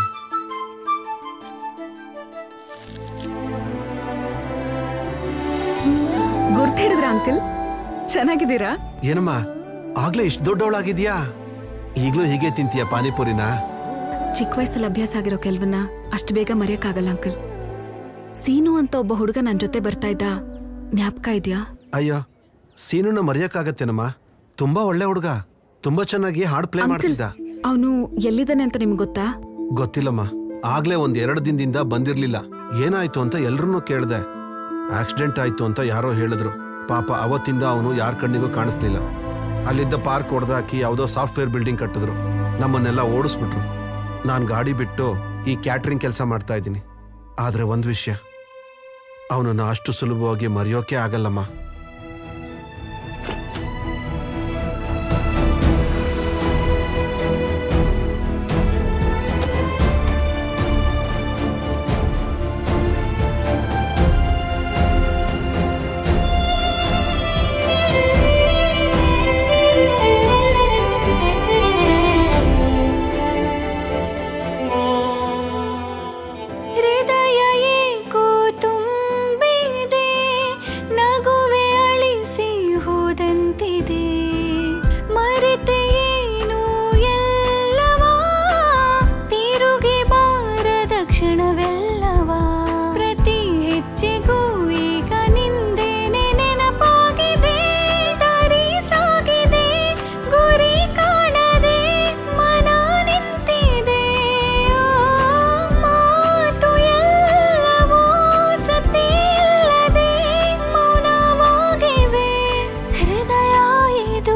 ಗುರ್ತಿಡಿದ್ರ ಅಂಕಲ್ ಚೆನ್ನಾಗಿದ್ದೀರಾ ಏನಮ್ಮ ಆಗ್ಲೇ ಇಷ್ಟು ದೊಡ್ಡವಳಾಗಿದ್ಯಾ ಈಗ್ಲೂ ಹೀಗೆ ತಿಂತೀಯ ಪಾನಿಪುರಿನ ಚಿಕ್ಕ ವಯಸ್ಸಲ್ಲಿ ಅಭ್ಯಾಸ ಆಗಿರೋ ಕೆಲ್ವನ್ನ ಅಷ್ಟು ಬೇಗ ಮರೆಯಕ್ಕಾಗಲ್ಲ ಅಂಕಲ್ ಸೀನು ಅಂತ ಒಬ್ಬ ಹುಡುಗ ನನ್ನ ಜೊತೆ ಬರ್ತಾ ಇದ್ದ ಜ್ಞಾಪಕ ಇದೆಯಾ ಅಯ್ಯೋ ಸೀನುನ ಮರೆಯಕ್ಕಾಗತ್ತೇನಮ್ಮ ತುಂಬಾ ಒಳ್ಳೆ ಹುಡುಗ ತುಂಬಾ ಚೆನ್ನಾಗಿ ಹಾಡ್ ಪ್ಲೇ ಅಂಕಲ್ ಮಾಡ್ತಿದ್ದ ಅವನು ಎಲ್ಲಿದ್ದಾನೆ ಅಂತ ನಿಮ್ಗೆ ಗೊತ್ತಾ ಗೊತ್ತಿಲ್ಲಮ್ಮ ಆಗ್ಲೇ ಒಂದ್ ಎರಡು ದಿನದಿಂದ ಬಂದಿರ್ಲಿಲ್ಲ ಏನಾಯ್ತು ಅಂತ ಎಲ್ರನ್ನೂ ಕೇಳ್ದೆ ಆಕ್ಸಿಡೆಂಟ್ ಆಯ್ತು ಅಂತ ಯಾರೋ ಹೇಳಿದ್ರು ಪಾಪ ಅವತ್ತಿಂದ ಅವನು ಯಾರ ಕಣ್ಣಿಗೂ ಕಾಣಿಸ್ಲಿಲ್ಲ ಅಲ್ಲಿದ್ದ ಪಾರ್ಕ್ ಹೊಡೆದಾಕಿ ಯಾವುದೋ ಸಾಫ್ಟ್ವೇರ್ ಬಿಲ್ಡಿಂಗ್ ಕಟ್ಟಿದ್ರು ನಮ್ಮನ್ನೆಲ್ಲ ಓಡಿಸ್ಬಿಟ್ರು ನಾನು ಗಾಡಿ ಬಿಟ್ಟು ಈ ಕ್ಯಾಟ್ರಿಂಗ್ ಕೆಲಸ ಮಾಡ್ತಾ ಇದ್ದೀನಿ ಆದ್ರೆ ಒಂದ್ ವಿಷಯ ಅವನನ್ನು ಅಷ್ಟು ಸುಲಭವಾಗಿ ಮರೆಯೋಕೆ ಆಗಲ್ಲಮ್ಮ ಹೃದಯ ಏಕೋ ತುಂಬಿದೆ ನಗುವೆ ಅಳಿಸಿ ಹೋದಂತಿದೆ ಮರೆತೆಯೇನು ಎಲ್ಲವಾ ತಿರುಗಿ ಬಾರದ ಕ್ಷಣವೆಲ್ಲವಾ ಪ್ರತಿ ಹೆಜ್ಜೆಗೂ ಈಗ ನಿಂದೇನೆ ನೆನಪಾಗಿದೆ ದಾರಿ ಸಾಗಿದೆ ಗುರಿ ಕಾಣದೆ ಮನ ನಿಂತಿದೆ ಓ, ಮಾತು ಎಲ್ಲವೂ ಸತಿಯಿಲ್ಲದೆ ಮೌನವಾಗಿವೆ ಹೃದಯ ಇದು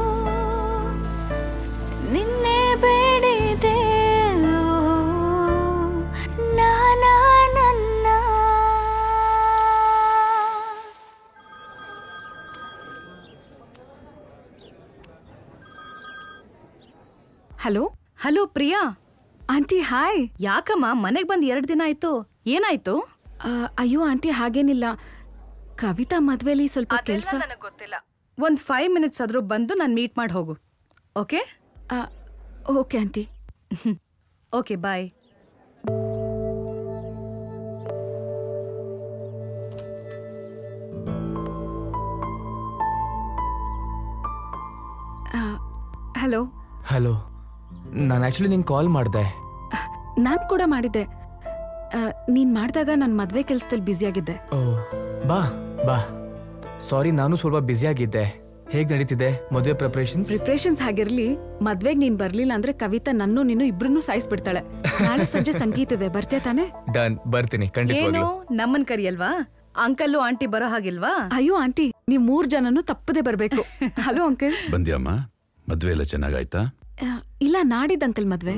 ನಿನ್ನೆ ಬೇಡಿದೆ ಓ, ನಾನಾ ನನ್ನ hello hello Priya aunty hi ಯಾಕಮ್ಮ ಮನೆಗೆ ಬಂದು ಎರಡು ದಿನ ಆಯ್ತು ಏನಾಯ್ತು ಅಯ್ಯೋ ಆಂಟಿ ಹಾಗೇನಿಲ್ಲ ಕವಿತಾ ಮದ್ವೆಲಿ ಸ್ವಲ್ಪ ಕೆಲಸ ನನಗೆ ಗೊತ್ತಿಲ್ಲ ಒಂದು ಫೈವ್ ಮಿನಿಟ್ಸ್ ಆದ್ರೂ ಬಂದು ನಾನು ಮೀಟ್ ಮಾಡಿ ಹೋಗು okay okay aunty okay bye hello hello ನಾನು ಆ್ಯಕ್ಚುಲಿ ನಿಂಗೆ ಕಾಲ್ ಮಾಡಿದೆ ನಾನು ಕೂಡ ಮಾಡಿದ್ದೆ ಆ, ನೀನ್ ಮಾಡಿದಾಗ ನಾನು ಮದ್ವೆ ಕೆಲಸದಲ್ಲಿ ಬ್ಯುಸಿಯಾಗಿದ್ದೆ ಓ ಬಾ ಬಾ ಸಾರಿ ನಾನು ಸ್ವಲ್ಪ ಬ್ಯುಸಿಯಾಗಿದ್ದೆ ಹೇಗೆ ನಡೀತಿದೆ ಮದುವೆ ಪ್ರಿಪ್ರೇಷನ್ಸ್ ಪ್ರಿಪ್ರೇಷನ್ಸ್ ಹಾಗಿರ್ಲಿ ಮದ್ವೆಗ್ ನೀನ್ ಬರ್ಲಿಲ್ಲ ಅಂದ್ರೆ ಕವಿತಾ ನನ್ನು ನೀನು ಇಬ್ರು ಸಾಯಿಸ್ಬಿಡ್ತಾಳೆ ನಾಳೆ ಸಂಜೆ ಸಂಗೀತ ಇದೆ ಬರ್ತೀಯ ತಾನೆ ಡನ್ ಬರ್ತೀನಿ ಏನು ಖಂಡಿತವಾಗ್ಲೂ ನಮ್ಮನ್ ಕರಿಯಲ್ವಾ ಅಂಕಲ್ಲು ಆಂಟಿ ಬರೋ ಹಾಗಿಲ್ವಾ ಅಯ್ಯೋ ಆಂಟಿ ನೀವ್ ಮೂರ್ ಜನನು ತಪ್ಪದೆ ಬರ್ಬೇಕು ಹಲೋ ಅಂಕಲ್ ಬಂದ್ಯಮ್ಮ ಮದ್ವೆ ಎಲ್ಲ ಚೆನ್ನಾಗಾಯ್ತಾ ಆ, ಇಲ್ಲ ನಾಡಿದ್ದ ಅಂಕಲ್ ಮದ್ವೆ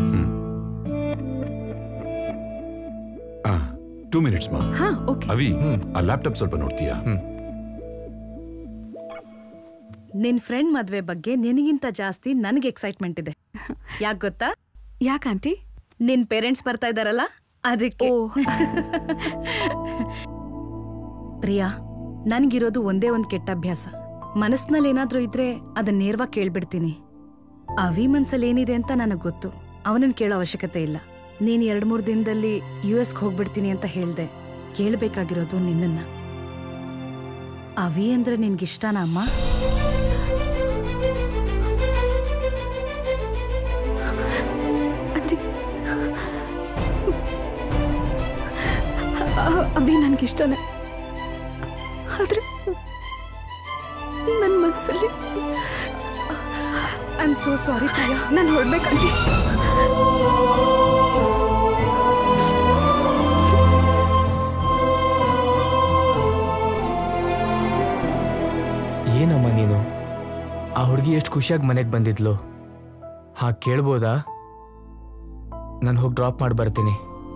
ಟೂ ಮಿನಿಟ್ಸ್ ಮಾ ಹಾ ಓಕೆ ಅವಿ ಆ ಲ್ಯಾಪ್ಟಾಪ್ ಸ್ವಲ್ಪ ನೋಡ್ತೀಯಾ ನಿನ್ ಫ್ರೆಂಡ್ ಮದ್ವೆ ಬಗ್ಗೆ ನಿನಗಿಂತ ಜಾಸ್ತಿ ನನಗೆ ಎಕ್ಸೈಟ್ಮೆಂಟ್ ಇದೆ ಯಾಕೆ ಗೊತ್ತಾ ಯಾಕ ಆಂಟಿ ನಿನ್ ಪೇರೆಂಟ್ಸ್ ಬರ್ತಾ ಇದಾರಲ್ಲ ಅದಕ್ಕೆ ಪ್ರಿಯಾ ನನ್ಗಿರೋದು ಒಂದೇ ಒಂದ್ ಕೆಟ್ಟ ಅಭ್ಯಾಸ ಮನಸ್ನಲ್ಲಿ ಏನಾದ್ರೂ ಇದ್ರೆ ಅದನ್ನ ನೇರವಾಗಿ ಕೇಳ್ಬಿಡ್ತೀನಿ ಅವಿ ಮನ್ಸಲ್ಲಿ ಏನಿದೆ ಅಂತ ನನಗ್ ಗೊತ್ತು ಅವನನ್ನ ಕೇಳೋ ಅವಶ್ಯಕತೆ ಇಲ್ಲ ನೀನ್ ಎರಡ್ ಮೂರ್ ದಿನದಲ್ಲಿ ಯು ಎಸ್ಗೆ ಹೋಗ್ಬಿಡ್ತೀನಿ ಅಂತ ಹೇಳ್ದೆ ಕೇಳ್ಬೇಕಾಗಿರೋದು ನಿನ್ನನ್ನ ಅವಿ ಅಂದ್ರೆ ನಿನ್ಗಿಷ್ಟನಾ ಅಮ್ಮ ಆಂಟಿ ಆ, ಅವಿ ನನ್ಗಿಷ್ಟನೇ ಆದ್ರೆ ನನ್ನ ಮನಸ್ಸಲ್ಲಿ I am so sorry Priya ನಾನು ಹೊರಡ್ಬೇಕಂಟಿ ಏನಮ್ಮ ನೀನು ಆ ಹುಡುಗಿ ಎಷ್ಟು ಖುಷಿಯಾಗಿ ಮನೆಗೆ ಬಂದಿದ್ಲು ಹಾಗೆ ಕೇಳ್ಬೋದಾ ನಾನು ಹೋಗಿ ಡ್ರಾಪ್ ಮಾಡಿ ಬರ್ತೀನಿ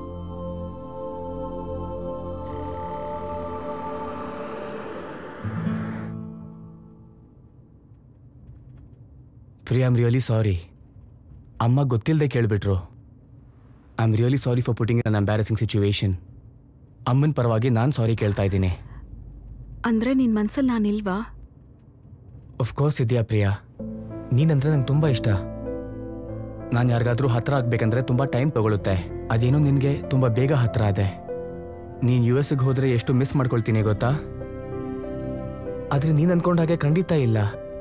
ಪ್ರಿಯಾ ಆಮ್ ರಿಯಲಿ ಸಾರಿ ಅಮ್ಮ ಗೊತ್ತಿಲ್ಲದೆ ಕೇಳಿಬಿಟ್ರು I am really sorry for putting an embarrassing situation ಅಮ್ಮನ ಪರವಾಗಿ ನಾನು ಸಾರಿ ಕೇಳ್ತಾ ಇದ್ದೀನಿ ಅಂದ್ರೆ ನಿನ್ ಮನ್ಸಲ್ಲಿ ನಾನಿಲ್ವಾ ಕೋರ್ಸ್ ಇದೆಯಾ ಪ್ರಿಯಾ ನೀನಂದ್ರೆ ನಂಗೆ ತುಂಬ ಇಷ್ಟ ನಾನು ಯಾರಿಗಾದ್ರೂ ಹತ್ರ ಆಗ್ಬೇಕಂದ್ರೆ ತುಂಬ ಟೈಮ್ ತಗೊಳುತ್ತೆ ಅದೇನೋ ನಿನಗೆ ತುಂಬ ಬೇಗ ಹತ್ರ ಇದೆ ನೀನು ಯು ಎಸ್ಗೆ ಹೋದ್ರೆ ಎಷ್ಟು ಮಿಸ್ ಮಾಡ್ಕೊಳ್ತೀನಿ ಗೊತ್ತಾ ಆದ್ರೆ ನೀನು ಅನ್ಕೊಂಡ ಹಾಗೆ ಖಂಡಿತ ಇಲ್ಲ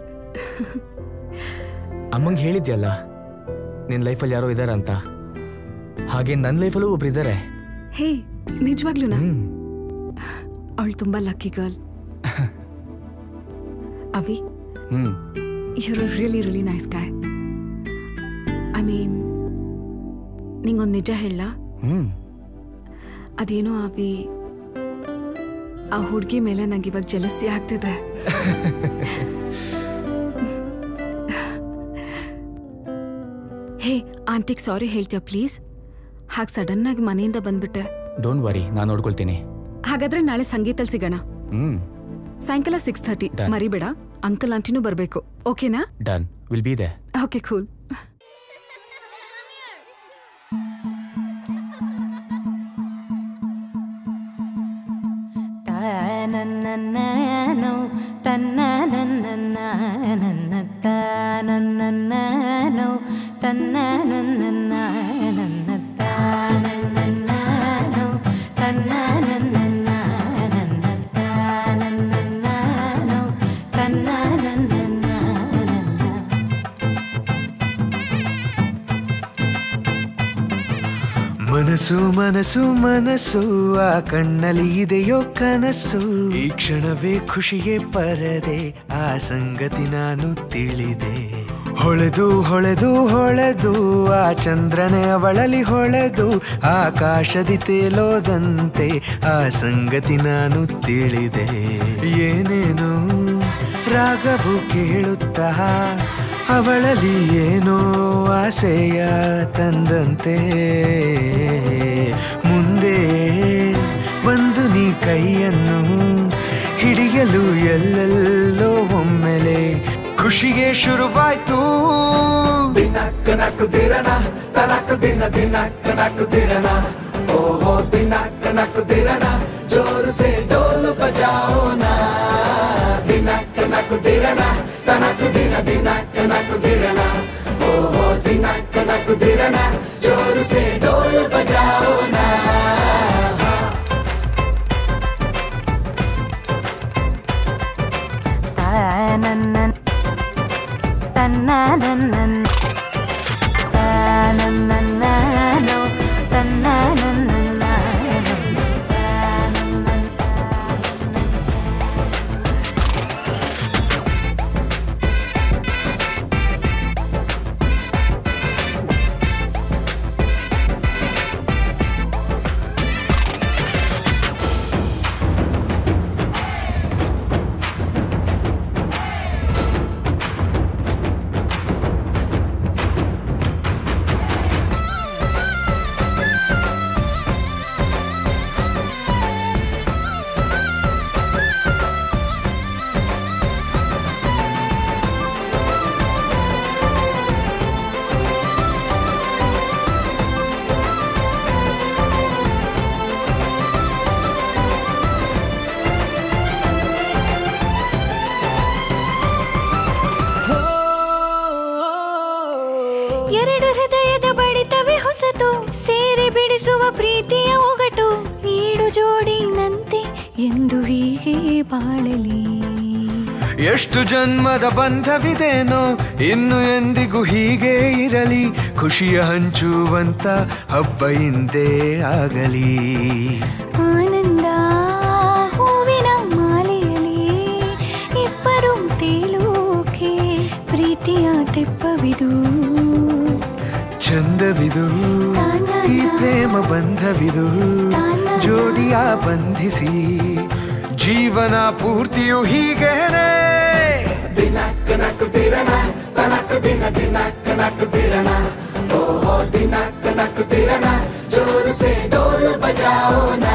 ಅಮ್ಮಂಗೆ ಹೇಳಿದ್ಯಲ್ಲ ನಿನ್ನ ಲೈಫಲ್ಲಿ ಯಾರೋ ಇದ್ದಾರೆ ಅಂತ ಹಾಗೆ ನನ್ನ ಲೈಫಲ್ಲೂ ಒಬ್ರು ಇದ್ದಾರೆ ಹೇ ನಿಜವಾಗ್ಲೂನಾ ಅವಳು ತುಂಬಾ lucky girl Avi hmm you're a really really nice guy I mean ನಿಂಗೊಂದು ನಿಜ ಹೇಳ ಹ್ಮ್ ಅದೇನೋ ಅವಿ ಆ ಹುಡುಗಿ ಮೇಲೆ ನಂಗೆ ಇವಾಗ ಜಲಸಿ ಆಗ್ತಿದೆ ಹೇ ಆಂಟಿಗ್ ಸಾರಿ ಹೇಳ್ತೀಯ ಪ್ಲೀಸ್ ಹಾಗೆ ಸಡನ್ ಆಗಿ ಮನೆಯಿಂದ ಬಂದ್ಬಿಟ್ಟೆ ಡೋಂಟ್ ವರಿ ನಾನು ನೋಡ್ಕೊಳ್ತೀನಿ ಹಾಗಾದ್ರೆ ನಾಳೆ ಸಂಗೀತಲ್ ಸಿಗೋಣ ಹ್ಮ್ ಸಾಯಂಕಾಲ ಸಿಕ್ಸ್ ಥರ್ಟಿ Done. ಮರಿಬೇಡ ಅಂಕಲ್ ಆಂಟಿನೂ ಬರ್ಬೇಕು ಓಕೆನಾ done will be there okay cool ತನನನನೋ ತನ್ನನನನನನ ತನನನನೋ ತನ್ನನನನನನ ತನನನನೋ ತನ್ನನನನನನ ತನನನನನೋ ತನ್ನನನನನನ ಮನಸ್ಸು ಮನಸ್ಸು ಮನಸ್ಸು ಆ ಕಣ್ಣಲ್ಲಿ ಇದೆಯೋ ಕನಸು ಈ ಕ್ಷಣವೇ ಖುಷಿಗೆ ಪರದೆ ಆ ಸಂಗತಿ ನಾನು ತಿಳಿದೆ ಹೊಳೆದು ಹೊಳೆದು ಹೊಳೆದು ಆ ಚಂದ್ರನೇ ಅವಳಲಿ ಹೊಳೆದು ಆಕಾಶದಿ ತೇಲೋದಂತೆ ಆ ಸಂಗತಿ ನಾನು ತಿಳಿದೆ ಏನೇನು ರಾಗವು ಕೇಳುತ್ತಾ ಅವಳಲ್ಲಿ ಏನೋ ಆಸೆಯ ತಂದಂತೆ ಮುಂದೆ ಬಂದು ನೀ ಕೈಯನ್ನು ಹಿಡಿಯಲು ಎಲ್ಲೆಲ್ಲೋ ಒಮ್ಮೆಲೆ ಖುಷಿಗೆ ಶುರುವಾಯ್ತು ದಿನಕ್ಕ ನಕ್ಕು ದಿರನ ತನಕ್ಕು ದಿನ ದಿನಕ್ಕ ನಕ್ಕು ದಿರನ ಓಹೋ ದಿನಕ್ಕ ನಕ್ಕು ದಿರನ ಜೋರು ಸೆ ಡೋಲು ಬಜಾओ ना ದಿನಕ್ಕ ನಕ್ಕು ದಿರನ ತನಕ್ಕು ದಿನ ದಿನಕ್ಕ ನಕ್ಕು ದಿರನ ಓಹೋ ದಿನಕ್ಕ ನಕ್ಕು ದಿರನ ಜೋರು ಸೆ ಡೋಲು ಬಜಾओ ना ತನನನ ತನ್ನನನನ ತನನನನೋ ತನ್ನನನನನ ಎರಡು ಹೃದಯದ ಬಡಿತವೇ ಹೊಸತು ಸೇರಿ ಬಿಡಿಸುವ ಪ್ರೀತಿಯ ಒಗಟು ಈಡು ಜೋಡಿನಂತೆ ಎಂದು ಹೀಗೆ ಬಾಳಲಿ ಎಷ್ಟು ಜನ್ಮದ ಬಂಧವಿದೇನೋ ಇನ್ನು ಎಂದಿಗೂ ಹೀಗೆ ಇರಲಿ ಖುಷಿಯ ಹಂಚುವಂತ ಹಬ್ಬ ಹಿಂದೆ ಆಗಲಿ ಆನಂದ ಹೂವಿನ ಮಾಲೆಯಲ್ಲಿ ಇಬ್ಬರು ತೇಲೋಕೆ ಪ್ರೀತಿಯ ತೆಪ್ಪವಿದು ಚಂದವಿದು ಈ ಪ್ರೇಮ ಬಂಧವಿದು ಜೋಡಿಯ ಬಂಧಿಸಿ ಜೀವನ ಪೂರ್ತಿಯು ಹೀಗೇನೆ ದಿನಕ್ಕ ನಕ್ಕು ದಿರನ ತನಕ್ಕು ದಿನ ದಿನಕ್ಕ ನಕ್ಕು ದಿರನ ಓಹೋ ದಿನಕ್ಕ ನಕ್ಕು ದಿರನ ಜೋರು ಸೆ ಡೋಲು ಬಜಾओ ना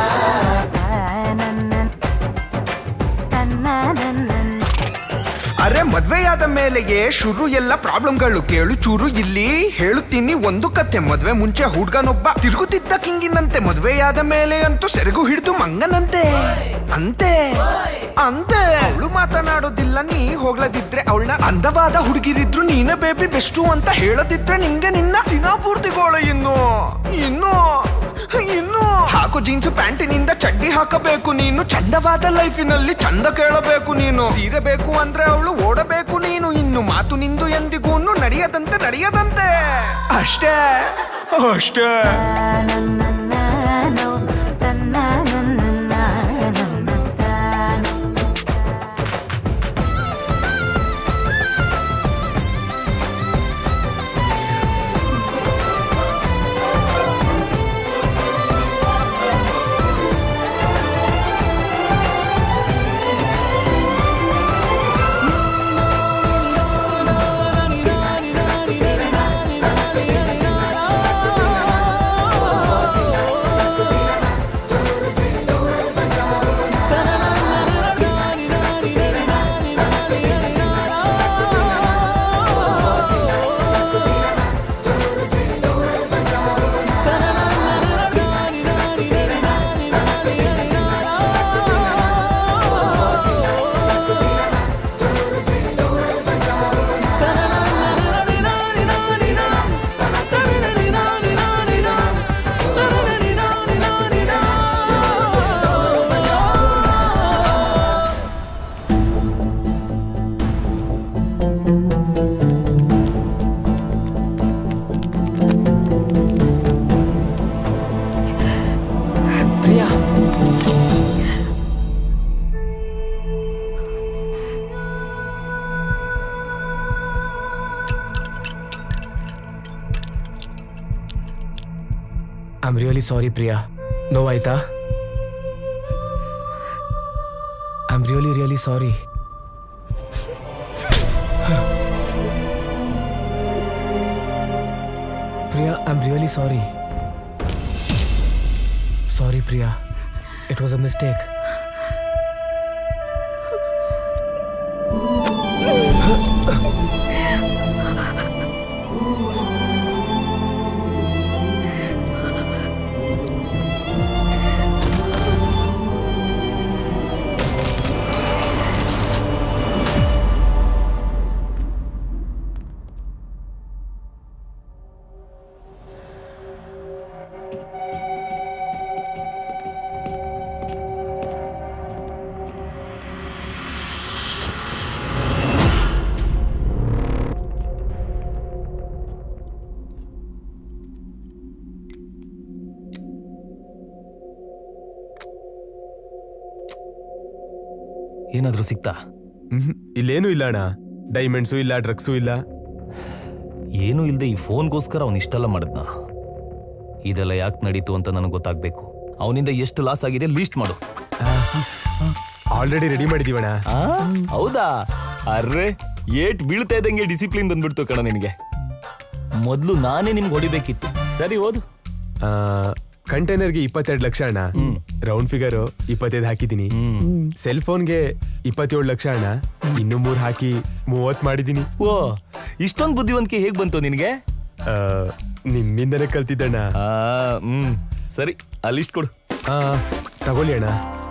ಅರೆ ಮದ್ವೆಯಾದ ಮೇಲೆಯೇ ಶುರು ಎಲ್ಲ ಪ್ರಾಬ್ಲಮ್ಗಳು ಕೇಳು ಚೂರು ಇಲ್ಲಿ ಹೇಳುತ್ತೀನಿ ಒಂದು ಕಥೆ ಮದ್ವೆ ಮುಂಚೆ ಹುಡ್ಗನೊಬ್ಬ ತಿರುಗುತ್ತಿದ್ದ ಕಿಂಗಿನಂತೆ ಮದ್ವೆಯಾದ ಮೇಲೆ ಅಂತೂ ಸೆರಗು ಹಿಡಿದು ಮಂಗನಂತೆ ಅಂತೆ ಅಂತೆ ಅವಳು ಮಾತನಾಡೋದಿಲ್ಲ ನೀ ಹೋಗ್ಲದಿದ್ರೆ ಅವಳನ್ನ ಅಂದವಾದ ಹುಡುಗಿರಿದ್ರು ನೀನೇ ಬೇಬಿ ಬೆಸ್ಟು ಅಂತ ಹೇಳದಿದ್ರೆ ನಿಂಗೆ ನಿನ್ನ ದಿನ ಪೂರ್ತಿಗೋಳು ಇನ್ನು ಇನ್ನು ಇನ್ನು ಹಾಕು ಜೀನ್ಸ್ ಪ್ಯಾಂಟಿನಿಂದ ಚಡ್ಡಿ ಹಾಕಬೇಕು ನೀನು ಚಂದವಾದ ಲೈಫಿನಲ್ಲಿ ಚಂದ ಕೇಳಬೇಕು ನೀನು ಸೀರೆ ಬೇಕು ಅಂದ್ರೆ ಅವಳು ಓಡಬೇಕು ನೀನು ಇನ್ನು ಮಾತು ನಿಂದು ಎಂದಿಗೂ ನಡೆಯದಂತೆ ನಡೆಯದಂತೆ ಅಷ್ಟೇ ಅಷ್ಟೇ I am really sorry Priya ನೋವಾಯ್ತಾ I am really really sorry Priya I am really sorry sorry Priya it was a mistake ಏನಾದ್ರೂ ಸಿಕ್ತಾ ಮ್ಹ್ಮ್. ಇಲ್ಲೇನೂ ಇಲ್ಲ ಅಣ್ಣ ಡೈಮಂಡ್ಸು ಇಲ್ಲ ಡ್ರಗ್ಸು ಇಲ್ಲ ಏನೂ ಇಲ್ಲದೆ ಈ ಫೋನ್ಗೋಸ್ಕರ ಅವ್ನು ಇಷ್ಟೆಲ್ಲ ಮಾಡಿದ್ನ ಇದೆಲ್ಲ ಯಾಕೆ ನಡೀತು ಅಂತ ನನಗೆ ಗೊತ್ತಾಗಬೇಕು ಅವನಿಂದ ಎಷ್ಟು ಲಾಸ್ ಆಗಿದೆ ಲೀಸ್ಟ್ ಮಾಡು ಆಲ್ರೆಡಿ ರೆಡಿ ಮಾಡಿದೀವಣ್ಣ ಆ? ಹೌದಾ ಅರ್ರೆ ಏಟ್ ಬೀಳ್ತಾ ಇದ್ದಂಗೆ ಡಿಸಿಪ್ಲಿನ್ ಬಂದ್ಬಿಡ್ತು ಕಣ ನಿನಗೆ ಮೊದಲು ನಾನೇ ನಿಮ್ಗೆ ಹೊಡಿಬೇಕಿತ್ತು ಸರಿ ಓದು ಕಂಟೈನರ್ಗೆ ಇಪ್ಪತ್ತೆರಡು ಲಕ್ಷ ಅಣ್ಣ ರೌಂಡ್ ಫಿಗರ್ ಇಪ್ಪತ್ತೈದು ಹಾಕಿದೀನಿ ಸೆಲ್ ಫೋನ್ಗೆ ಇಪ್ಪತ್ತೇಳು ಲಕ್ಷ ಅಣ್ಣ ಇನ್ನು ಮೂರ್ ಹಾಕಿ ಮೂವತ್ ಮಾಡಿದೀನಿ ಓ ಇಷ್ಟೊಂದು ಬುದ್ಧಿವಂತಿಕೆ ಹೇಗ್ ಬಂತು ನಿನಗೆ ನಿಮ್ಮಿಂದನೇ ಕಲ್ತಿದ್ದಣ್ಣ ಹ್ಮ್ ಸರಿ ಆ ಲಿಸ್ಟ್ ಕೊಡು ತಗೊಳ್ಳಿ ಅಣ್ಣ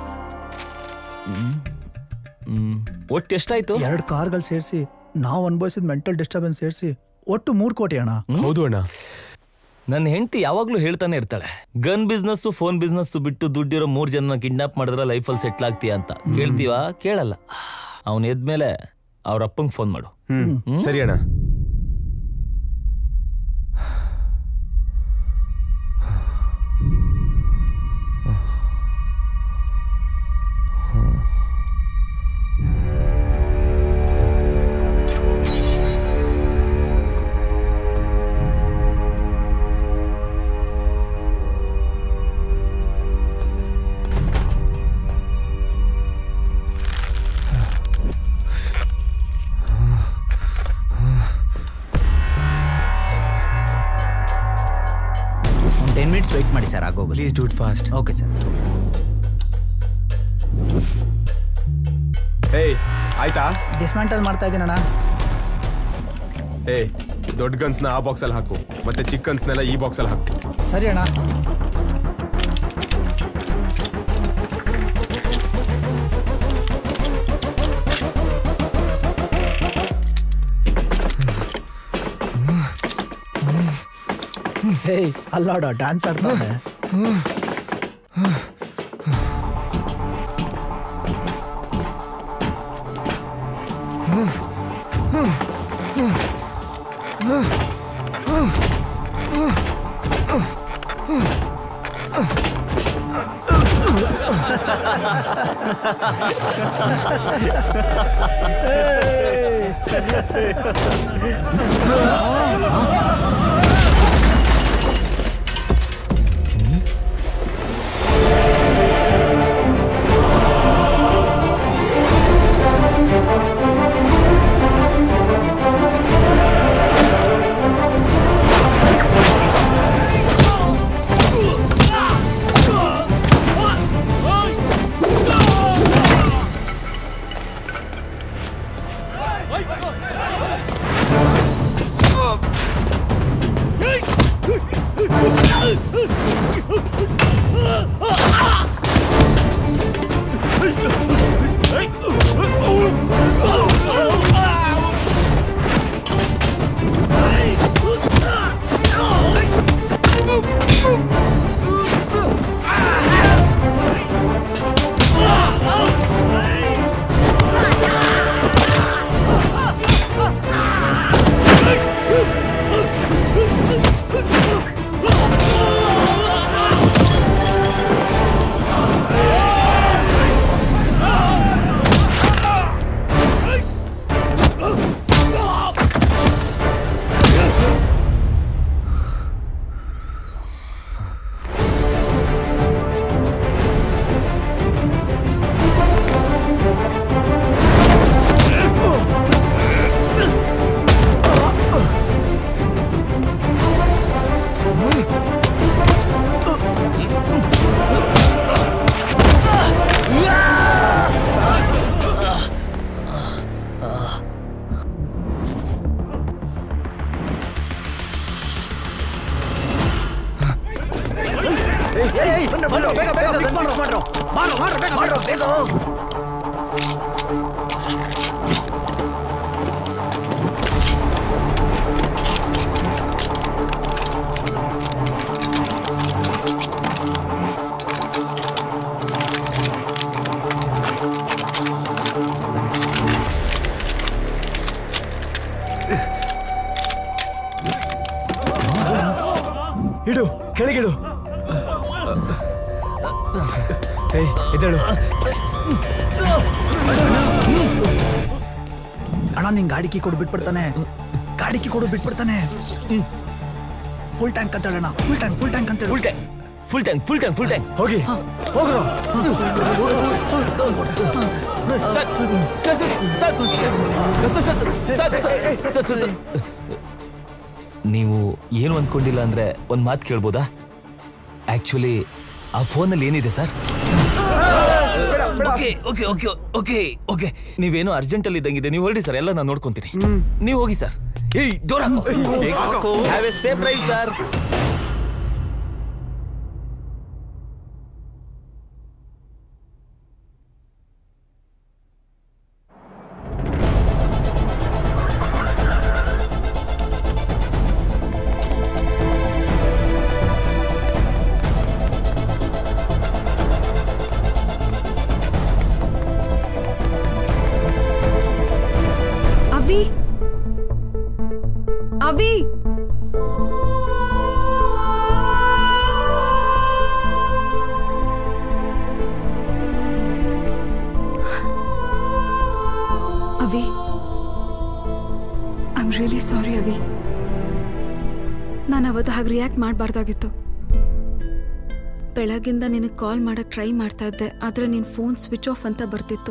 ಒಟ್ಟು ಎಷ್ಟಾಯ್ತು ಎರಡು ಕಾರ್ಗಳು ಸೇರಿಸಿ ನಾವು ಅನುಭವಿಸಿದ ಮೆಂಟಲ್ ಡಿಸ್ಟರ್ಬೆನ್ಸ್ ಸೇರಿಸಿ ಒಟ್ಟು ಮೂರು ಕೋಟಿ ಅಣ್ಣ ಹೌದು ಅಣ್ಣ ನನ್ನ ಹೆಂಡತಿ ಯಾವಾಗ್ಲೂ ಹೇಳ್ತಾನೆ ಇರ್ತಾಳೆ ಗನ್ ಬಿಸ್ನೆಸ್ ಫೋನ್ ಬಿಸ್ನೆಸ್ ಬಿಟ್ಟು ದುಡ್ಡಿರೋ ಮೂರ್ ಜನ ಕಿಡ್ನಾಪ್ ಮಾಡಿದ್ರೆ ಲೈಫಲ್ಲಿ ಸೆಟ್ಲ್ ಆಗ್ತೀಯ ಅಂತ ಕೇಳ್ತೀವಾ ಕೇಳಲ್ಲ ಅವನ್ ಎದ್ಮೇಲೆ ಅವ್ರ ಅಪ್ಪಂಗ್ ಫೋನ್ ಮಾಡು ಹ್ಮ್ ಸರಿ ಅಣ್ಣ ಒಂದು ಟೆನ್ ಮಿನಿಟ್ಸ್ ವೆಯ್ಟ್ ಮಾಡಿ ಸರ್ ಆಗೋಗುತ್ತೆ please do it fast okay sir ಏಯ್ ಆಯ್ತಾ ಡಿಸ್ಮ್ಯಾಂಟಲ್ ಮಾಡ್ತಾ ಇದ್ದೀನಣ್ಣ ಏ ದೊಡ್ಡ ಗನ್ಸ್ನ ಆ ಬಾಕ್ಸಲ್ಲಿ ಹಾಕು ಮತ್ತೆ ಚಿಕ್ಕ ಗನ್ಸ್ನೆಲ್ಲ ಈ ಬಾಕ್ಸಲ್ಲಿ ಹಾಕು ಸರಿ ಅಣ್ಣ ಹೇಯ್ ಅಲ್ಲಾಡ ಡ್ಯಾನ್ಸ್ ಆಡ್ತಾನೆ ಇಡು ಕೆಳಗಿಡು ಏಯ್ ಎದ್ದೇಳು ಅಣ್ಣ ನಿಂಗೆ ಗಾಡಿ ಕೀ ಕೊಡು ಬಿಟ್ಬಿಡ್ತಾನೆ ಗಾಡಿ ಕೀ ಕೊಡು ಬಿಟ್ಬಿಡ್ತಾನೆ ಫುಲ್ ಟ್ಯಾಂಕ್ ಅಂತ ಹೇಳೋಣ ಫುಲ್ ಟ್ಯಾಂಕ್ ಫುಲ್ ಟ್ಯಾಂಕ್ ಅಂತ full tank full tank full tank full tank ಹೋಗಿ ಹೋಗ್ರು sir sir sir sir sir sir sir sir sir sir ನೀವು ಏನು ಅನ್ಕೊಂಡಿಲ್ಲ ಅಂದ್ರೆ ಒಂದು ಮಾತು ಕೇಳ್ಬೋದಾ ಆಕ್ಚುಲಿ ಆ ಫೋನಲ್ಲಿ ಏನಿದೆ sir okay okay okay okay okay ನೀವೇನೋ ಅರ್ಜೆಂಟ್ ಅಲ್ಲಿ ಇದ್ದಂಗಿದೆ ನೀವು ಹೊರಡಿ ಸರ್ ಎಲ್ಲ ನಾನು ನೋಡ್ಕೊಂತೀನಿ ನೀವು ಹೋಗಿ ಸರ್ ಏಯ್ ಡೋರ್ ಹಾಕೋ have a safe ride sir Avi Avi ಅವಿ ಐ ಆಮ್ ರಿಯಲಿ ಸಾರಿ ಅವಿ ನಾನು ಅವತ್ತು ಹಾಗೆ ರಿಯಾಕ್ಟ್ ಮಾಡಬಾರ್ದಾಗಿತ್ತು ಬೆಳಗ್ಗಿಂದ ನಿನಗೆ ಕಾಲ್ ಮಾಡಕ್ಕೆ ಟ್ರೈ ಮಾಡ್ತಾ ಇದ್ದೆ ಆದರೆ ನಿನ್ನ ಫೋನ್ ಸ್ವಿಚ್ ಆಫ್ ಅಂತ ಬರ್ತಿತ್ತು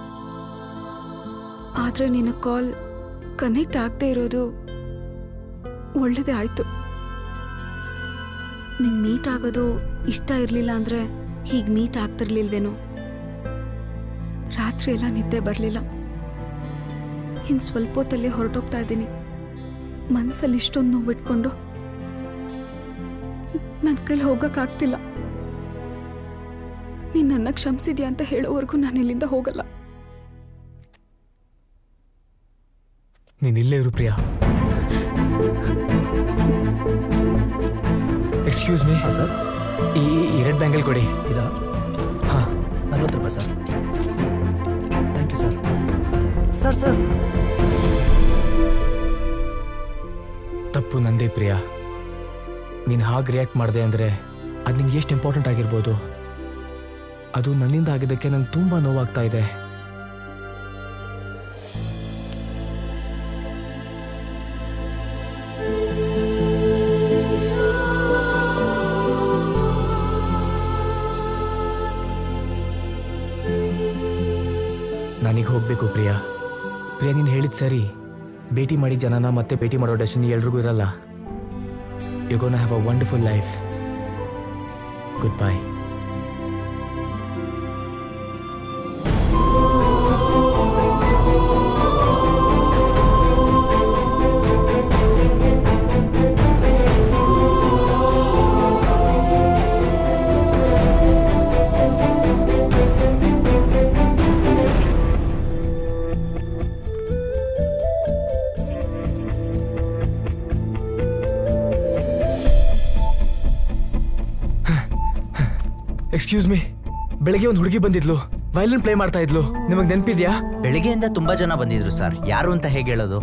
ಆದರೆ ನಿನ್ನ ಕಾಲ್ ಕನೆಕ್ಟ್ ಆಗದೆ ಇರೋದು ಒಳ್ಳೇದೇ ಆಯಿತು ನಿಂಗೆ ಮೀಟ್ ಆಗೋದು ಇಷ್ಟ ಇರಲಿಲ್ಲ ಅಂದರೆ ಹೀಗೆ ಮೀಟ್ ಆಗ್ತಿರ್ಲಿಲ್ವೇನೋ ರಾತ್ರಿ ಎಲ್ಲ ನಿದ್ದೆ ಬರಲಿಲ್ಲ ಇನ್ನು ಸ್ವಲ್ಪ ಹೊತ್ತಲ್ಲೇ ಹೊರಟೋಗ್ತಾ ಇದ್ದೀನಿ ಮನಸ್ಸಲ್ಲಿ ಇಷ್ಟೊಂದು ನೋವು ಬಿಟ್ಕೊಂಡು ನನ್ನ ಕೈಲಿ ಹೋಗೋಕ್ಕಾಗ್ತಿಲ್ಲ ನೀನು ನನ್ನ ಕ್ಷಮಿಸಿದ್ಯಾ ಅಂತ ಹೇಳೋವರೆಗೂ ನಾನು ಇಲ್ಲಿಂದ ಹೋಗಲ್ಲ ನೀನ್ ಇಲ್ಲೇ ಇರು ಪ್ರಿಯಾ ಎಕ್ಸ್ಕ್ಯೂಸ್ ಮೀ ಸರ್ ಈ ಈ ರೆಡ್ ಬ್ಯಾಂಗಲ್ ಕೊಡಿ ಇದಾ ಹಾಂ ನಲ್ವತ್ತು ರೂಪಾಯಿ sir thank you sir sir sir ತಪ್ಪು ನಂದೇ ಪ್ರಿಯಾ ನೀನು ಹಾಗೆ ರಿಯಾಕ್ಟ್ ಮಾಡಿದೆ ಅಂದರೆ ಅದು ನಿಂಗೆ ಎಷ್ಟು ಇಂಪಾರ್ಟೆಂಟ್ ಆಗಿರ್ಬೋದು ಅದು ನನ್ನಿಂದ ಆಗಿದ್ದಕ್ಕೆ ನಂಗೆ ತುಂಬ ನೋವಾಗ್ತಾ ಇದೆ ನನಗೆ ಹೋಗಬೇಕು ಪ್ರಿಯಾ ಪ್ರಿಯಾ ನೀನು ಹೇಳಿದ ಸರಿ ಭೇಟಿ ಮಾಡಿ ಜನನ ಮತ್ತೆ ಭೇಟಿ ಮಾಡೋ ಡೆಸ್ಟಿನಿ ಎಲ್ರಿಗೂ ಇರಲ್ಲ you gonna have a wonderful life good bye excuse me ಬೆಳಗ್ಗೆ ಒಂದು ಹುಡುಗಿ ಬಂದಿದ್ಲು ವೈಲಿನ್ ಪ್ಲೇ ಮಾಡ್ತಾ ಇದ್ಲು ನಿಮಗೆ ನೆನಪಿದ್ಯಾ ಬೆಳಿಗ್ಗೆಯಿಂದ ತುಂಬಾ ಜನ ಬಂದಿದ್ರು ಸರ್ ಯಾರು ಅಂತ ಹೇಗೆ ಹೇಳೋದು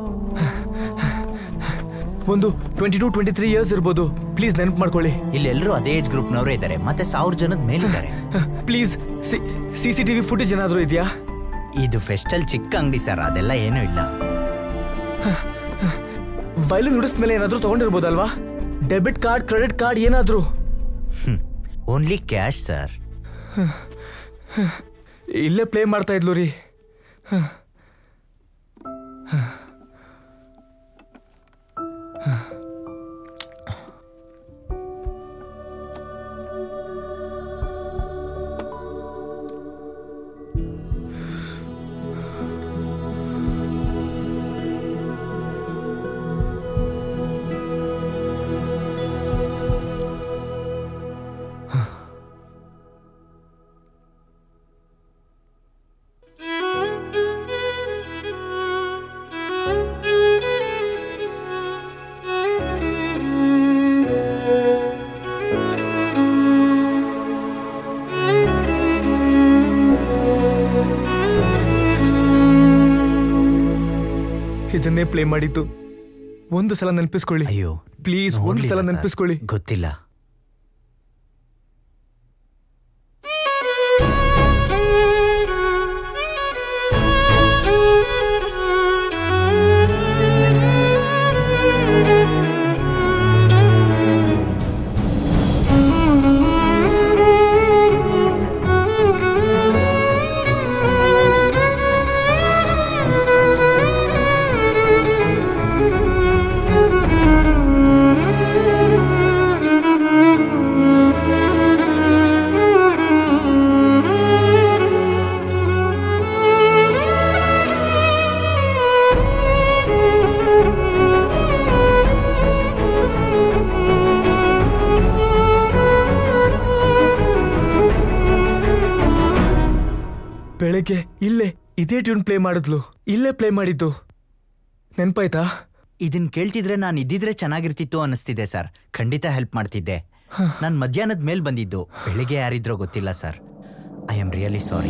ಒಂದು twenty two twenty three years ಇರ್ಬೋದು ಪ್ಲೀಸ್ ನೆನಪು ಮಾಡ್ಕೊಳ್ಳಿ ಇಲ್ಲಿ ಎಲ್ಲರೂ ಅದೇ ಏಜ್ ಗ್ರೂಪ್ನವರೇ ಇದ್ದಾರೆ ಮತ್ತೆ ಸಾವಿರ ಜನದ ಮೇಲಿದ್ದಾರೆ please C C TV footage ಏನಾದರೂ ಇದೆಯಾ ಇದು ಫೆಸ್ಟಲ್ ಚಿಕ್ಕ ಅಂಗಡಿ ಸರ್ ಅದೆಲ್ಲ ಏನೂ ಇಲ್ಲ ವೈಲಿನ್ ನುಡಿಸ್ಮೇಲೆ ಏನಾದರೂ ತಗೊಂಡಿರ್ಬೋದಲ್ವಾ ಡೆಬಿಟ್ ಕಾರ್ಡ್ ಕ್ರೆಡಿಟ್ ಕಾರ್ಡ್ ಏನಾದರೂ ಓನ್ಲಿ ಕ್ಯಾಶ್ ಸರ್ ಇಲ್ಲೇ ಪ್ಲೇ ಮಾಡ್ತಾ ಇದ್ಲು ರೀ ಇದನ್ನೇ ಪ್ಲೇ ಮಾಡಿದ್ದು ಒಂದು ಸಲ ನೆನಪಿಸ್ಕೊಳ್ಳಿ ಅಯ್ಯೋ ಪ್ಲೀಸ್ ಒಂದು ನೋಡ್ಲಿಲ್ಲ ಸಲ ಸರ್. ನೆನಪಿಸ್ಕೊಳ್ಳಿ ಗೊತ್ತಿಲ್ಲ ಬೆಳಗ್ಗೆ ಇಲ್ಲೇ ಇದೇ ಟ್ಯೂನ್ ಪ್ಲೇ ಮಾಡಿದ್ಲು ಇಲ್ಲೇ ಪ್ಲೇ ಮಾಡಿದ್ದು ನೆನ್ಪಾಯ್ತಾ ಇದನ್ ಕೇಳ್ತಿದ್ರೆ ನಾನು ಇದ್ದಿದ್ರೆ ಚೆನ್ನಾಗಿರ್ತಿತ್ತು ಅನಿಸ್ತಿದೆ ಸರ್ ಖಂಡಿತ ಹೆಲ್ಪ್ ಮಾಡ್ತಿದ್ದೆ ನಾನು ಮಧ್ಯಾಹ್ನದ ಮೇಲೆ ಬಂದಿದ್ದು ಬೆಳಿಗ್ಗೆ ಯಾರಿದ್ರೋ ಗೊತ್ತಿಲ್ಲ sir I am really sorry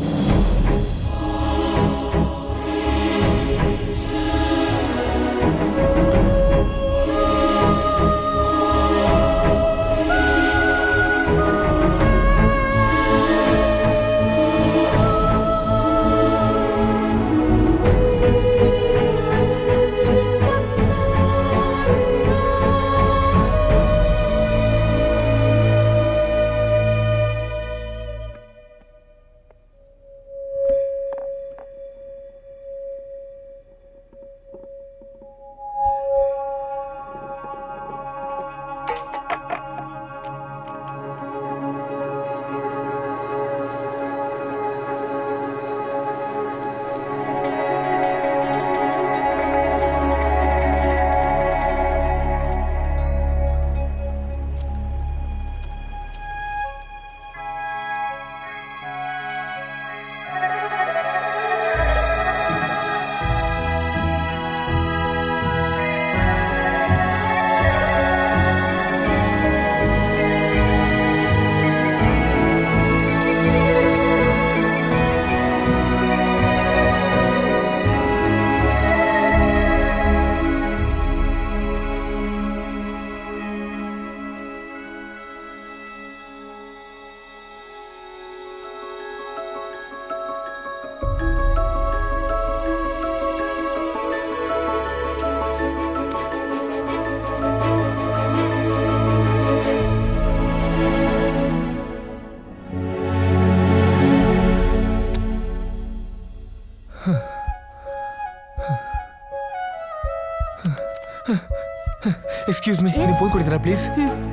excuse me ನೀವು ಫೋನ್ ಕೊಡ್ತೀರಾ ಪ್ಲೀಸ್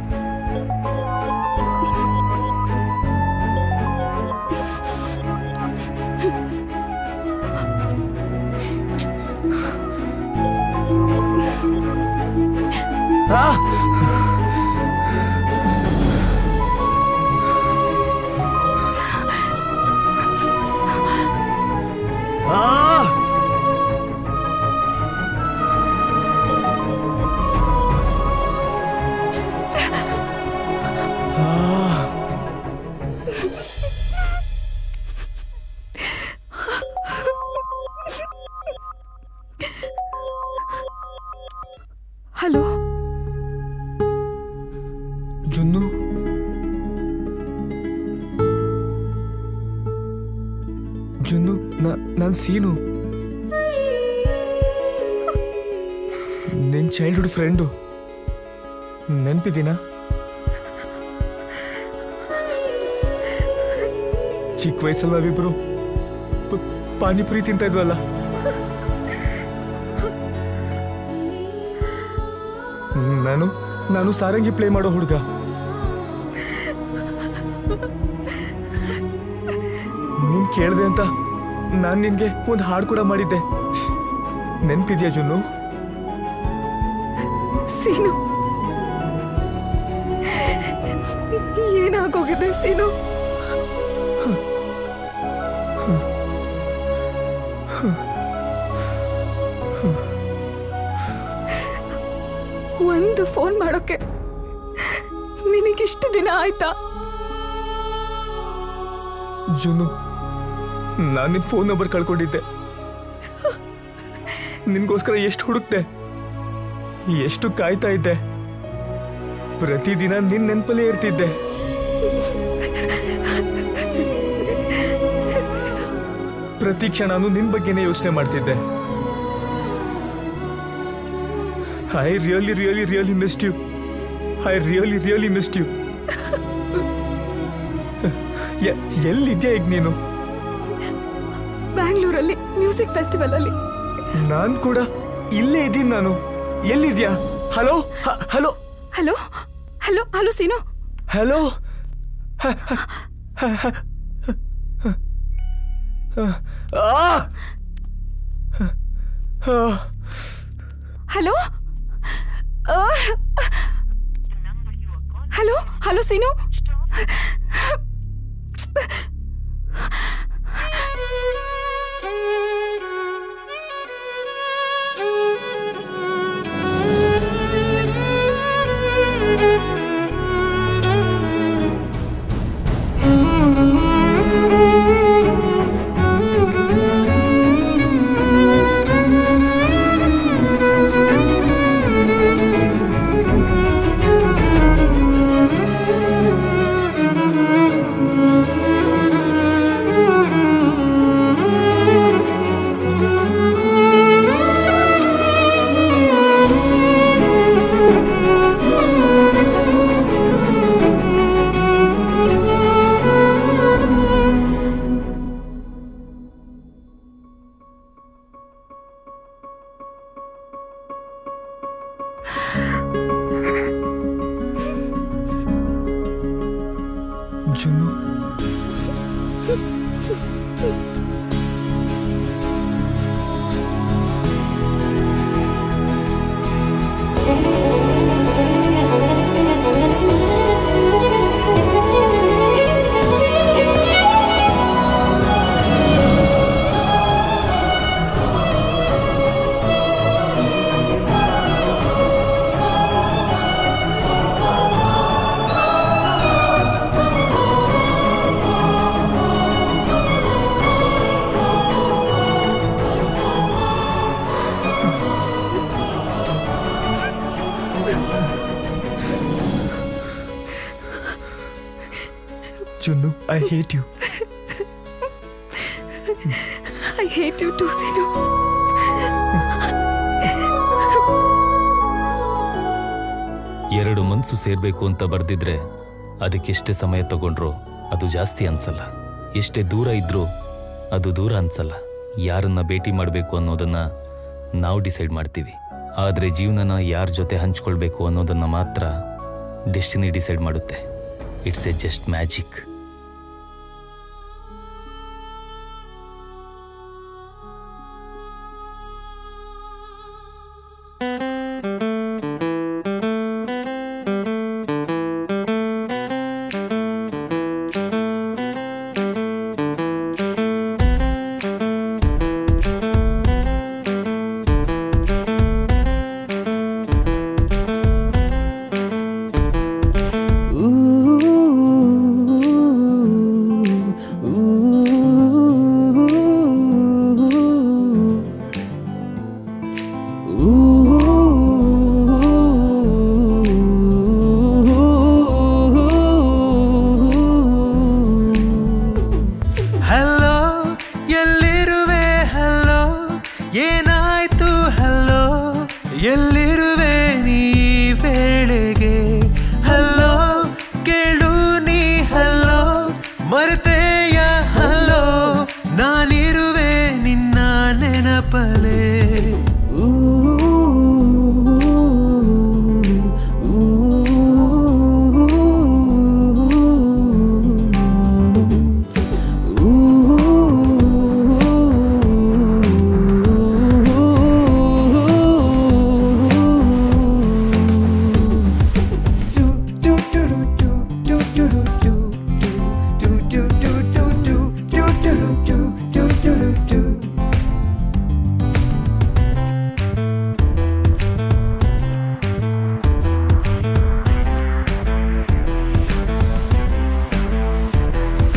ಹಲೋ ಜುನ್ನು ಜುನ್ನು ನಾನು ಸೀನು ನಿನ್ ಚೈಲ್ಡ್ಹುಡ್ ಫ್ರೆಂಡು ನೆನ್ಪಿದ್ದೀನಾ ಚಿಕ್ಕ ವಯಸ್ಸಲ್ಲಿ ನಾವಿಬ್ರು ಪ- ಪಾನಿಪುರಿ ತಿಂತಾ ಇದ್ವಲ್ಲ ನಾನು ನಾನು ಸಾರಂಗಿ ಪ್ಲೇ ಮಾಡೋ ಹುಡುಗ ನೀನ್ ಕೇಳ್ದೆ ಅಂತ ನಾನ್ ನಿನ್ಗೆ ಒಂದು ಹಾಡು ಕೂಡ ಮಾಡಿದ್ದೆ ನೆನ್ಪಿದ್ಯಾ ಜುನ್ನು ಸೀನು ಏನಾಗೋಗಿದೆ ಸೀನು ಒಂದು ಫೋನ್ ಮಾಡೋಕೆ ನಿನಗಿಷ್ಟು ದಿನ ಆಯ್ತಾ ಜುನು ನಾನು ನಿನ್ ಫೋನ್ ನಂಬರ್ ಕಳ್ಕೊಂಡಿದ್ದೆ ನಿನ್ಗೋಸ್ಕರ ಎಷ್ಟು ಹುಡುಕ್ತೆ ಎಷ್ಟು ಕಾಯ್ತಾ ಇದ್ದೆ ಪ್ರತಿದಿನ ನಿನ್ ನೆನಪಲ್ಲೇ ಇರ್ತಿದ್ದೆ ಪ್ರತಿ ಕ್ಷಣನೂ ನಿನ್ ಬಗ್ಗೆನೇ ಯೋಚನೆ ಮಾಡ್ತಿದ್ದೆ I really really really missed you I really really missed you ಎಲ್ಲಿದ್ಯಾ ಈಗ ನೀನು ಬ್ಯಾಂಗ್ಳೂರಲ್ಲಿ ಮ್ಯೂಸಿಕ್ ಫೆಸ್ಟಿವಲ್ ಅಲ್ಲಿ ನಾನ್ ಕೂಡ ಇಲ್ಲೇ ಇದ್ದೀನಿ ನಾನು ಎಲ್ಲಿದ್ಯಾ hello hello hello hello hello Seenu hello hello hello hello Seenu Junu Junnu I hate you I hate you too Seenu ಎರಡು ಮನ್ಸು ಸೇರ್ಬೇಕು ಅಂತ ಬರ್ದಿದ್ರೆ ಅದಕ್ಕೆಷ್ಟೇ ಸಮಯ ತಗೊಂಡ್ರು ಅದು ಜಾಸ್ತಿ ಅನ್ಸಲ್ಲ ಎಷ್ಟೇ ದೂರ ಇದ್ರೂ ಅದು ದೂರ ಅನ್ಸಲ್ಲ ಯಾರನ್ನ ಭೇಟಿ ಮಾಡಬೇಕು ಅನ್ನೋದನ್ನ ನಾವು ಡಿಸೈಡ್ ಮಾಡ್ತೀವಿ ಆದರೆ ಜೀವನನ ಯಾರ ಜೊತೆ ಹಂಚ್ಕೊಳ್ಬೇಕು ಅನ್ನೋದನ್ನ ಮಾತ್ರ ಡೆಸ್ಟಿನಿ ಡಿಸೈಡ್ ಮಾಡುತ್ತೆ it's a just magic hello ಎಲ್ಲಿರುವೆ ಹಲೋ ಏನಾಯ್ತು ಹಲೋ ಎಲ್ಲಿರುವೆ ನೀ ವೇಳೆಗೆ ಹಲೋ ಕೇಳು ನೀ ಹಲೋ ಮರೆತೆಯ ಹಲೋ ನಾನಿರುವೆ ನಿನ್ನ ನೆನಪಲೆ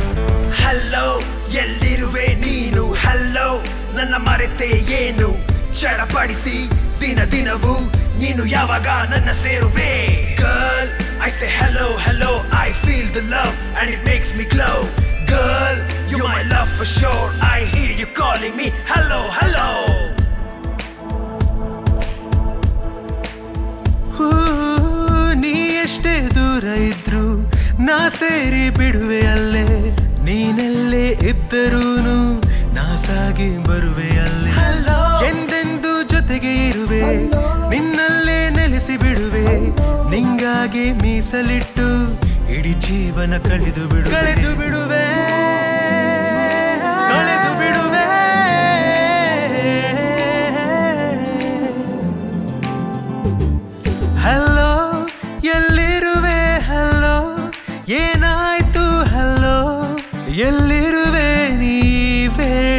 ಹಲೋ ಎಲ್ಲಿರುವೆ ನೀನು ಹಲೋ ನನ್ನ ಮರೆತೆ ಏನು ಚಡಪಡಿಸಿ ದಿನ ದಿನವೂ ನೀನು ಯಾವಾಗ ನನ್ನ ಸೇರುವೆ girl I say hello hello I feel the love and it makes me glow girl you my love for sure I hear you calling me hello hello ಹೂ, ನೀ ಎಷ್ಟೇ ದೂರ ಇದ್ರು ನಾ ಸೇರಿ ಬಿಡುವೆ ಅಲ್ಲೇ ನೀನೆಲ್ಲೇ ಇದ್ದರೂನು ನಾ ಸಾಗಿ ಬರುವೆ ಅಲ್ಲೇ ಎಂದೆಂದು ಜೊತೆಗೆ ಇರುವೆ ನಿನ್ನಲ್ಲೇ ನೆಲೆಸಿ ಬಿಡುವೆ ನಿಂಗಾಗಿ ಮೀಸಲಿಟ್ಟು ಇಡೀ ಜೀವನ ಕಳೆದು ಬಿಡು ಕಳೆದು ಬಿಡುವೆ ಕಳೆದು ಬಿಡುವೆ ಹಲೋ ಎಲ್ಲಿರುವೆ ಹಲೋ ಏನಾಯ್ತು ಹಲೋ ಎಲ್ಲಿರುವೆ ನೀ ವೇಳೆ